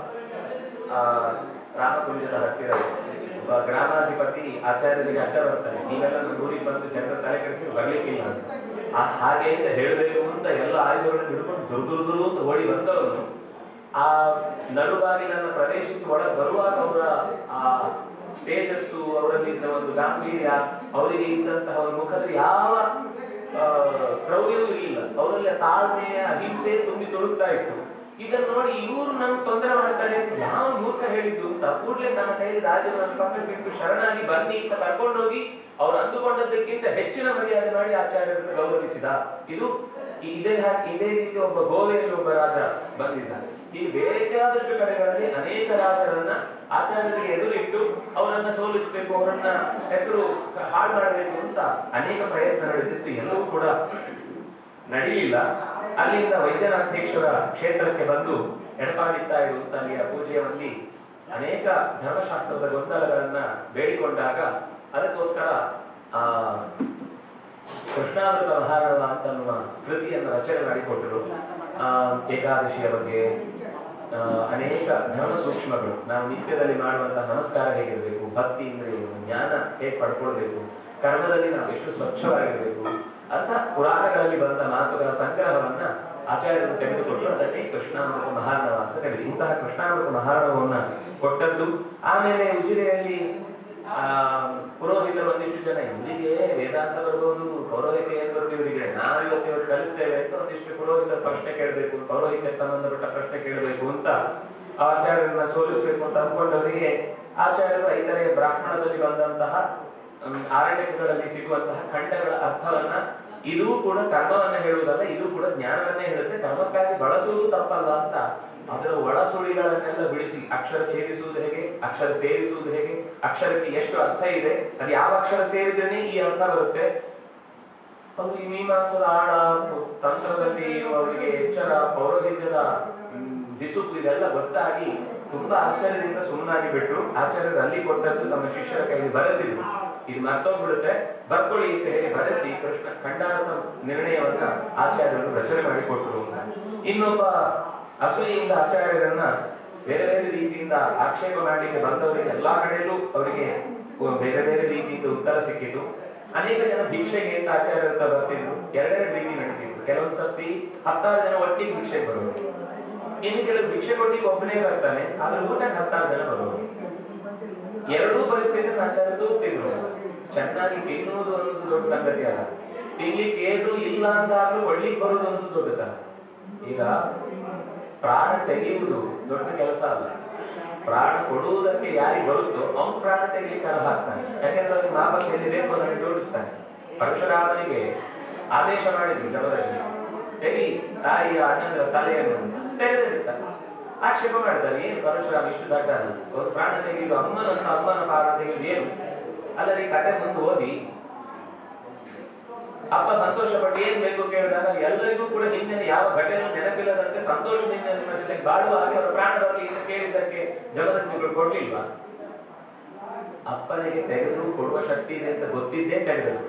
A: ಆ, ರಾಮಕುಂಜದ ಹತ್ತಿರ ಒಬ್ಬ ಗ್ರಾಮಾಧಿಪತಿ ಆಚಾರ್ಯರಿಗೆ ಅಡ್ಡ ಬರ್ತಾನೆ ನೀವೆಲ್ಲ ನಮ್ಮ ಊರಿಗೆ ಬಂದು ಜನರ ತಲೆ ಕೆಡಿಸಿ ಬರ್ಲಿಕ್ಕಿಲ್ಲ ಅಂತ ಆ ಹಾಗೆ ಅಂತ ಹೇಳಬೇಕು ಅಂತ ಎಲ್ಲ ಆಯುಧಗಳನ್ನು ಹಿಡ್ಕೊಂಡು ದುರ್ ದುರ್ ದುರು ಅಂತ ಓಡಿ ಬಂದವನು ಆ ನಡುಬಾಗಿಲನ್ನು ಪ್ರವೇಶಿಸಿ ಒಳಗೆ ಬರುವಾಗ ಅವರ ಆ ತೇಜಸ್ಸು ಅವರಲ್ಲಿದ್ದ ಒಂದು ಗಾಂಭೀರ್ಯ ಅವರಿಗೆ ಇದ್ದಂತಹ ಒಂದು ಮುಖದಲ್ಲಿ ಯಾವ ಆ, ಕ್ರೌರ್ಯವೂ ಇರಲಿಲ್ಲ ಅವರಲ್ಲಿ ತಾಳ್ಮೆ ಅಹಿಂಸೆ ತುಂಬಿ ತುಳುಕ್ತಾ ಇತ್ತು ಇದನ್ನ ನೋಡಿ ಇವರು ನಮ್ಗೆ ತೊಂದರೆ ಮಾಡ್ತಾರೆ ಅಂತ ಯಾವ ಮೂರ್ಖ ಹೇಳಿದ್ದು ಅಂತ ಕೂಡಲೇ ನನ್ನ ಕೈಲಿ ರಾಜ್ಯವನ್ನು ಪಕ್ಕಕ್ಕೆ ಇಟ್ಟು ಶರಣಾಗಿ ಬನ್ನಿ ಅಂತ ಕರ್ಕೊಂಡೋಗಿ ಅವ್ರು ಅಂದುಕೊಂಡದ್ದಕ್ಕಿಂತ ಹೆಚ್ಚಿನ ಮರ್ಯಾದೆ ಮಾಡಿ ಆಚಾರ್ಯರನ್ನು ಗೌರವಿಸಿದ ಇದು ಈ- ಇದೇ ಹಾ- ಇದೇ ರೀತಿ ಒಬ್ಬ ಗೋವೆಯಲ್ಲಿ ಒಬ್ಬ ರಾಜ ಬಂದಿದ್ದಾನೆ ಈ ಬೇಕಾದಷ್ಟು ಕಡೆಗಳಲ್ಲಿ ಅನೇಕ ರಾಜರನ್ನ ಆಚಾರ್ಯರಿಗೆ ಎದುರಿಟ್ಟು ಅವರನ್ನ ಸೋಲಿಸಬೇಕು ಅವರನ್ನ ಹೆಸರು ಹಾಳು ಮಾಡಬೇಕು ಅಂತ ಅನೇಕ ಪ್ರಯತ್ನ ನಡೆದಿತ್ತು ಎಲ್ಲವೂ ಕೂಡ ನಡೆಯಲಿಲ್ಲ ಅಲ್ಲಿಂದ ವೈದ್ಯನಾಥೇಶ್ವರ ಕ್ಷೇತ್ರಕ್ಕೆ ಬಂದು ಎಡಪಾಡಿತ್ತಾ ಇರುವಂತ ಅಲ್ಲಿಯ ಪೂಜೆಯಲ್ಲಿ ಅನೇಕ ಧರ್ಮಶಾಸ್ತ್ರದ ಗೊಂದಲಗಳನ್ನ ಬೇಡಿಕೊಂಡಾಗ ಅದಕ್ಕೋಸ್ಕರ ಆ ಕೃಷ್ಣಾಮೃತ ಮಹಾರಾಣ ಅಂತನ್ನುವ ಕೃತಿಯನ್ನು ರಚನೆ ಮಾಡಿಕೊಟ್ಟರು ಆ, ಏಕಾದಶಿಯ ಬಗ್ಗೆ ಆ, ಅನೇಕ ಧರ್ಮ ಸೂಕ್ಷ್ಮಗಳು ನಾವು ನಿತ್ಯದಲ್ಲಿ ಮಾಡುವಂತಹ ನಮಸ್ಕಾರ ಹೇಗಿರಬೇಕು ಭಕ್ತಿ ಅಂದ್ರೆ ಏನು ಜ್ಞಾನ ಹೇಗೆ ಪಡ್ಕೊಳ್ಬೇಕು ಕರ್ಮದಲ್ಲಿ ನಾವು ಎಷ್ಟು ಸ್ವಚ್ಛವಾಗಿರಬೇಕು ಅಂತ ಪುರಾಣಗಳಲ್ಲಿ ಬಂದ ಮಾತುಗಳ ಸಂಗ್ರಹವನ್ನ ಆಚಾರ್ಯರು ತೆಗೆದುಕೊಟ್ಟು ಅದನ್ನೇ ಕೃಷ್ಣಾಮೃತ ಮಹಾರ್ಣವ ಅಂತ ಕರೀತಾರೆ ಇಂತಹ ಕೃಷ್ಣಾಮೃತ ಮಹಾರ್ಣವನ್ನ ಕೊಟ್ಟದ್ದು ಆಮೇಲೆ ಉಜಿರೆಯಲ್ಲಿ ಆ ಪುರೋಹಿತರು ಒಂದಿಷ್ಟು ಜನ ಇವರಿಗೆ ವೇದಾಂತ ಬರ್ಬೋದು ಪೌರೋಹಿತ್ಯ ಏನ್ ಗೊತ್ತು ಇವರಿಗೆ ನಾವು ಇವತ್ತು ಇವತ್ತು ಕಲಿಸ್ತೇವೆ ಅಂತ ಒಂದಿಷ್ಟು ಪುರೋಹಿತರ ಪ್ರಶ್ನೆ ಕೇಳಬೇಕು ಪೌರೋಹಿತ್ಯಕ್ಕೆ ಸಂಬಂಧಪಟ್ಟ ಪ್ರಶ್ನೆ ಕೇಳಬೇಕು ಅಂತ ಆಚಾರ್ಯರನ್ನ ಸೋಲಿಸಬೇಕು ಅಂತ ಅಂದ್ಕೊಂಡವರಿಗೆ ಆಚಾರ್ಯರು ಐತರೆ ಬ್ರಾಹ್ಮಣದಲ್ಲಿ ಬಂದಂತಹ ಹ್ಮ್, ಆರಣ್ಯಕಗಳಲ್ಲಿ ಸಿಗುವಂತಹ ಖಂಡಗಳ ಅರ್ಥವನ್ನ ಇದು ಕೂಡ ಕರ್ಮವನ್ನ ಹೇಳುವುದಲ್ಲ ಇದು ಕೂಡ ಜ್ಞಾನವನ್ನೇ ಹೇಳುತ್ತೆ ಕರ್ಮಕ್ಕಾಗಿ ಬಳಸುವುದು ತಪ್ಪಲ್ಲ ಅಂತ ಅದರ ಒಳಸುಳಿಗಳನ್ನೆಲ್ಲ ಬಿಡಿಸಿ ಅಕ್ಷರ ಛೇದಿಸುವುದು ಹೇಗೆ ಅಕ್ಷರ ಸೇರಿಸುವುದು ಹೇಗೆ ಅಕ್ಷರಕ್ಕೆ ಎಷ್ಟು ಅರ್ಥ ಇದೆ ಅದು ಯಾವ ಅಕ್ಷರ ಸೇರಿದ್ರೇನೆ ಈ ಅರ್ಥ ಬರುತ್ತೆ ಅವರು ಈ ಮೀಮಾಂಸದ ಆಳ ತಂತ್ರದಲ್ಲಿ ಅವರಿಗೆ ಎಚ್ಚರ ಪೌರೋಹಿತ್ಯದ ಹ್ಮ್, ಬಿಸುಕು ಇದೆಲ್ಲ ಗೊತ್ತಾಗಿ ತುಂಬಾ ಆಶ್ಚರ್ಯದಿಂದ ಸುಮ್ಮನಾಗಿ ಬಿಟ್ರು ಆಚಾರ್ಯರು ಅಲ್ಲಿ ಕೊಟ್ಟದ್ದು ತಮ್ಮ ಶಿಷ್ಯರ ಕೈಲಿ ಬರೆಸಿದ್ರು ಇದು ಮರ್ತೋಗ್ಬಿಡುತ್ತೆ ಬರ್ಕೊಳ್ಳಿ ಅಂತ ಹೇಳಿ ಬರೆಸಿ ಕೃಷ್ಣ ಖಂಡಾರ್ಥ ನಿರ್ಣಯವನ್ನ ಆಚಾರ್ಯರು ರಚನೆ ಮಾಡಿಕೊಟ್ರು ಅಂತ ಇನ್ನೊಬ್ಬ ಅಸೂಯೆಯಿಂದ ಆಚಾರ್ಯರನ್ನ ಬೇರೆ ಬೇರೆ ರೀತಿಯಿಂದ ಆಕ್ಷೇಪ ಮಾಡಲಿಕ್ಕೆ ಬಂದವರಿಗೆ ಎಲ್ಲಾ ಕಡೆಯಲ್ಲೂ ಅವರಿಗೆ ಬೇರೆ ಬೇರೆ ರೀತಿಯಿಂದ ಉತ್ತರ ಸಿಕ್ಕಿತು ಅನೇಕ ಜನ ಭಿಕ್ಷೆಗೆ ಅಂತ ಆಚಾರ್ಯರ ಹತ್ರ ಬರ್ತಿದ್ರು ಎರಡೆರಡು ರೀತಿ ನಡೀತಿತ್ತು ಕೆಲವೊಂದು ಸರ್ತಿ ಹತ್ತಾರು ಜನ ಒಟ್ಟಿಗೆ ಭಿಕ್ಷೆಗೆ ಬರೋರು ಇನ್ನು ಕೆಲವು ಭಿಕ್ಷೆ ಕೊಟ್ಟಿಗೆ ಒಬ್ಬನೇ ಬರ್ತಾನೆ ಆದ್ರೆ ಊಟಕ್ಕೆ ಹತ್ತಾರು ಜನ ಬರೋರು ಎರಡೂ ಪರಿಸ್ಥಿತಿಯನ್ನು ಆಚಾರ್ಯ ತೂಗ್ತಿದ್ರು ಚೆನ್ನಾಗಿ ತಿನ್ನುವುದು ಅನ್ನೋದು ದೊಡ್ಡ ಸಂಗತಿ ಅಲ್ಲ ತಿನ್ಲಿಕ್ಕೆ ಏನು ಇಲ್ಲ ಅಂದಾಗ್ಲೂ ಒಳ್ಳಿಗೆ ಬರುವುದು ಅನ್ನೋದು ದೊಡ್ಡತನ ಈಗ ಪ್ರಾಣ ತೆಗೆಯುವುದು ದೊಡ್ಡ ಕೆಲಸ ಅಲ್ಲ ಪ್ರಾಣ ಕೊಡುವುದಕ್ಕೆ ಯಾರಿಗೆ ಬರುತ್ತೋ ಅವನು ಪ್ರಾಣ ತೆಗಿಲಿಕ್ಕೆ ಅರ್ಹ ಆಗ್ತಾನೆ ಯಾಕೆಂದ್ರೆ ಅವನಿಗೆ ಮಾಪಕ್ಕೆ ಎಲ್ಲಿ ಬೇಕು ಅದನ್ನು ಜೋಡಿಸ್ತಾನೆ ಪರಶುರಾಮನಿಗೆ ಆದೇಶ ಮಾಡಿದ್ರು ಜಗದಲ್ಲಿ ತೆಗಿ ತಾಯಿಯ ಅಣ್ಣನ ತಲೆಯನ್ನು ತೆಗೆದಿಟ್ಟ ಆಕ್ಷೇಪ ಮಾಡ್ತಾರೆ ಏನು ಪರಶುರಾಮ ಇಷ್ಟು ದಡ್ಡ ಅವ್ರು ಪ್ರಾಣ ತೆಗೆಯುವುದು ಅಮ್ಮನನ್ನ ಅಮ್ಮನ ಪ್ರಾಣ ತೆಗೆಯುವುದು ಏನು ಅಲ್ಲದೆ ಈ ಕತೆ ಮುಂದೆ ಓದಿ ಅಪ್ಪ ಸಂತೋಷ ಪಟ್ಟು ಏನ್ ಬೇಕು ಕೇಳಿದಾಗ ಎಲ್ಲರಿಗೂ ಕೂಡ ಹಿಂದಿನ ಯಾವ ಘಟನೆಯೂ ನೆನಪಿಲ್ಲದಂತೆ ಸಂತೋಷದಿಂದ ನಿಮ್ಮ ಜೊತೆ ಬಾಳುವ ಹಾಗೆ ಅವರ ಪ್ರಾಣ ಬರಲಿ ಅಂತ ಕೇಳಿದ್ದಕ್ಕೆ ಜಗದಗ್ನಿಗಳು ಕೊಡ್ಲಿಲ್ವಾ ಅಪ್ಪನಿಗೆ ತೆಗೆದು ಕೊಡುವ ಶಕ್ತಿ ಇದೆ ಅಂತ ಗೊತ್ತಿದ್ದೇ ತೆಗೆದರು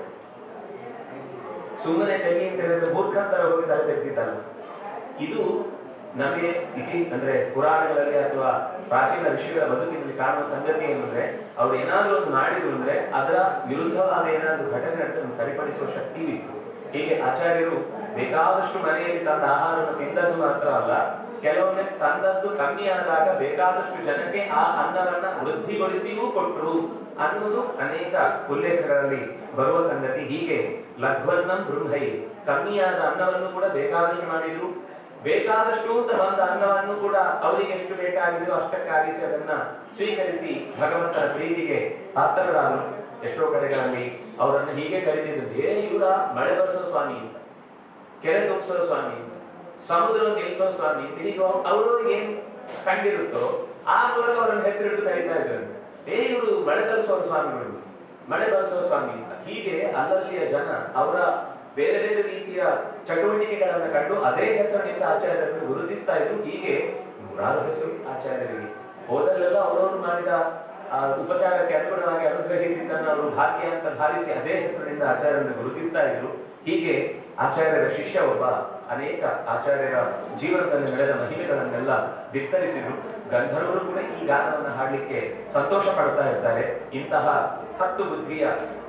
A: ಸುಮ್ಮನೆ ತೆಗಿ ಅಂತ ಹೇಳಿದ್ರೆ ಮೂರ್ಖಂತರ ಹೋಗಿ ತಲೆ ತೆಗೆದಿದ್ದಲ್ಲ ಇದು ನಮಗೆ ಇತಿ ಅಂದ್ರೆ ಪುರಾಣಗಳಲ್ಲಿ ಅಥವಾ ಪ್ರಾಚೀನ ಋಷಿಗಳ ಬದುಕಿನಲ್ಲಿ ಕಾಣುವ ಸಂಗತಿ ಏನಂದ್ರೆ ಅವ್ರು ಏನಾದ್ರೂ ಒಂದು ಮಾಡಿದ್ರು ಅಂದ್ರೆ ಅದರ ವಿರುದ್ಧವಾದ ಏನಾದ್ರೂ ಘಟನೆ ನಡೆದು ಅದನ್ನ ಸರಿಪಡಿಸುವ ಶಕ್ತಿ ಇತ್ತು ಹೀಗೆ ಆಚಾರ್ಯರು ಬೇಕಾದಷ್ಟು ಮನೆಯಲ್ಲಿ ತಂದ ಆಹಾರವನ್ನು ತಿಂದದ್ದು ಮಾತ್ರ ಅಲ್ಲ ಕೆಲವೊಮ್ಮೆ ತಂದದ್ದು ಕಮ್ಮಿ ಆದಾಗ ಬೇಕಾದಷ್ಟು ಜನಕ್ಕೆ ಆ ಅನ್ನವನ್ನ ವೃದ್ಧಿಗೊಳಿಸಿಯೂ ಕೊಟ್ಟರು ಅನ್ನುವುದು ಅನೇಕ ಉಲ್ಲೇಖಗಳಲ್ಲಿ ಬರುವ ಸಂಗತಿ ಹೀಗೆ ಲಘ್ವನ್ನಂ ಬೃಂಹೈ ಕಮ್ಮಿಯಾದ ಅನ್ನವನ್ನು ಕೂಡ ಬೇಕಾದಷ್ಟು ಮಾಡಿದ್ರು ಬೇಕಾದಷ್ಟು ಅಂತ ಬಂದ ಅನ್ನವನ್ನು ಕೂಡ ಅವರಿಗೆ ಎಷ್ಟು ಬೇಕಾಗಿದೆಯೋ ಅಷ್ಟಕ್ಕಾಗಿಸಿ ಅದನ್ನ ಸ್ವೀಕರಿಸಿ ಭಗವಂತನ ಪ್ರೀತಿಗೆ ಪಾತ್ರರಾದರು ಎಷ್ಟೋ ಕಡೆಗಳಲ್ಲಿ ಅವರನ್ನು ಹೀಗೆ ಕರೀತಿದ್ರು ಏ ಇವರ ಮಳೆ ಬರೆಸೋ ಸ್ವಾಮಿ ಅಂತ ಕೆರೆ ತುಂಬಿಸೋ ಸ್ವಾಮಿ ಅಂತ ಸಮುದ್ರವನ್ನು ನಿಲ್ಲಿಸೋ ಸ್ವಾಮಿ ಅಂತ ಹೀಗೆ ಅವರವರಿಗೆ ಏನ್ ಕಂಡಿರುತ್ತೋ ಆ ಮೂಲಕ ಅವರನ್ನು ಹೆಸರಿಟ್ಟು ಕರೀತಾ ಇದ್ರು ಏ ಇವರು ಮಳೆ ತರಿಸುವ ಸ್ವಾಮಿಗಳು ಮಳೆ ಬರೆಸುವ ಸ್ವಾಮಿ ಅಂತ ಹೀಗೆ ಅಲ್ಲಲ್ಲಿಯ ಜನ ಅವರ ಬೇರೆ ಬೇರೆ ರೀತಿಯ ಚಟುವಟಿಕೆಗಳನ್ನ ಕಂಡು ಅದೇ ಹೆಸರಿನಿಂದ ಆಚಾರ್ಯರನ್ನು ಗುರುತಿಸ್ತಾ ಇದ್ರು ಹೀಗೆ ನೂರಾರು ಹೆಸರು ಆಚಾರ್ಯರಿಗೆ ಹೋದಲ್ಲೆಲ್ಲ ಅವರವರು ಮಾಡಿದ ಆ ಉಪಚಾರಕ್ಕೆ ಅನುಗುಣವಾಗಿ ಅನುಗ್ರಹಿಸಿದ್ದನ್ನು ಅವರು ಭಾಗ್ಯ ಅಂತ ಭಾವಿಸಿ ಅದೇ ಹೆಸರಿನಿಂದ ಆಚಾರ್ಯರನ್ನು ಗುರುತಿಸ್ತಾ ಇದ್ರು ಹೀಗೆ ಆಚಾರ್ಯರ ಶಿಷ್ಯ ಒಬ್ಬ ಅನೇಕ ಆಚಾರ್ಯರ ಜೀವನದಲ್ಲಿ ನಡೆದ ಮಹಿಮೆಗಳನ್ನೆಲ್ಲ ಬಿತ್ತರಿಸಿದ್ರು ಗಂಧರ್ವರು ಕೂಡ ಈ ಗಾನವನ್ನು ಹಾಡಲಿಕ್ಕೆ ಸಂತೋಷ ಪಡ್ತಾ ಇರ್ತಾರೆ ಇಂತಹ ಹತ್ತು ಬುದ್ಧಿಯ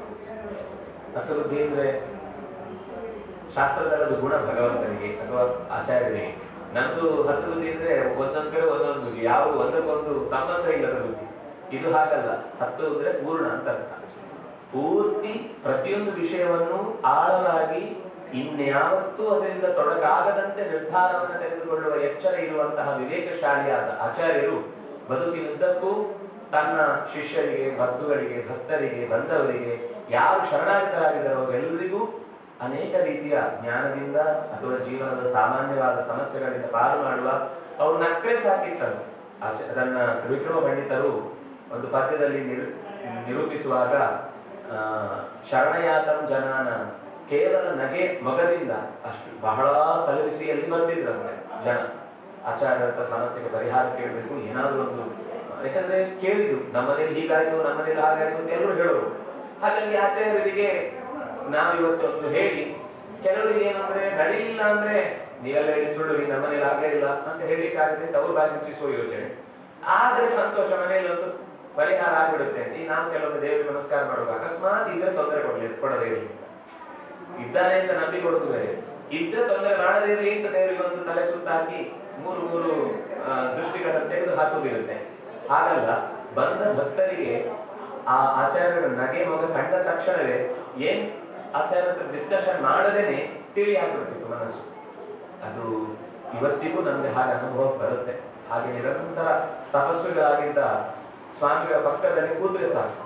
A: ಹತ್ತು ಬುದ್ಧಿ ಅಂದ್ರೆ ಶಾಸ್ತ್ರದಲ್ಲದು ಗುಣ ಭಗವಂತನಿಗೆ ಅಥವಾ ಆಚಾರ್ಯನಿಗೆ ನಮ್ದು ಹತ್ತು ಬುದ್ಧಿ ಅಂದ್ರೆ ಒಂದೊಂದ್ ಕಡೆ ಒಂದೊಂದು ಬುದ್ಧಿ ಯಾವುದು ಒಂದಕ್ಕೊಂದು ಸಂಬಂಧ ಇಲ್ಲದ ಬುದ್ಧಿ ಇದು ಹಾಗಲ್ಲ ಹತ್ತು ಅಂದ್ರೆ ಪೂರ್ಣ ಅಂತ ಅರ್ಥ ಪೂರ್ತಿ ಪ್ರತಿಯೊಂದು ವಿಷಯವನ್ನು ಆಳವಾಗಿ ಇನ್ಯಾವತ್ತೂ ಅದರಿಂದ ತೊಡಕಾಗದಂತೆ ನಿರ್ಧಾರವನ್ನು ತೆಗೆದುಕೊಳ್ಳುವ ಎಚ್ಚರ ಇರುವಂತಹ ವಿವೇಕಶಾಲಿಯಾದ ಆಚಾರ್ಯರು ಬದುಕಿನುದ್ದಕ್ಕೂ ತನ್ನ ಶಿಷ್ಯರಿಗೆ ಬಂಧುಗಳಿಗೆ ಭಕ್ತರಿಗೆ ಬಂದವರಿಗೆ ಯಾರು ಶರಣಾಗತರಾಗಿದ್ದಾರೋ ಅವರೆಲ್ಲರಿಗೂ ಅನೇಕ ರೀತಿಯ ಜ್ಞಾನದಿಂದ ಅಥವಾ ಜೀವನದ ಸಾಮಾನ್ಯವಾದ ಸಮಸ್ಯೆಗಳಿಂದ ಪಾರು ಮಾಡುವ ಅವರು ನಕ್ರೆ ಸಾಕಿತ್ತರು ಆಚ- ಅದನ್ನ ತ್ರಿವಿಕ್ರಮ ಪಂಡಿತರು ಒಂದು ಪದ್ಯದಲ್ಲಿ ನಿರು ನಿರೂಪಿಸುವಾಗ ಆ, ಶರಣಯಾತಂ ಜನಾನ ಕೇವಲ ನಗೆ ಮೊಗದಿಂದ ಅಷ್ಟು ಬಹಳ ತಲೆಬಿಸಿಯಲ್ಲಿ ಬರ್ತಿದ್ರಂತೆ ಜನ ಆಚಾರ್ಯರ ಹತ್ರ ಸಮಸ್ಯೆಗೆ ಪರಿಹಾರ ಕೇಳಬೇಕು ಏನಾದರೂ ಒಂದು ಯಾಕಂದ್ರೆ ಕೇಳಿದ್ರು ನಮ್ಮನೇಲಿ ಹೀಗಾಯ್ತು ನಮ್ಮನೇಲಿ ಹಾಗಾಯ್ತು ಅಂತ ಎಲ್ಲರೂ ಹೇಳೋರು ಹಾಗಾಗಿ ಆಚಾರ್ಯರಿಗೆ ನಾವು ಇವತ್ತು ಒಂದು ಹೇಳಿ ಕೆಲವರಿಗೆ ಏನಂದ್ರೆ ನಡೀಲಿಲ್ಲ ಅಂದ್ರೆ ನೀವೆಲ್ಲ ಹೇಳಿ ಸುಳ್ಳು ನಮ್ಮನೇಲಿ ಆಗಲೇ ಇಲ್ಲ ಅಂತ ಹೇಳಿಕ್ಕಾಗದೆ ಅಂತ ಅವ್ರು ಬಾಯಿ ಮುಚ್ಚಿಸುವ ಯೋಚನೆ ಆದ್ರೆ ಸಂತೋಷ ಮನೆಯಲ್ಲಿ ಒಂದು ಪರಿಹಾರ ಆಗ್ಬಿಡುತ್ತೆ ಈ ನಾವು ಕೆಲವೊಂದು ದೇವರಿಗೆ ನಮಸ್ಕಾರ ಮಾಡುವಾಗ ಅಕಸ್ಮಾತ್ ಇದ್ರೆ ತೊಂದರೆ ಕೊಡ್ಲಿ ಕೊಡದೇ ಇರಲಿ ಅಂತ ಇದ್ದಾನೆ ಅಂತ ನಂಬಿ ಕೊಡೋದು ಬೇರೆ ಇದ್ರೆ ತೊಂದರೆ ಮಾಡದೇ ಇರಲಿ ಅಂತ ದೇವರಿಗೆ ಒಂದು ತಲೆ ಸುತ್ತಾಕಿ ಮೂರು ಮೂರು ಆ, ದೃಷ್ಟಿಗಳನ್ನು ತೆಗೆದು ಹಾಕುವುದಿರುತ್ತೆ ಹಾಗಲ್ಲ ಬಂದ ಭಕ್ತರಿಗೆ ಆ ಆಚಾರ್ಯರ ನಗೆ ಮಗ ಕಂಡ ತಕ್ಷಣವೇ ಏನ್ ಆಚಾರ್ಯ ಡಿಸ್ಕಷನ್ ಮಾಡದೇನೆ ತಿಳಿ ಆಗ್ಬಿಡ್ತಿತ್ತು ಮನಸ್ಸು ಅದು ಇವತ್ತಿಗೂ ನಮ್ಗೆ ಹಾಗೆ ಅನುಭವ ಬರುತ್ತೆ ಹಾಗೆ ನಿರಂತರ ತಪಸ್ವಿಗಳಾಗಿದ್ದ ಸ್ವಾಮಿಗಳ ಪಕ್ಕದಲ್ಲಿ ಕೂತ್ರೆ ಸಾಕು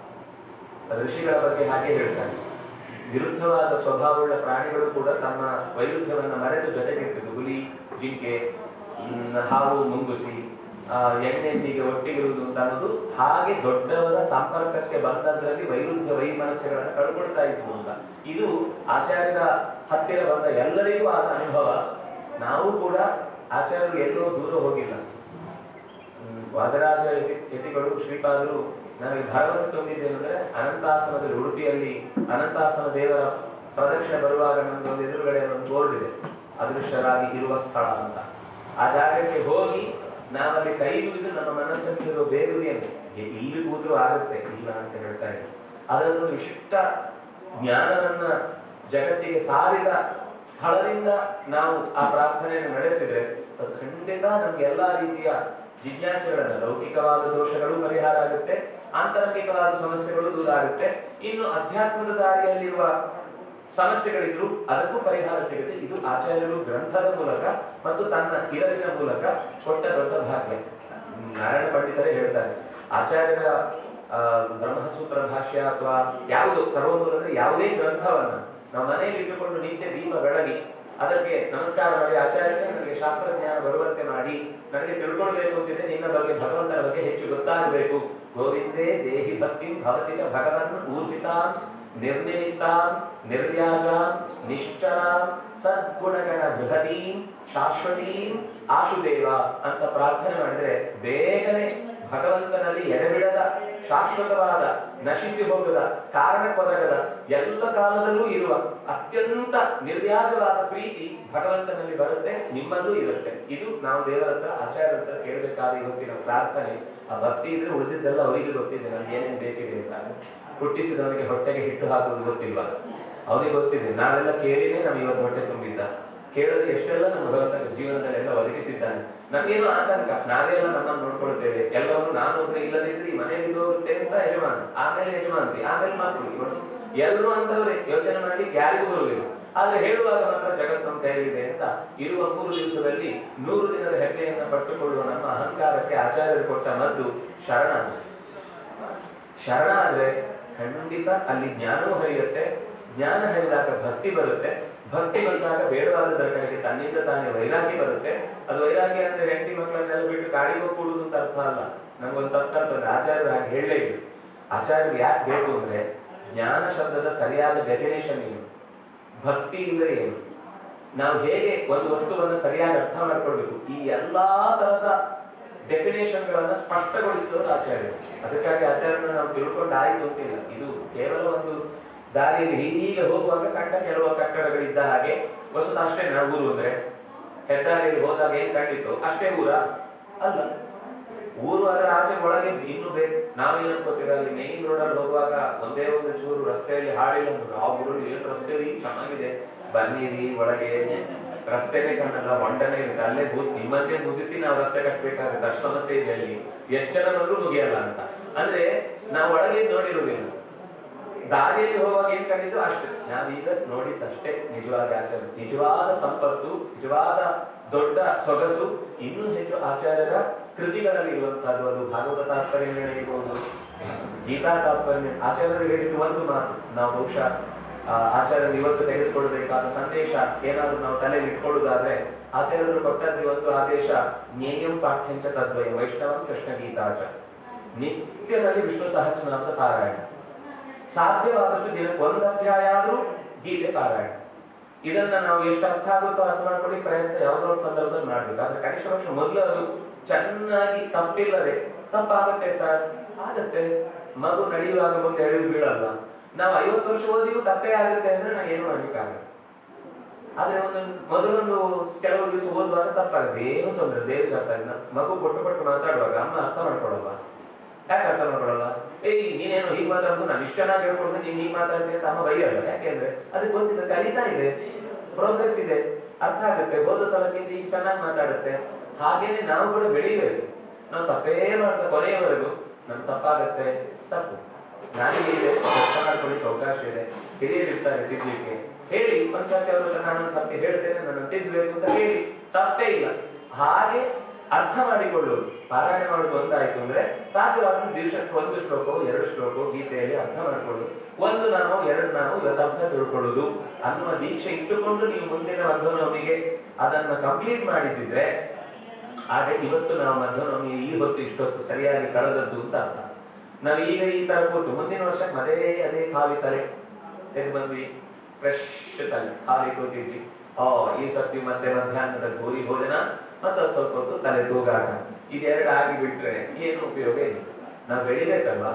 A: ಋಷಿಗಳ ಬಗ್ಗೆ ಹಾಗೆ ಹೇಳ್ತಾರೆ ವಿರುದ್ಧವಾದ ಸ್ವಭಾವವುಳ್ಳ ಪ್ರಾಣಿಗಳು ಕೂಡ ತಮ್ಮ ವೈರುಧ್ಯವನ್ನು ಮರೆತು ಜೊತೆಗಿರ್ತಿದ್ವು ಹುಲಿ ಜಿಂಕೆ ಮ್, ಹಾವು ಮುಂಗುಸಿ ಆ, ಎಣ್ಣೆ ಸೀಗೆ ಒಟ್ಟಿಗಿರುವುದು ಅಂತ ಅನ್ನೋದು ಹಾಗೆ ದೊಡ್ಡವರ ಸಂಪರ್ಕಕ್ಕೆ ಬಂದದ್ರಲ್ಲಿ ವೈರುಧ್ಯ ವೈಮನಸ್ಯಗಳನ್ನು ಕಳ್ಕೊಳ್ತಾ ಇದ್ವು ಅಂತ ಇದು ಆಚಾರ್ಯರ ಹತ್ತಿರ ಬಂದ ಎಲ್ಲರಿಗೂ ಆದ ಅನುಭವ ನಾವು ಕೂಡ ಆಚಾರ್ಯರು ಎಲ್ಲೋ ದೂರ ಹೋಗಿಲ್ಲ ಹ್ಮ್, ವಾದರಾಜ ಯತಿ- ಯತಿಗಳು ಶ್ರೀಪಾದರು ನಮಗೆ ಭರವಸೆ ತುಂಬಿದ್ದೇನೆ ಅಂದ್ರೆ ಅನಂತಾಸನದಲ್ಲಿ ಉಡುಪಿಯಲ್ಲಿ ಅನಂತಾಸನ ದೇವರ ಪ್ರದಕ್ಷಿಣೆ ಬರುವಾಗ ನಮ್ದು ಒಂದು ಎದುರುಗಡೆ ಒಂದು ಬೋರ್ಡ್ ಇದೆ ಅದೃಶ್ಯರಾಗಿ ಇರುವ ಸ್ಥಳ ಅಂತ ಆ ಜಾಗಕ್ಕೆ ಹೋಗಿ ನಾವಲ್ಲಿ ಕೈ ಮುಗಿದು ನಮ್ಮ ಮನಸ್ಸಲ್ಲಿರುವ ಬೇಗುದಿಯನ್ನು ಎ- ಇಲ್ಲಿ ಕೂತ್ರು ಆಗುತ್ತೆ ಇಲ್ಲ ಅಂತ ಹೇಳ್ತಾ ಇದ್ದಾರೆ ಅದರಲ್ಲೊಂದು ವಿಶಿಷ್ಟ ಜ್ಞಾನವನ್ನ ಜಗತ್ತಿಗೆ ಸಾರಿದ ಸ್ಥಳದಿಂದ ನಾವು ಆ ಪ್ರಾರ್ಥನೆಯನ್ನು ನಡೆಸಿದ್ರೆ ಅದು ಖಂಡಿತ ನಮ್ಗೆ ಎಲ್ಲಾ ರೀತಿಯ ಜಿಜ್ಞಾಸೆಗಳನ್ನ ಲೌಕಿಕವಾದ ದೋಷಗಳು ಪರಿಹಾರ ಆಗುತ್ತೆ ಆಂತರಿಕವಾದ ಸಮಸ್ಯೆಗಳು ದೂರ ಆಗುತ್ತೆ ಇನ್ನು ಅಧ್ಯಾತ್ಮದ ದಾರಿಯಲ್ಲಿರುವ ಸಮಸ್ಯೆಗಳಿದ್ರು ಅದಕ್ಕೂ ಪರಿಹಾರ ಸಿಗುತ್ತೆ ಇದು ಆಚಾರ್ಯರು ಗ್ರಂಥದ ಮೂಲಕ ಮತ್ತು ತನ್ನ ಇರವಿನ ಮೂಲಕ ಕೊಟ್ಟ ದೊಡ್ಡ ಭಾಗ್ಯ ಹ್ಮ್, ನಾರಾಯಣ ಪಂಡಿತರೇ ಹೇಳ್ತಾರೆ ಆಚಾರ್ಯರ ಆ, ಬ್ರಹ್ಮಸೂತ್ರ ಭಾಷ್ಯ ಅಥವಾ ಯಾವುದು ಸರ್ವಮೂಲ ಅಂದ್ರೆ ಯಾವುದೇ ಗ್ರಂಥವನ್ನ ನಾವು ಮನೆಯಲ್ಲಿ ಇಟ್ಟುಕೊಂಡು ನಿತ್ಯ ದೀಪ ಬೆಳಗಿ ಅದಕ್ಕೆ ನಮಸ್ಕಾರ ಮಾಡಿ ಆಚಾರ್ಯರೇ ನನಗೆ ಶಾಸ್ತ್ರಜ್ಞಾನ ಬರುವಂತೆ ಮಾಡಿ ನನಗೆ ತಿಳ್ಕೊಳ್ಬೇಕು ಅಂತಿದೆ ನಿನ್ನ ಬಗ್ಗೆ ಭಗವಂತನ ಬಗ್ಗೆ ಹೆಚ್ಚು ಗೊತ್ತಾಗಬೇಕು ಗೋವಿಂದೇ ದೇಹಿ ಭಕ್ತಿಂ ಭವತಿ ಚ ಭಗವನ್ ಊರ್ಜಿತಾಂ ನಿರ್ನಿಮಿತ್ತಾಂ ನಿರ್ವ್ಯಾಜಾಂ ನಿಶ್ಚಲಾಂ ಸದ್ಗುಣಗಣ ಬೃಹತೀಂ ಶಾಶ್ವತೀಂ ಆಶುದೇವ ಅಂತ ಪ್ರಾರ್ಥನೆ ಮಾಡಿದ್ರೆ ಬೇಗನೆ ಭಗವಂತನಲ್ಲಿ ಎಡೆಬಿಡದ ಶಾಶ್ವತವಾದ ನಶಿಸಿ ಹೋಗದ ಕಾರಣಕ್ಕೊದಗದ ಎಲ್ಲ ಕಾಲದಲ್ಲೂ ಇರುವ ಅತ್ಯಂತ ನಿರ್ವ್ಯಾಜವಾದ ಪ್ರೀತಿ ಭಗವಂತನಲ್ಲಿ ಬರುತ್ತೆ ನಿಮ್ಮಲ್ಲೂ ಇರುತ್ತೆ ಇದು ನಾವು ದೇವರ ಹತ್ರ ಆಚಾರ್ಯರ ಹತ್ರ ಕೇಳಬೇಕಾದ ಇವತ್ತಿನ ಪ್ರಾರ್ಥನೆ ಆ ಭಕ್ತಿ ಇದ್ರೆ ಉಳಿದಿದ್ದೆಲ್ಲ ಅವರಿಗೆ ಗೊತ್ತಿದೆ ನಮ್ಗೆ ಏನೇನು ಬೇಕಿದೆ ಅಂತ ಹುಟ್ಟಿಸಿದವನಿಗೆ ಹೊಟ್ಟೆಗೆ ಹಿಟ್ಟು ಹಾಕುವುದು ಗೊತ್ತಿಲ್ವಾ ಅವನಿಗೆ ಗೊತ್ತಿದೆ ನಾವೆಲ್ಲ ಕೇಳಿನೇ ನಮ್ಗೆ ಇವತ್ತು ಹೊಟ್ಟೆ ತುಂಬಿದ್ದ ಕೇಳದೆ ಎಷ್ಟೆಲ್ಲ ನಮ್ಮ ಭಗವಂತ ಜೀವನದಲ್ಲಿ ಎಲ್ಲ ಒದಗಿಸಿದ್ದಾನೆ ನಮಗೇನು ಆತಂಕ ನಾವೇ ಎಲ್ಲ ನಮ್ಮನ್ನು ನೋಡ್ಕೊಳ್ತೇವೆ ಎಲ್ಲವನ್ನು ನಾನು ಒಬ್ಬನೇ ಇಲ್ಲದಿದ್ರೆ ಈ ಮನೆ ಬಿದ್ದು ಹೋಗುತ್ತೆ ಅಂತ ಯಜಮಾನ ಆಮೇಲೆ ಯಜಮಾನತಿ ಆಮೇಲೆ ಮಕ್ಕಳು ಇವರು ಎಲ್ಲರೂ ಅಂತವ್ರೆ ಯೋಚನೆ ಮಾಡಿ ಯಾರಿಗೂ ಬರುವುದಿಲ್ಲ ಆದ್ರೆ ಹೇಳುವಾಗ ಮಾತ್ರ ಜಗತ್ತು ನಮ್ಮ ಕೈಯಲ್ಲಿದೆ ಅಂತ ಇರುವ ಮೂರು ದಿವಸದಲ್ಲಿ ನೂರು ದಿನದ ಹೆಮ್ಮೆಯನ್ನ ಪಟ್ಟುಕೊಳ್ಳುವ ನಮ್ಮ ಅಹಂಕಾರಕ್ಕೆ ಆಚಾರ್ಯರು ಕೊಟ್ಟ ಮದ್ದು ಶರಣ ಶರಣ ಆದ್ರೆ ಖಂಡಿತ ಅಲ್ಲಿ ಜ್ಞಾನವೂ ಹರಿಯುತ್ತೆ ಜ್ಞಾನ ಹರಿದಾಗ ಭಕ್ತಿ ಬರುತ್ತೆ ಭಕ್ತಿ ಬಂದಾಗ ಬೇಡವಾದದರ ಕಡೆಗೆ ತನ್ನಿಂದ ತಾನೇ ವೈರಾಗ್ಯ ಬರುತ್ತೆ ಅದು ವೈರಾಗ್ಯ ಅಂದ್ರೆ ಹೆಂಡತಿ ಮಕ್ಕಳನ್ನೆಲ್ಲ ಬಿಟ್ಟು ಕಾಡಿಗೆ ಹೋಗಿ ಕೂಡುದು ಅಂತ ಅರ್ಥ ಅಲ್ಲ ನಮ್ಗೊಂದು ತಪ್ಪಂತಂದ್ರೆ ಆಚಾರ್ಯರು ಹಾಗೆ ಹೇಳಲೇ ಇಲ್ಲ ಆಚಾರ್ಯರು ಯಾಕೆ ಬೇಕು ಅಂದ್ರೆ ಜ್ಞಾನ ಶಬ್ದದ ಸರಿಯಾದ ಡೆಫಿನೇಷನ್ ಏನು ಭಕ್ತಿ ಅಂದ್ರೆ ಏನು ನಾವು ಹೇಗೆ ಒಂದು ವಸ್ತುವನ್ನು ಸರಿಯಾಗಿ ಅರ್ಥ ಮಾಡ್ಕೊಳ್ಬೇಕು ಈ ಎಲ್ಲಾ ತರದ ಡೆಫಿನೇಷನ್ಗಳನ್ನ ಸ್ಪಷ್ಟಗೊಳಿಸಿದವರು ಆಚಾರ್ಯರು ಅದಕ್ಕಾಗಿ ಆಚಾರ್ಯನ ನಾವು ತಿಳ್ಕೊಂಡು ಆಯ್ತು ಅಂತಿಲ್ಲ ಇದು ಕೇವಲ ಒಂದು ದಾರಿಯಲ್ಲಿ ಹೀಗೆ ಹೋಗುವಾಗ ಕಂಡ ಕೆಲವು ಕಟ್ಟಡಗಳಿದ್ದ ಹಾಗೆ ವಸತ ಅಷ್ಟೇ ನಾವು ಊರು ಅಂದ್ರೆ ಹೆದ್ದಾರಿಯಲ್ಲಿ ಹೋದಾಗ ಏನ್ ಕಂಡಿತ್ತು ಅಷ್ಟೇ ಊರ ಅಲ್ಲ ಊರು ಅದರ ಆಚೆ ಒಳಗೆ ಇನ್ನು ಬೇಕು ನಾವೇನ್ ಅನ್ಕೋತೀವಿ ಅಲ್ಲಿ ಮೇನ್ ರೋಡ್ ಅಲ್ಲಿ ಹೋಗುವಾಗ ಒಂದೇ ಒಂದು ಚೂರು ರಸ್ತೆಯಲ್ಲಿ ಹಾಡಿಲ್ಲ ಅಂದ್ರೆ ಆ ಊರಲ್ಲಿ ಏನು ರಸ್ತೆ ರೀ ಚೆನ್ನಾಗಿದೆ ಬನ್ನಿರಿ ಒಳಗೆ ರಸ್ತೆನೇ ಕಾಣಲ್ಲ ಹೊಂಡನೇ ಇರುತ್ತೆ ಅಲ್ಲೇ ಕೂತ್ ನಿಮ್ಮನ್ನೇ ಮುಗಿಸಿ ನಾವು ರಸ್ತೆ ಕಟ್ಟಬೇಕಾಗುತ್ತೆ ಅಷ್ಟು ಸಮಸ್ಯೆ ಇದೆ ಅಲ್ಲಿ ಎಷ್ಟು ಜನ ಬಂದ್ರು ಮುಗಿಯಲ್ಲ ಅಂತ ಅಂದ್ರೆ ನಾವು ಒಳಗೆ ನೋಡಿರುವುದಿಲ್ಲ ದಾರಿಯಲ್ಲಿ ಹೋಗುವಾಗ ಏನ್ ಕಂಡಿದ್ದು ಅಷ್ಟೇ ನಾವೀಗ ನೋಡಿದ್ದಷ್ಟೇ ನಿಜವಾದ ಆಚಾರ್ಯ ನಿಜವಾದ ಸಂಪತ್ತು ನಿಜವಾದ ದೊಡ್ಡ ಸೊಗಸು ಇನ್ನೂ ಹೆಚ್ಚು ಆಚಾರ್ಯರ ಕೃತಿಗಳಲ್ಲಿ ಇರುವಂತಹದ್ದು ಅದು ಭಾಗವತ ತಾತ್ಪರ್ಯ ಇರ್ಬೋದು ಗೀತಾ ತಾತ್ಪರ್ಯ ಆಚಾರ್ಯರು ಹೇಳಿದ್ದು ಒಂದು ಮಾತು ನಾವು ಬಹುಶಃ ಆ, ಆಚಾರ್ಯರು ಇವತ್ತು ತೆಗೆದುಕೊಳ್ಳಬೇಕಾದ ಸಂದೇಶ ಏನಾದ್ರು ನಾವು ತಲೆಯಲ್ಲಿ ಇಟ್ಕೊಳ್ಳುವುದಾದ್ರೆ ಆಚಾರ್ಯರು ಕೊಟ್ಟದ್ದು ಇವತ್ತು ಆದೇಶ ಜ್ಞೇಯಂ ಪಾಠ್ಯಂಚ ತದ್ವಯ ವೈಷ್ಣವಂ ಕೃಷ್ಣ ಗೀತಾಚ ನಿತ್ಯದಲ್ಲಿ ವಿಷ್ಣು ಸಹಸ್ರನಾಮದ ಪಾರಾಯಣ ಸಾಧ್ಯವಾದಷ್ಟು ದಿನಕ್ಕೆ ಒಂದು ಅಧ್ಯಾಯ ಆದ್ರೂ ಗೀತೆ ಪಾರಾಯಣ ಇದನ್ನ ನಾವು ಎಷ್ಟು ಅರ್ಥ ಆಗುತ್ತೋ ಅರ್ಥ ಮಾಡ್ಕೊಳ್ಳಿ ಪ್ರಯತ್ನ ಯಾವುದೋ ಒಂದು ಸಂದರ್ಭದಲ್ಲಿ ಮಾಡ್ಬೇಕು ಆದ್ರೆ ಕನಿಷ್ಠ ಪಕ್ಷ ಮೊದಲು ಅದು ಚೆನ್ನಾಗಿ ತಪ್ಪಿಲ್ಲದೆ ತಪ್ಪಾಗುತ್ತೆ ಸರ್ ಆಗತ್ತೆ ಮಗು ನಡೆಯುವಾಗ ಮುಂದೆ ಎಳೆದು ಬೀಳಲ್ಲ ನಾವು ಐವತ್ತು ವರ್ಷ ಓದಿಯೂ ತಪ್ಪೇ ಆಗುತ್ತೆ ಅಂದ್ರೆ ನಾ ಏನು ಮಾಡ್ಲಿಕ್ಕಾಗಲ್ಲ ಆದ್ರೆ ಒಂದು ಮೊದಲೊಂದು ಕೆಲವು ದಿವಸ ಓದುವಾಗ ತಪ್ಪಾಗುತ್ತೆ ಏನು ತೊಂದರೆ ದೇವಿಗೆ ಅರ್ಥ ಆಗಿಲ್ಲ ಮಗು ಪೊಟ್ಟು ಪಟ್ಟು ಮಾತಾಡುವಾಗ ಅಮ್ಮ ಅರ್ಥ ಮಾಡ್ಕೊಳಲ್ಲ ಯಾಕೆ ಅರ್ಥ ಮಾಡ್ಕೊಳಲ್ಲ ಏಯ್ ನೀನೇನು ಹೀಗೆ ಮಾತಾಡೋದು ನಾನು ಇಷ್ಟು ಚೆನ್ನಾಗಿ ಹೇಳ್ಕೊಡ್ತೀನಿ ನೀನು ಹೀಗೆ ಮಾತಾಡ್ತೀನಿ ಅಂತ ಅಮ್ಮ ಬೈಯಲ್ಲ ಯಾಕೆಂದ್ರೆ ಅದಕ್ಕೆ ಗೊತ್ತಿದೆ ಕಲಿತಾ ಇದೆ ಪ್ರೋಗ್ರೆಸ್ ಇದೆ ಅರ್ಥ ಆಗುತ್ತೆ ಹೋದ ಸಲಕ್ಕಿಂತ ಈಗ ಚೆನ್ನಾಗಿ ಮಾತಾಡುತ್ತೆ ಹಾಗೇನೆ ನಾವು ಕೂಡ ಬೆಳಿಬೇಕು ನಾವು ತಪ್ಪೇ ಮಾಡ್ತಾ ಕೊನೆಯವರೆಗೂ ನಮ್ ತಪ್ಪಾಗತ್ತೆ ತಪ್ಪು ನಾನು ಹೇಳಿದೆ ಅರ್ಥ ಮಾಡ್ಕೊಳ್ಳಿಕ್ಕೆ ಅವಕಾಶ ಇದೆ ಹಿರಿಯರು ಇರ್ತಾರೆ ತಿದ್ಲಿಕ್ಕೆ ಹೇಳಿ ಒಂದ್ಸತಿ ಅವರು ನಾನು ಒಂದು ಸರ್ತಿ ಹೇಳ್ತೇನೆ ನನ್ನ ತಿದ್ದಬೇಕು ಅಂತ ಹೇಳಿ ತಪ್ಪೇ ಇಲ್ಲ ಹಾಗೆ ಅರ್ಥ ಮಾಡಿಕೊಳ್ಳುವುದು ಪಾರಾಯಣ ಮಾಡುವುದು ಒಂದಾಯ್ತು ಅಂದ್ರೆ ಸಾಧ್ಯವಾದ ದಿವಸಕ್ಕೆ ಒಂದು ಶ್ಲೋಕವು ಎರಡು ಶ್ಲೋಕವು ಗೀತೆಯಲ್ಲಿ ಅರ್ಥ ಮಾಡಿಕೊಳ್ಳುದು ಒಂದು ನಾವು ಎರಡು ನಾವು ಇವತ್ತು ಅರ್ಥ ತಿಳ್ಕೊಳ್ಳುದು ಅನ್ನುವ ದೀಕ್ಷೆ ಇಟ್ಟುಕೊಂಡು ನೀವು ಮುಂದಿನ ಮಧ್ವನವಮಿಗೆ ಅದನ್ನ ಕಂಪ್ಲೀಟ್ ಮಾಡಿದ್ದಿದ್ರೆ ಆಗ ಇವತ್ತು ನಾವು ಮಧ್ವನವಮಿ ಈ ಹೊತ್ತು ಇಷ್ಟೊತ್ತು ಸರಿಯಾಗಿ ಕಳೆದದ್ದು ಅಂತ ಅರ್ಥ ನಾವು ಈಗ ಈ ತರ ಕೂತು ಮುಂದಿನ ವರ್ಷಕ್ಕೆ ಅದೇ ಅದೇ ಖಾಲಿ ತಲೆ ಎದ್ದು ಬಂದ್ವಿ ಫ್ರೆಶ್ ತಲೆ ಖಾಲಿ ಕೂತಿದ್ವಿ ಓ ಈ ಸರ್ತಿ ಮತ್ತೆ ಮಧ್ಯಾಹ್ನದ ಗೋರಿ ಭೋಜನ ಮತ್ತೆ ಒಂದ್ ಸ್ವಲ್ಪ ಹೊತ್ತು ತಲೆ ತೂಗಾಟ ಇದೆರಡು ಆಗಿ ಬಿಟ್ರೆ ಏನು ಉಪಯೋಗ ಇಲ್ಲ ನಾವು ಬೆಳಿಬೇಕಲ್ವಾ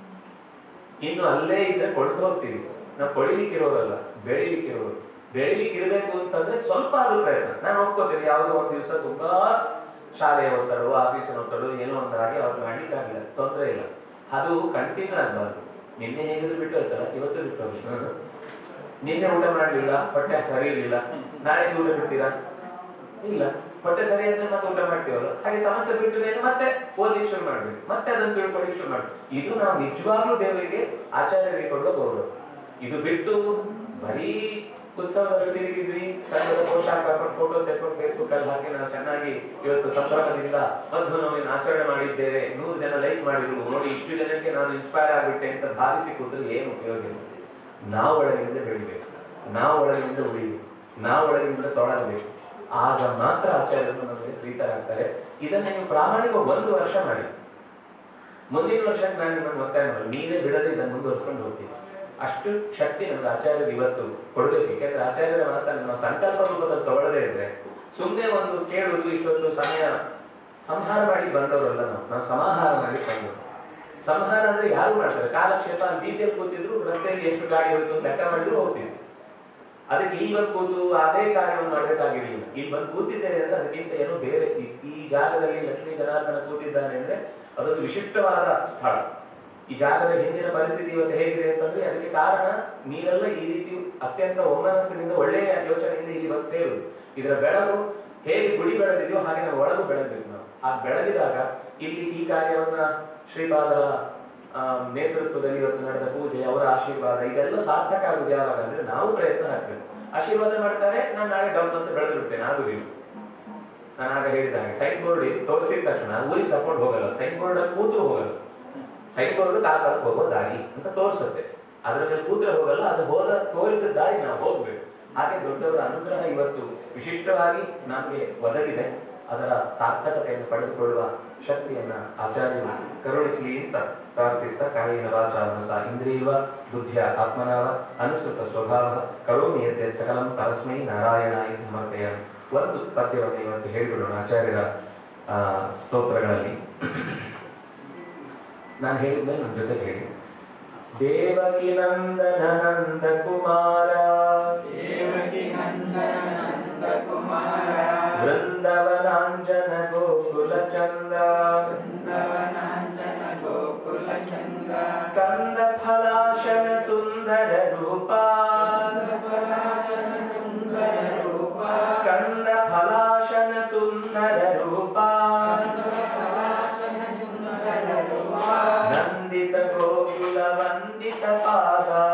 A: ಇನ್ನು ಅಲ್ಲೇ ಇದ್ರೆ ಕೊಳ್ತು ಹೋಗ್ತೀವಿ ನಾವು ಕೊಳಿಲಿಕ್ಕಿರೋರಲ್ಲ ಬೆಳಿಲಿಕ್ಕಿರೋರು ಬೆಳಿಲಿಕ್ಕಿರ್ಬೇಕು ಅಂತಂದ್ರೆ ಸ್ವಲ್ಪ ಆದ್ರೂ ಪ್ರಯತ್ನ ನಾನು ಒಪ್ಕೋತೀನಿ ಯಾವುದೋ ಒಂದ್ ದಿವಸ ತುಂಬಾ ಶಾಲೆಯ ಒತ್ತಡ ಆಫೀಸಿನ ಒತ್ತಡ ಏನೋ ಒಂದು ಹಾಗೆ ಅವ್ರು ಮಾಡ್ಲಿಕ್ಕಾಗಿಲ್ಲ ತೊಂದರೆ ಇಲ್ಲ ಅದು ಕಂಟಿನ್ಯೂ ಆಗಬಾರ್ದು ನಿನ್ನೆ ಹೇಗಿದ್ರು ಬಿಟ್ಟು ಹೋಯ್ತಲ್ಲ ಇವತ್ತು ಬಿಟ್ಟು ಹೋಗ್ಲಿ ಹ್ಮ್. ನಿನ್ನೆ ಊಟ ಮಾಡ್ಲಿಲ್ಲ ಹೊಟ್ಟೆ ಸರಿ ಇರ್ಲಿಲ್ಲ ನಾಳೆ ಊಟ ಬಿಡ್ತೀರಾ ಇಲ್ಲ ಹೊಟ್ಟೆ ಸರಿ ಅಂದ್ರೆ ಮತ್ತೆ ಊಟ ಮಾಡ್ತೀವಲ್ಲ ಹಾಗೆ ಸಮಸ್ಯೆ ಬಿಟ್ಟು ಮೇಲೆ ಮತ್ತೆ ಓದ್ಲಿಕ್ಕೆ ಶುರು ಮಾಡ್ಬೇಕು ಮತ್ತೆ ಅದನ್ನ ತಿಳ್ಕೊಳ್ಳಿಕ್ಕೆ ಶುರು ಮಾಡ್ಬೇಕು ಇದು ನಾವು ನಿಜವಾಗ್ಲೂ ದೇವರಿಗೆ ಆಚಾರ್ಯರಿಗೆ ಕೊಡುವ ಗೌರವ ಇದು ಬಿಟ್ಟು ಬರೀ ಉತ್ಸವದಲ್ಲಿ ತಿರುಗಿದ್ವಿ ಸಂಘದ ಪೋಷಾಕ ಹಾಕೊಂಡು ಫೋಟೋ ತೆಕ್ಕೊಂಡು ಫೇಸ್ಬುಕ್ ಅಲ್ಲಿ ಹಾಕಿ ನಾವು ಚೆನ್ನಾಗಿ ಇವತ್ತು ಸಂಭ್ರಮದಿಂದ ಮಧ್ವನವಮಿನ ಆಚರಣೆ ಮಾಡಿದ್ದೇವೆ ನೂರು ಜನ ಲೈಕ್ ಮಾಡಿದ್ರು ನೋಡಿ ಇಷ್ಟು ಜನಕ್ಕೆ ನಾನು ಇನ್ಸ್ಪೈರ್ ಆಗ್ಬಿಟ್ಟೆ ಅಂತ ಭಾವಿಸಿ ಕೂತ್ರೆ ಏನು ಉಪಯೋಗ ಇಲ್ಲ ನಾವು ಒಳಗಿನಿಂದ ಬೆಳಿಬೇಕು ನಾವು ಒಳಗಿನಿಂದ ಉಳಿಬೇಕು ನಾವು ಒಳಗಿನಿಂದ ತೊಳಗಬೇಕು ಆಗ ಮಾತ್ರ ಆಚಾರ್ಯರು ನಮಗೆ ಪ್ರೀತರಾಗ್ತಾರೆ ಇದನ್ನ ನೀವು ಪ್ರಾಮಾಣಿಕ ಒಂದು ವರ್ಷ ಮಾಡಿ ಮುಂದಿನ ವರ್ಷಕ್ಕೆ ನಾನು ನಿಮ್ಮನ್ನು ಒತ್ತಾಯ ಮಾಡಿ ನೀವೇ ಬಿಡದೆ ಇದನ್ನು ಮುಂದುವರ್ಸ್ಕೊಂಡು ಹೋಗ್ತೀವಿ ಅಷ್ಟು ಶಕ್ತಿ ನಮ್ಗೆ ಆಚಾರ್ಯರು ಇವತ್ತು ಕೊಡಬೇಕು ಯಾಕೆಂದ್ರೆ ಆಚಾರ್ಯರ ಮಾತನ್ನು ನಾವು ಸಂಕಲ್ಪ ರೂಪದಲ್ಲಿ ತಗೊಳ್ಳದೇ ಇದ್ರೆ ಸುಮ್ಮನೆ ಒಂದು ಕೇಳುವುದು ಇಷ್ಟೊಂದು ಸಮಯ ಸಂಹಾರ ಮಾಡಿ ಬಂದವರಲ್ಲ ನಾವು ನಾವು ಸಮಾಹಾರ ಮಾಡಿ ಬಂದವರು ಸಂಹಾರ ಅಂದ್ರೆ ಯಾರು ಮಾಡ್ತಾರೆ ಕಾಲಕ್ಷೇಪ ಅಲ್ಲಿ ಬೀದಿಯಲ್ಲಿ ಕೂತಿದ್ರು ರಸ್ತೆಯಲ್ಲಿ ಎಷ್ಟು ಗಾಡಿ ಹೋಯ್ತು ಅಂತ ಲೆಕ್ಕ ಮಾಡಿದ್ರು ಹೋಗ್ತಿದ್ರು ಅದಕ್ಕೆ ಇಲ್ಲಿ ಬಂದು ಕೂತು ಅದೇ ಕಾರ್ಯವನ್ನು ಮಾಡಬೇಕಾಗಿರಲಿಲ್ಲ ಇಲ್ಲಿ ಬಂದು ಕೂತಿದ್ದೇನೆ ಅಂದ್ರೆ ಅದಕ್ಕಿಂತ ಏನೋ ಬೇರೆ ಈ- ಈ ಜಾಗದಲ್ಲಿ ಲಕ್ಷ್ಮೀ ಜನಾರ್ದನ ಕೂತಿದ್ದಾನೆ ಅಂದ್ರೆ ಅದೊಂದು ವಿಶಿಷ್ಟವಾದ ಸ್ಥಳ ಈ ಜಾಗದ ಹಿಂದಿನ ಪರಿಸ್ಥಿತಿ ಇವತ್ತು ಹೇಗಿದೆ ಅಂತಂದ್ರೆ ಅದಕ್ಕೆ ಕಾರಣ ನೀವೆಲ್ಲ ಈ ರೀತಿ ಅತ್ಯಂತ ಒಮ್ಮನಸ್ಸಿನಿಂದ ಒಳ್ಳೆಯ ಯೋಚನೆಯಿಂದ ಇಲ್ಲಿ ಬಂದು ಸೇರುದು ಇದರ ಬೆಳಕು ಹೇಗೆ ಗುಡಿ ಬೆಳೆದಿದೆಯೋ ಹಾಗೆ ನಾವು ಒಳಗೂ ಬೆಳಗಬೇಕು ನಾವು ಆ ಬೆಳಗಿದಾಗ ಇಲ್ಲಿ ಈ ಕಾರ್ಯವನ್ನ ಶ್ರೀಪಾದರ ಆ, ನೇತೃತ್ವದಲ್ಲಿ ಇವತ್ತು ನಡೆದ ಪೂಜೆ ಅವರ ಆಶೀರ್ವಾದ ಇದೆಲ್ಲ ಸಾರ್ಥಕ ಆಗುದು ಯಾವಾಗ ಅಂದ್ರೆ ನಾವು ಪ್ರಯತ್ನ ಹಾಕ್ಬೇಕು ಆಶೀರ್ವಾದ ಮಾಡ್ತಾರೆ ನಾನು ನಾಳೆ ಡಮ್ ಅಂತ ಬೆಳೆದು ಬಿಡ್ತೇನೆ ಆಗುದಿಲ್ಲ ನಾನು ಆಗ ಹೇಳಿದ ಹಾಗೆ ಸೈನ್ ಬೋರ್ಡ್ ತೋರಿಸಿದ ತಕ್ಷಣ ಊರಿಗೆ ಕರ್ಕೊಂಡು ಹೋಗಲ್ಲ ಸೈನ್ ಬೋರ್ಡ್ ಅಲ್ಲಿ ಕೂತ್ರು ಹೋಗಲ್ಲ ಸೈನ್ ಬೋರ್ಡ್ ಕಾಲ್ಕಾಲಕ್ಕೆ ಹೋಗೋ ದಾರಿ ಅಂತ ತೋರಿಸುತ್ತೆ ಅದ್ರ ಮೇಲೆ ಕೂತ್ರೆ ಹೋಗಲ್ಲ ಅದು ಹೋದ ತೋರಿಸಿದ ದಾರಿ ನಾವು ಹೋಗ್ಬೇಕು ಹಾಗೆ ದೊಡ್ಡವರ ಅನುಗ್ರಹ ಇವತ್ತು ವಿಶಿಷ್ಟವಾಗಿ ನಮಗೆ ಒದಗಿದೆ ಅದರ ಸಾರ್ಥಕತೆಯನ್ನು ಪಡೆದುಕೊಳ್ಳುವ ಶಕ್ತಿಯನ್ನ ಆಚಾರ್ಯರು ಕರುಣಿಸಲಿ ಅಂತ ಪ್ರಾರ್ಥಿಸ್ತಾ ಕಾಯಿನ ವಾಚ ಮನಸ ಇಂದ್ರಿಯವ ಬುದ್ಧಿಯ ಆತ್ಮನಾವ ಅನುಸೃತ ಸ್ವಭಾವ ಕರೋಮಿ ಯದ್ಯ ಸಕಲಂ ಪರಸ್ಮೈ ನಾರಾಯಣಾಯ ಸಮರ್ಪಯ ಒಂದು ಪದ್ಯವನ್ನು ಇವತ್ತು ಹೇಳಿಬಿಡೋಣ ಆಚಾರ್ಯರ ಆ, ಸ್ತೋತ್ರಗಳಲ್ಲಿ ನಾನು ಹೇಳಿದ್ಮೇಲೆ ನನ್ನ ಜೊತೆ ಹೇಳಿ ದೇವಕಿ ನಂದನ ನಂದ ಕುಮಾರ
B: ದೇವಕಿ ನಂದನ ನಂದ ಕುಮಾರ
A: ವೃಂದವನಾಂಜನ ಗೋಕುಲ ಚಂದ
B: ಬೃಂದವನಾಂಜನ ಗೋಕುಲ ಚಂದ
A: ಕಂದ ಫಲಾಶನ ಸುಂದರ ರೂಪ
B: ಪಲಾಶನ ಸುಂದರ ರೂಪ
A: ಕಂದ ಫಲಾಶನ ಸುಂದರ ರೂಪ
B: ಪಲಾಶನ ಸುಂದರ ರೂಪ
A: ನಂದಿತ ಗೋಕುಲ ವಂದಿತ ಪಾದ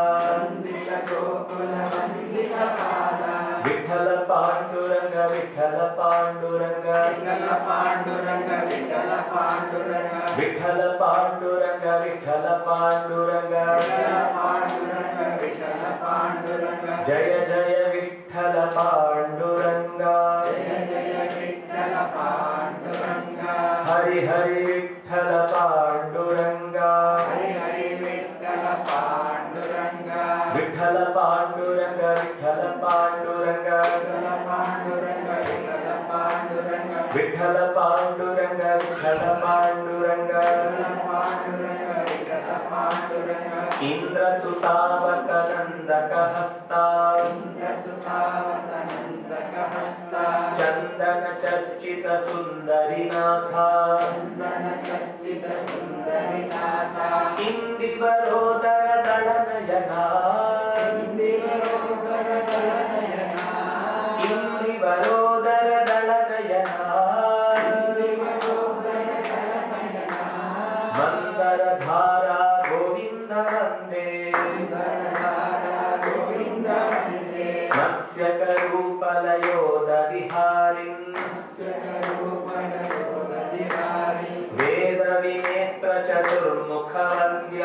B: ಪಾಂಡುರಂಗ ವಿಠಲ ಪಾಂಡುರಂಗ
A: ವಿಠಲ ಪಾಂಡುರಂಗ ವಿಠಲ ಪಾಂಡುರಂಗ
B: ವಿಠಲ ಪಾಂಡುರಂಗ ವಿಠಲ ಪಾಂಡುರಂಗ
A: ಜಯ ಜಯ ವಿಠಲ ಪಾಂಡುರಂಗ
B: ಜಯ ಜಯ ವಿಠಲ ಪಾಂಡುರಂಗ
A: ಹರಿ ಹರಿ ವಿಠಲ ಪಾಂಡುರಂಗ
B: ಹರಿ ಹರಿ ವಿಠಲ ಪಾಂಡುರಂಗ
A: ವಿಠಲ ಪಾಂಡುರಂಗ ವಿಠಲ ಪಾಂಡುರಂಗ
B: ವಿಠಲ ಪಾಂಡುರಂಗ ವಿಠಲ ಪಾಂಡುರಂಗ
A: ವಿಠಲ ಪಾಂಡುರಂಗ ವಿಠಲ ಪಾಂಡುರಂಗ
B: ವಿಠಲ ಪಾಂಡುರಂಗ ವಿಠಲ ಪಾಂಡುರಂಗ
A: ಇಂದ್ರ ಸುತಾವಕ ನಂದಕ ಹಸ್ತ
B: ಇಂದ್ರಸುತಾವತನಂದಕ ಹಸ್ತ
A: ಚಂದನ ಚರ್ಚಿತ ಸುಂದರಿನಾಥ
B: ಚಂದನ ಚರ್ಚಿತ ಸುಂದರಿನಾಥ
A: ಇಂದಿವರೋದರ ದಳನಯನ
B: ಇಂದಿವರೋದರ ದಳನಯನ
A: ಇಂದಿವರೋದರ ದಳನಯನ
B: ಇಂದಿವರೋದರ ದಳನಯನ
A: ಮಂದರ ಧಾರ ಗೋವಿಂದ ವಂದೇ
B: ಸುಂದರಧಾರ ಗೋವಿಂದ ವಂದೇ
A: ಮತ್ಸ್ಯಕ ರೂಪಲಯೋದ ವಿಹಾರಿನ್
B: ರೂಪನ ಗೋದಧಿಹಾರಿ
A: ವೇದ ವಿನೇತ್ರ ಚತುರ್ಮುಖ ವಂದ್ಯ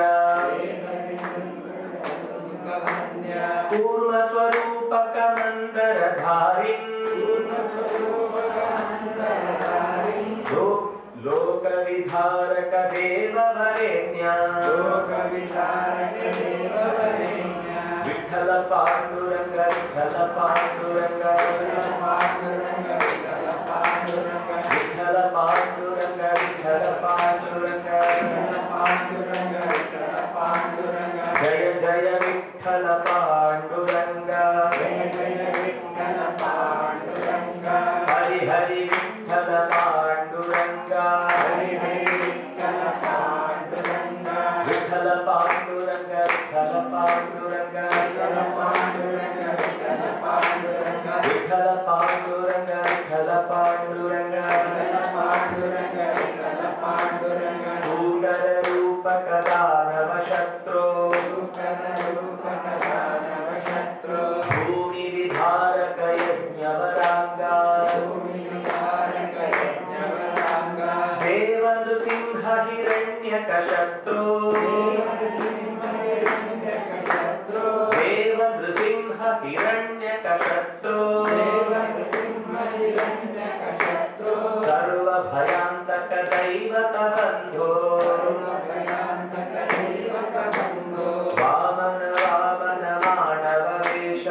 B: ವಂದ್ಯ
A: ಕೂರ್ಮ ಸ್ವರೂಪಕ ಮಂದರ ಧಾರಿನ್ ಲೋಕ ವಿಧಾರಕ ದೇವ ವರೇಣ್ಯ ವಿಠಲ ಪಾಂಡುರಂಗ ವಿಠಲ ಪಾಂಡುರಂಗ ವಿಠಲ ಪಾಂಡುರಂಗ ವಿಠಲ ಪಾಂಡುರಂಗ ಜಯ ಜಯ ವಿಠಲ ಪಾಂಡುರಂಗ ಹರಿ ಹರಿ ವಿಠಲ ಪಾಂಡುರಂಗ ವಿಠಲ ಪಾಂಡುರಂಗ ವಿಠಲ ಪಾಂಡುರಂಗ ವಿಠಲ ಪಾಂಡುರಂಗ ವಿಠಲ ಪಾಂಡುರಂಗ ಸೂಕರ ರೂಪಕ ದಾನವ ಶತ್ರು ಭೂಮಿ ವಿಧಾರಕ ಯಜ್ಞವರಾಂಗ ದೇವ ನೃಸಿಂಹ ಹಿರಣ್ಯಕ ಶತ್ರು ದೇವ ನೃಸಿಂಹ ಹಿರಣ್ಯಕ ಶತ್ರು ಸರ್ವ ಭಯಾಂತಕ ದೈವತ ಬಂಧೋ ವಾಮನ ವಾಮನ ಮಾನವ ವೇಷ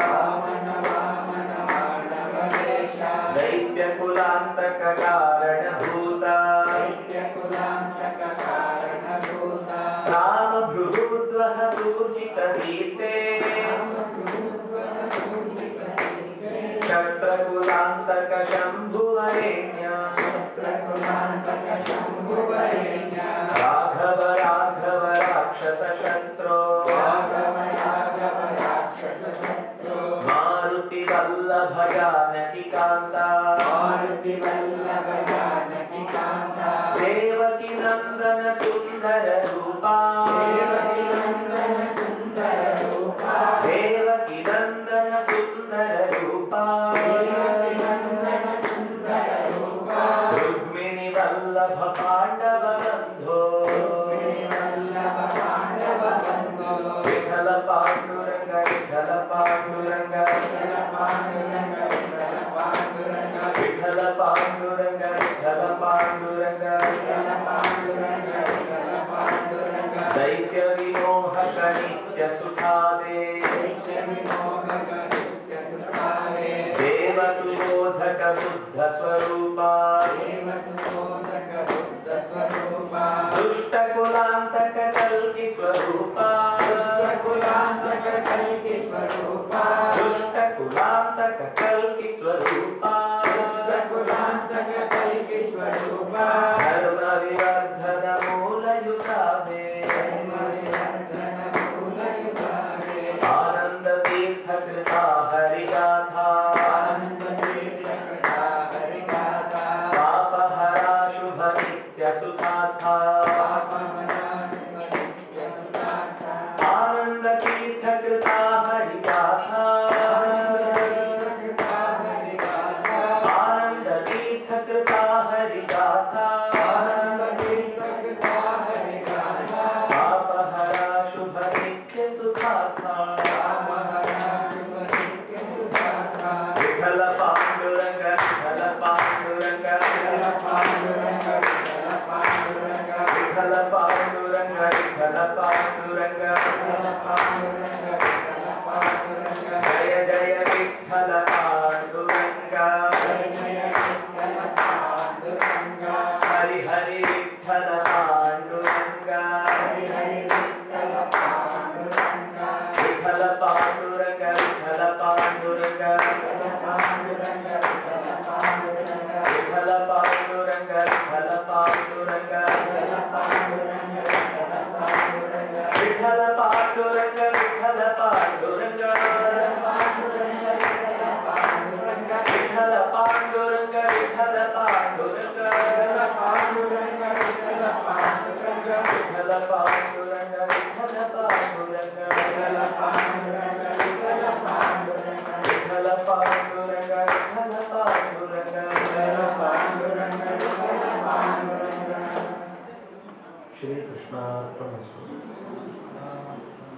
A: ದೈತ್ಯ ಕುಲಾಂತಕ ಕಾರಣಭೂತ ರಾಮ ಭೃಗುದ್ವಹ ಸೂಚಿತ ದೀಪ್ತೆ ಕ್ಷತ್ರಕುಲಾಂತಕ ಶಂಭುವರೇಣ್ಯ ರಾಘವ ರಾಘವ ರಾಕ್ಷಸ ಶತ್ರು ಮಾರುತಿ ವಲ್ಲಭ ಜಾನಕಿ ಕಾಂತ ದೇವಕಿ ನಂದನ ಸುಂದರ ರೂಪ ದೇವಕಿ ನಂದನ ಸುಂದರ ರೂಪ ರುಕ್ಮಿಣಿ ವಲ್ಲಭ ಪಾಂಡವ ಬಂಧೋ ವಿಠಲ ಪಾಂಡುರಂಗ ವಿಠಲ ಪಾಂಡುರಂಗ ವಿಠಲ ಪಾಂಡುರಂಗ ವಿಠಲ ಪಾಂಡುರಂಗ ದೈತ್ಯ ವಿಮೋಹಕ ನಿತ್ಯ ಸುಖಾದೇ ದೇವ ಸುಬೋಧಕ ಬುದ್ಧ ಸ್ವರೂಪ ದುಷ್ಟ ಕುಲಾಂತಕ ಕಲ್ಕಿ ಸ್ವರೂಪ ದುಷ್ಟ ಕುಲಾಂತಕ ಕಲ್ಕಿ ಸ್ವರೂಪ ಧರ್ಮ ವಿವರ್ಧನ ಮೂಲಯುತಾದೆ ಆನಂದ ತೀರ್ಥ ಕೃತ ಹರಿಗಾಥಾ ಪಾಪಹರ ಶುಭ ನಿತ್ಯ ಸುಖಾಥ ಆನಂದ ತೀರ್ಥ ಕೃತ ಹರಿಗಾಥಾ ಆನಂದ ತೀರ್ಥ ಕೃತ हरिगाथा
B: आनन्दतीर्थकृता हरिगाथा
A: पापहरा शुभ नित्य सुखाथा
B: रामहरा शुभनित्यसुधाथा
A: विठल पांडुरंग विठल पांडुरंग
B: विठ्ठल पाण्डुरङ्ग विठ्ठल पाण्डुरङ्ग
A: विठल पांडुरंग विठल पांडुरंग
B: विठ्ठल पाण्डुरङ्ग विठ्ठल पाण्डुरङ्ग
A: जय जय विठल पांडुरंग
B: जय जय विठ्ठल पाण्डुरङ्ग
A: हरि हरि विठल पांडुरंग
B: हरि हरि विठ्ठल पाण्डुरङ्ग
A: विठल पांडुरंग विठल पांडुरंग
B: विठ्ठल पाण्डुरङ्ग विठ्ठल पाण्डुरङ्ग
A: विठल पांडुरंग विठल पांडुरंग
B: विठ्ठल पाण्डुरङ्ग विठ्ठल पाण्डुरङ्ग
A: विठल पांडुरंग विठल पांडुरंग
B: विठ्ठल पाण्डुरङ्ग विठ्ठल पाण्डुरङ्ग
A: विठल पांडुरंग विठल पांडुरंग
B: विठ्ठल पाण्डुरङ्ग विठ्ठल पाण्डुरङ्ग
A: विठल पांडुरंग
B: विठ्ठल
A: विठल
B: पाण्डुरङ्ग
A: पांडुरंग विठल पांडुरंग
B: विठ्ठल पाण्डुरङ्ग विठ्ठल पाण्डुरङ्ग
A: श्री कृष्णार्पणमस्तु